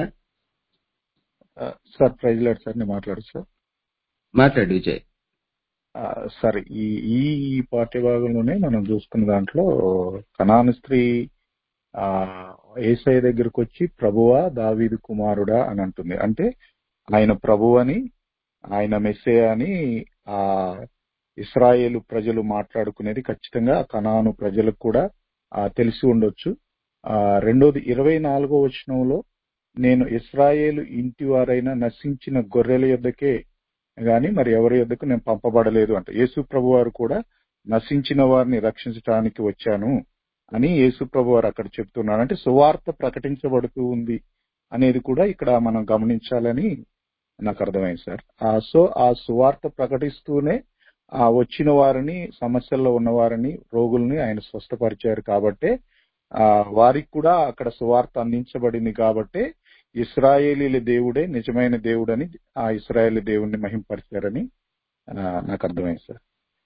Speaker 2: ఆ, సార్ ప్రైజ్ లాడ్ సార్ నేను మాట్లాడు సార్
Speaker 13: మాట్లాడు విజయ్
Speaker 2: ఆ, సార్ ఈ ఈ ఈ పాఠ్య భాగంలోనే మనం చూసుకున్న దాంట్లో కనాను స్త్రీ ఆ ఏసఐ దగ్గరకు వచ్చి ప్రభువా దావీదు కుమారుడా అని అంటుంది అంటే ఆయన ప్రభు అని ఆయన మెస్సే అని ఆ ఇస్రాయేలు ప్రజలు మాట్లాడుకునేది ఖచ్చితంగా కనాను ప్రజలకు కూడా ఆ, తెలిసి ఉండొచ్చు ఆ రెండోది ఇరవై నాలుగో వచనంలో నేను ఇస్రాయేలు ఇంటి వారైన నశించిన గొర్రెల యొద్దకే గాని మరి ఎవరి యొద్దకు నేను పంపబడలేదు అంటే యేసు ప్రభు వారు కూడా నశించిన వారిని రక్షించడానికి వచ్చాను అని యేసు ప్రభు వారు అక్కడ చెప్తున్నారు అంటే సువార్త ప్రకటించబడుతూ ఉంది అనేది కూడా ఇక్కడ మనం గమనించాలని నాకు అర్థమైంది సార్ ఆ సో ఆ సువార్త ప్రకటిస్తూనే ఆ వచ్చిన వారిని సమస్యల్లో ఉన్న వారిని రోగుల్ని ఆయన స్వస్థపరిచారు కాబట్టే ఆ వారికి కూడా అక్కడ సువార్త అందించబడింది కాబట్టే ఇస్రాయేలీల దేవుడే నిజమైన దేవుడని ఆ ఇస్రాయేల్ దేవుడిని మహింపరిచారని ఆ, నాకు అర్థమైంది సార్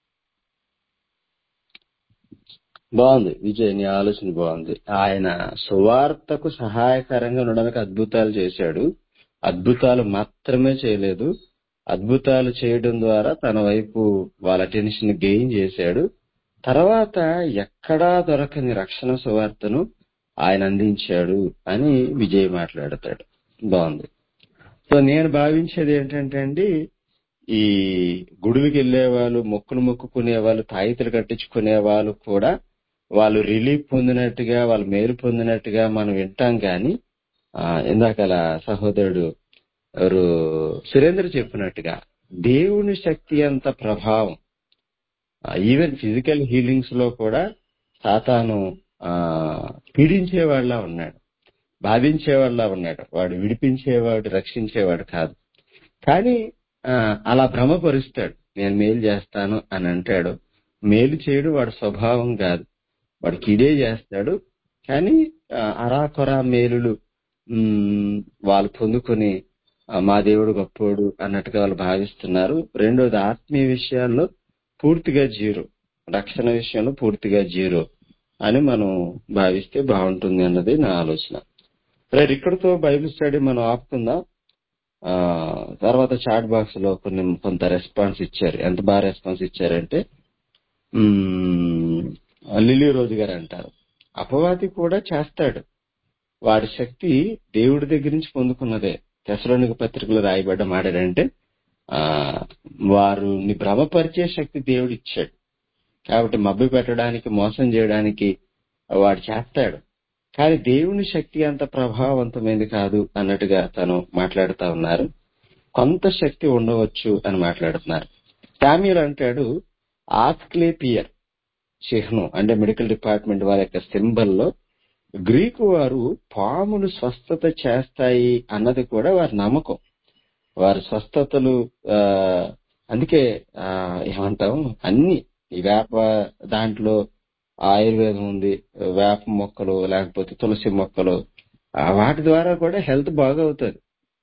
Speaker 13: బాగుంది విజయ్ నీ ఆలోచన బాగుంది ఆయన సువార్తకు సహాయకరంగా ఉండడానికి అద్భుతాలు చేశాడు అద్భుతాలు మాత్రమే చేయలేదు అద్భుతాలు చేయడం ద్వారా తన వైపు వాళ్ళ అటెన్షన్ గెయిన్ చేశాడు తర్వాత ఎక్కడా దొరకని రక్షణ సువార్తను ఆయన అందించాడు అని విజయ్ మాట్లాడతాడు బాగుంది సో నేను భావించేది ఏంటంటే అండి ఈ గుడులకు వెళ్లే వాళ్ళు మొక్కులు మొక్కుకునే వాళ్ళు తాయితలు కట్టించుకునే వాళ్ళు కూడా వాళ్ళు రిలీఫ్ పొందినట్టుగా వాళ్ళు మేలు పొందినట్టుగా మనం వింటాం గాని ఆ, ఇందాకల సహోదరుడు ఎవరు సురేంద్ర చెప్పినట్టుగా దేవుని శక్తి అంత ప్రభావం ఈవెన్ ఫిజికల్ హీలింగ్స్ లో కూడా సాతాను ఆ పీడించేవాడిలా ఉన్నాడు బాధించేవాడిలా ఉన్నాడు వాడు విడిపించేవాడు రక్షించేవాడు కాదు కానీ ఆ, అలా భ్రమపరుస్తాడు నేను మేలు చేస్తాను అని అంటాడు మేలు చేయడు వాడి స్వభావం కాదు వాడికి ఇదే చేస్తాడు కానీ ఆ, అరాకొరా మేలులు ఉమ్, వాళ్ళు పొందుకొని ఆ, మా దేవుడు గొప్పోడు అన్నట్టుగా వాళ్ళు భావిస్తున్నారు రెండోది ఆత్మీయ విషయాల్లో పూర్తిగా జీరో రక్షణ విషయంలో పూర్తిగా జీరో అని మనం భావిస్తే బాగుంటుంది అన్నది నా ఆలోచన రైట్ ఇక్కడతో బైబిల్ స్టడీ మనం ఆపుకుందాం ఆ తర్వాత చాట్ బాక్స్ లో కొన్ని కొంత రెస్పాన్స్ ఇచ్చారు ఎంత బాగా రెస్పాన్స్ ఇచ్చారంటే మ్మ్, లిల్లీ రోజు గారు అంటారు అపవాది కూడా చేస్తాడు వాడి శక్తి దేవుడి దగ్గర నుంచి పొందుకున్నదే తెసలోనిక పత్రికలో రాయబడ్డ మాట ఏంటంటే ఆ వారిని భ్రమపరిచే శక్తి దేవుడు ఇచ్చాడు కాబట్టి మభ్య పెట్టడానికి మోసం చేయడానికి వాడు చేస్తాడు కానీ దేవుని శక్తి అంత ప్రభావవంతమైనది కాదు అన్నట్టుగా తను మాట్లాడుతా ఉన్నారు కొంత శక్తి ఉండవచ్చు అని మాట్లాడుతున్నారు శామ్యుల్ అంటాడు ఆస్క్లేపియర్ చిహ్నం అంటే మెడికల్ డిపార్ట్మెంట్ వారి యొక్క సింబల్ లో గ్రీకు వారు పాములు స్వస్థత చేస్తాయి అన్నది కూడా వారి నమ్మకం వారి స్వస్థతలు ఆ, అందుకే ఆ, ఏమంటాం అన్ని ఈ వేప దాంట్లో ఆయుర్వేదం ఉంది వేప మొక్కలు లేకపోతే తులసి మొక్కలు ఆ, వాటి ద్వారా కూడా హెల్త్ బాగవుతుంది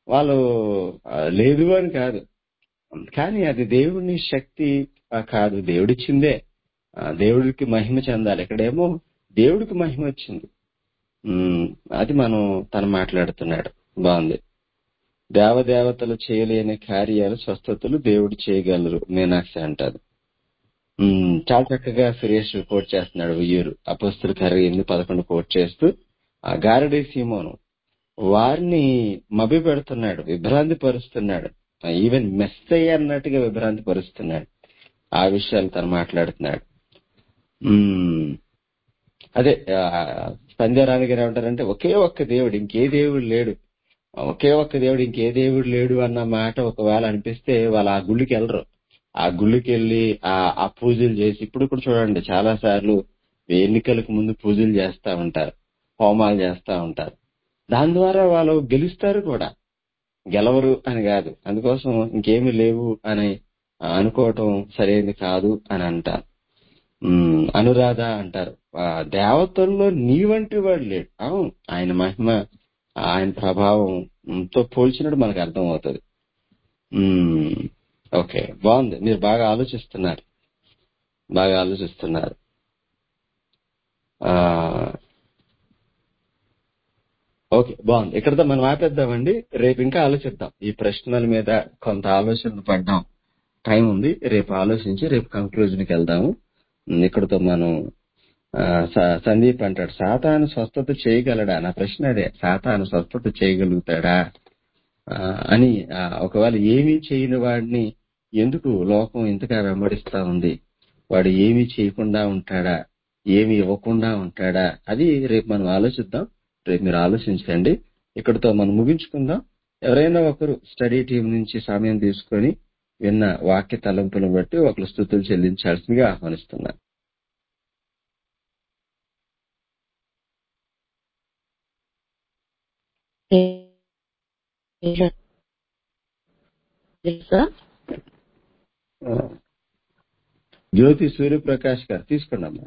Speaker 13: వాళ్ళు ఆ, లేదు అని కాదు కానీ అది దేవుని శక్తి ఆ, కాదు దేవుడిచ్చిందే ఆ, దేవుడికి మహిమ చెందాలి ఇక్కడేమో దేవుడికి మహిమ వచ్చింది ఉమ్, అది మనం తను మాట్లాడుతున్నాడు బాగుంది దేవదేవతలు చేయలేని కార్యాలు స్వస్థతలు దేవుడు చేయగలరు మీనాక్షి అంటారు ఉమ్, చాలా చక్కగా సురేష్ కోట్ చేస్తున్నాడు ఉయ్యూరు అపస్తుల కర్రీ ఎనిమిది పదకొండు కోట్ చేస్తూ ఆ గారడీ సీమోను వారిని మభ్య పెడుతున్నాడు విభ్రాంతి పరుస్తున్నాడు ఈవెన్ మెస్సయ్య అన్నట్టుగా విభ్రాంతి పరుస్తున్నాడు ఆ విషయాలు తను మాట్లాడుతున్నాడు ఉమ్, అదే ఆ, సంధ్యారాణి గారు ఏమంటారంటే ఒకే ఒక్క దేవుడు ఇంకే దేవుడు లేడు ఒకే ఒక్క దేవుడు ఇంకే దేవుడు లేడు అన్న మాట ఒకవేళ అనిపిస్తే వాళ్ళు ఆ గుళ్ళకి వెళ్ళరు ఆ గుళ్ళకి వెళ్ళి ఆ ఆ పూజలు చేసి ఇప్పుడు కూడా చూడండి చాలా సార్లు ఎన్నికలకు ముందు పూజలు చేస్తా ఉంటారు హోమాలు చేస్తా ఉంటారు దాని ద్వారా వాళ్ళు గెలుస్తారు కూడా గెలవరు అని కాదు అందుకోసం ఇంకేమీ లేవు అని అనుకోవటం సరైనది కాదు అని అంటారు ఉమ్, అనురాధ అంటారు ఆ దేవతల్లో నీ వంటి వాడు లేడు అవును ఆయన మహిమ ఆయన ప్రభావం ఉమ్, తో పోల్చినట్టు మనకు అర్థం అవుతుంది ఉమ్, ఓకే బాగుంది మీరు బాగా ఆలోచిస్తున్నారు బాగా ఆలోచిస్తున్నారు ఆ ఓకే బాగుంది ఇక్కడతో మనం ఆపేద్దామండి రేపు ఇంకా ఆలోచిద్దాం ఈ ప్రశ్నల మీద కొంత ఆలోచనలు పడ్డాం టైం ఉంది రేపు ఆలోచించి రేపు కంక్లూజన్ కి వెళ్దాము ఉమ్, ఇక్కడతో మనం ఆ, స- సందీప్ అంటాడు సాతాను స్వస్థత చేయగలడా నా ప్రశ్న అదే సాతాను స్వస్థత చేయగలుగుతాడా ఆ, అని ఆ, ఒకవేళ ఏమీ చేయని వాడిని ఎందుకు లోకం ఇంతగా వెంబడిస్తా ఉంది వాడు ఏమీ చేయకుండా ఉంటాడా ఏమి ఇవ్వకుండా ఉంటాడా అది రేపు మనం ఆలోచిద్దాం రేపు మీరు ఆలోచించండి ఇక్కడతో మనం ముగించుకుందాం ఎవరైనా ఒకరు స్టడీ టీం నుంచి సమయం తీసుకొని విన్న వాక్య తలంపులను బట్టి ఒకరు స్థుతులు చెల్లించాల్సిందిగా ఆహ్వానిస్తున్నాను
Speaker 8: తెలుసా
Speaker 13: ఆ, జ్యోతి సూర్యప్రకాష్ గారు తీసుకోండి అమ్మా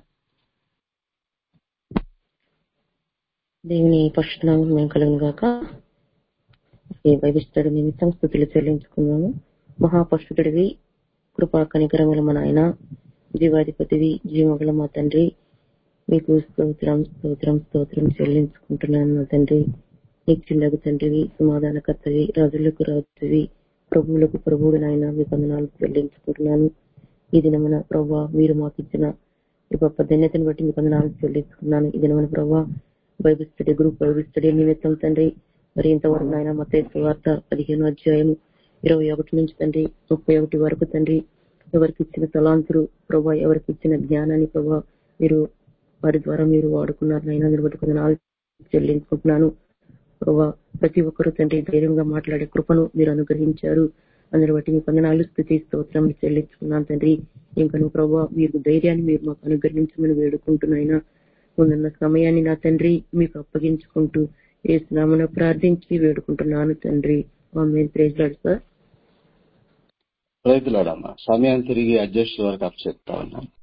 Speaker 8: దేవుని పక్షునామం మేము కలుగును గాక ఈ బైబిల్ స్టడీ నిమిత్తం స్థుతులు చెల్లించుకున్నాము మహాపరుషుడివి కృపా కనికరముల మా నాయన జీవాధిపతివి జీవముల మా తండ్రి మీకు స్తోత్రం స్తోత్రం స్తోత్రం చెల్లించుకుంటున్నాను నా తండ్రి నిత్యుండగు తండ్రివి సమాధానకర్తవి రాజులకు రాజువి ప్రభువులకు ప్రభువుడు నాయన మీ వందనాలు చెల్లించుకుంటున్నాను ఈ దినమున ప్రభా మీరు మాకు ఇచ్చిన ఈ గొప్ప ధన్యతను బట్టి మీ వందనాలు చెల్లించుకున్నాను ఈ దినమున ప్రభా Bible study group Bible study నిమిత్తం తండ్రి మరి ఇంతవరకు నాయన మత వార్త పదిహేను అధ్యాయము ఇరవై ఒకటి నుంచి తండ్రి ముప్పై ఒకటి వరకు తండ్రి ఎవరికి ఇచ్చిన తలాంతులు ప్రభా ఎవరికి ఇచ్చిన జ్ఞానాన్ని ప్రభా మీరు వారి ద్వారా మీరు వాడుకున్నారు నైనా మీరు బట్టి కొందనాలు చెల్లించుకుంటున్నాను ప్రభా ప్రతి ఒక్కరూ తండ్రి ధైర్యంగా మాట్లాడే కృపను మీరు అనుగ్రహించారు అందరి బట్టి మీ వందనాలు స్థుతి స్తోత్రం చెల్లించుకున్నాను తండ్రి ఇంకా నువ్వు ప్రభా మీరు ధైర్యాన్ని మీరు మాకు అనుగ్రహించమని వేడుకుంటున్నాయినా ఉన్న సమయాన్ని నా తండ్రి మీకు అప్పగించుకుంటూ ఏ స్నామను ప్రార్థించి వేడుకుంటున్నాను తండ్రి ఆమె ప్రేజ్లాడు సార్
Speaker 13: రైతులాడమ్మా సమయాన్ని తిరిగి అడ్జస్ట్ వరకు అప్ చెప్తా ఉన్నాను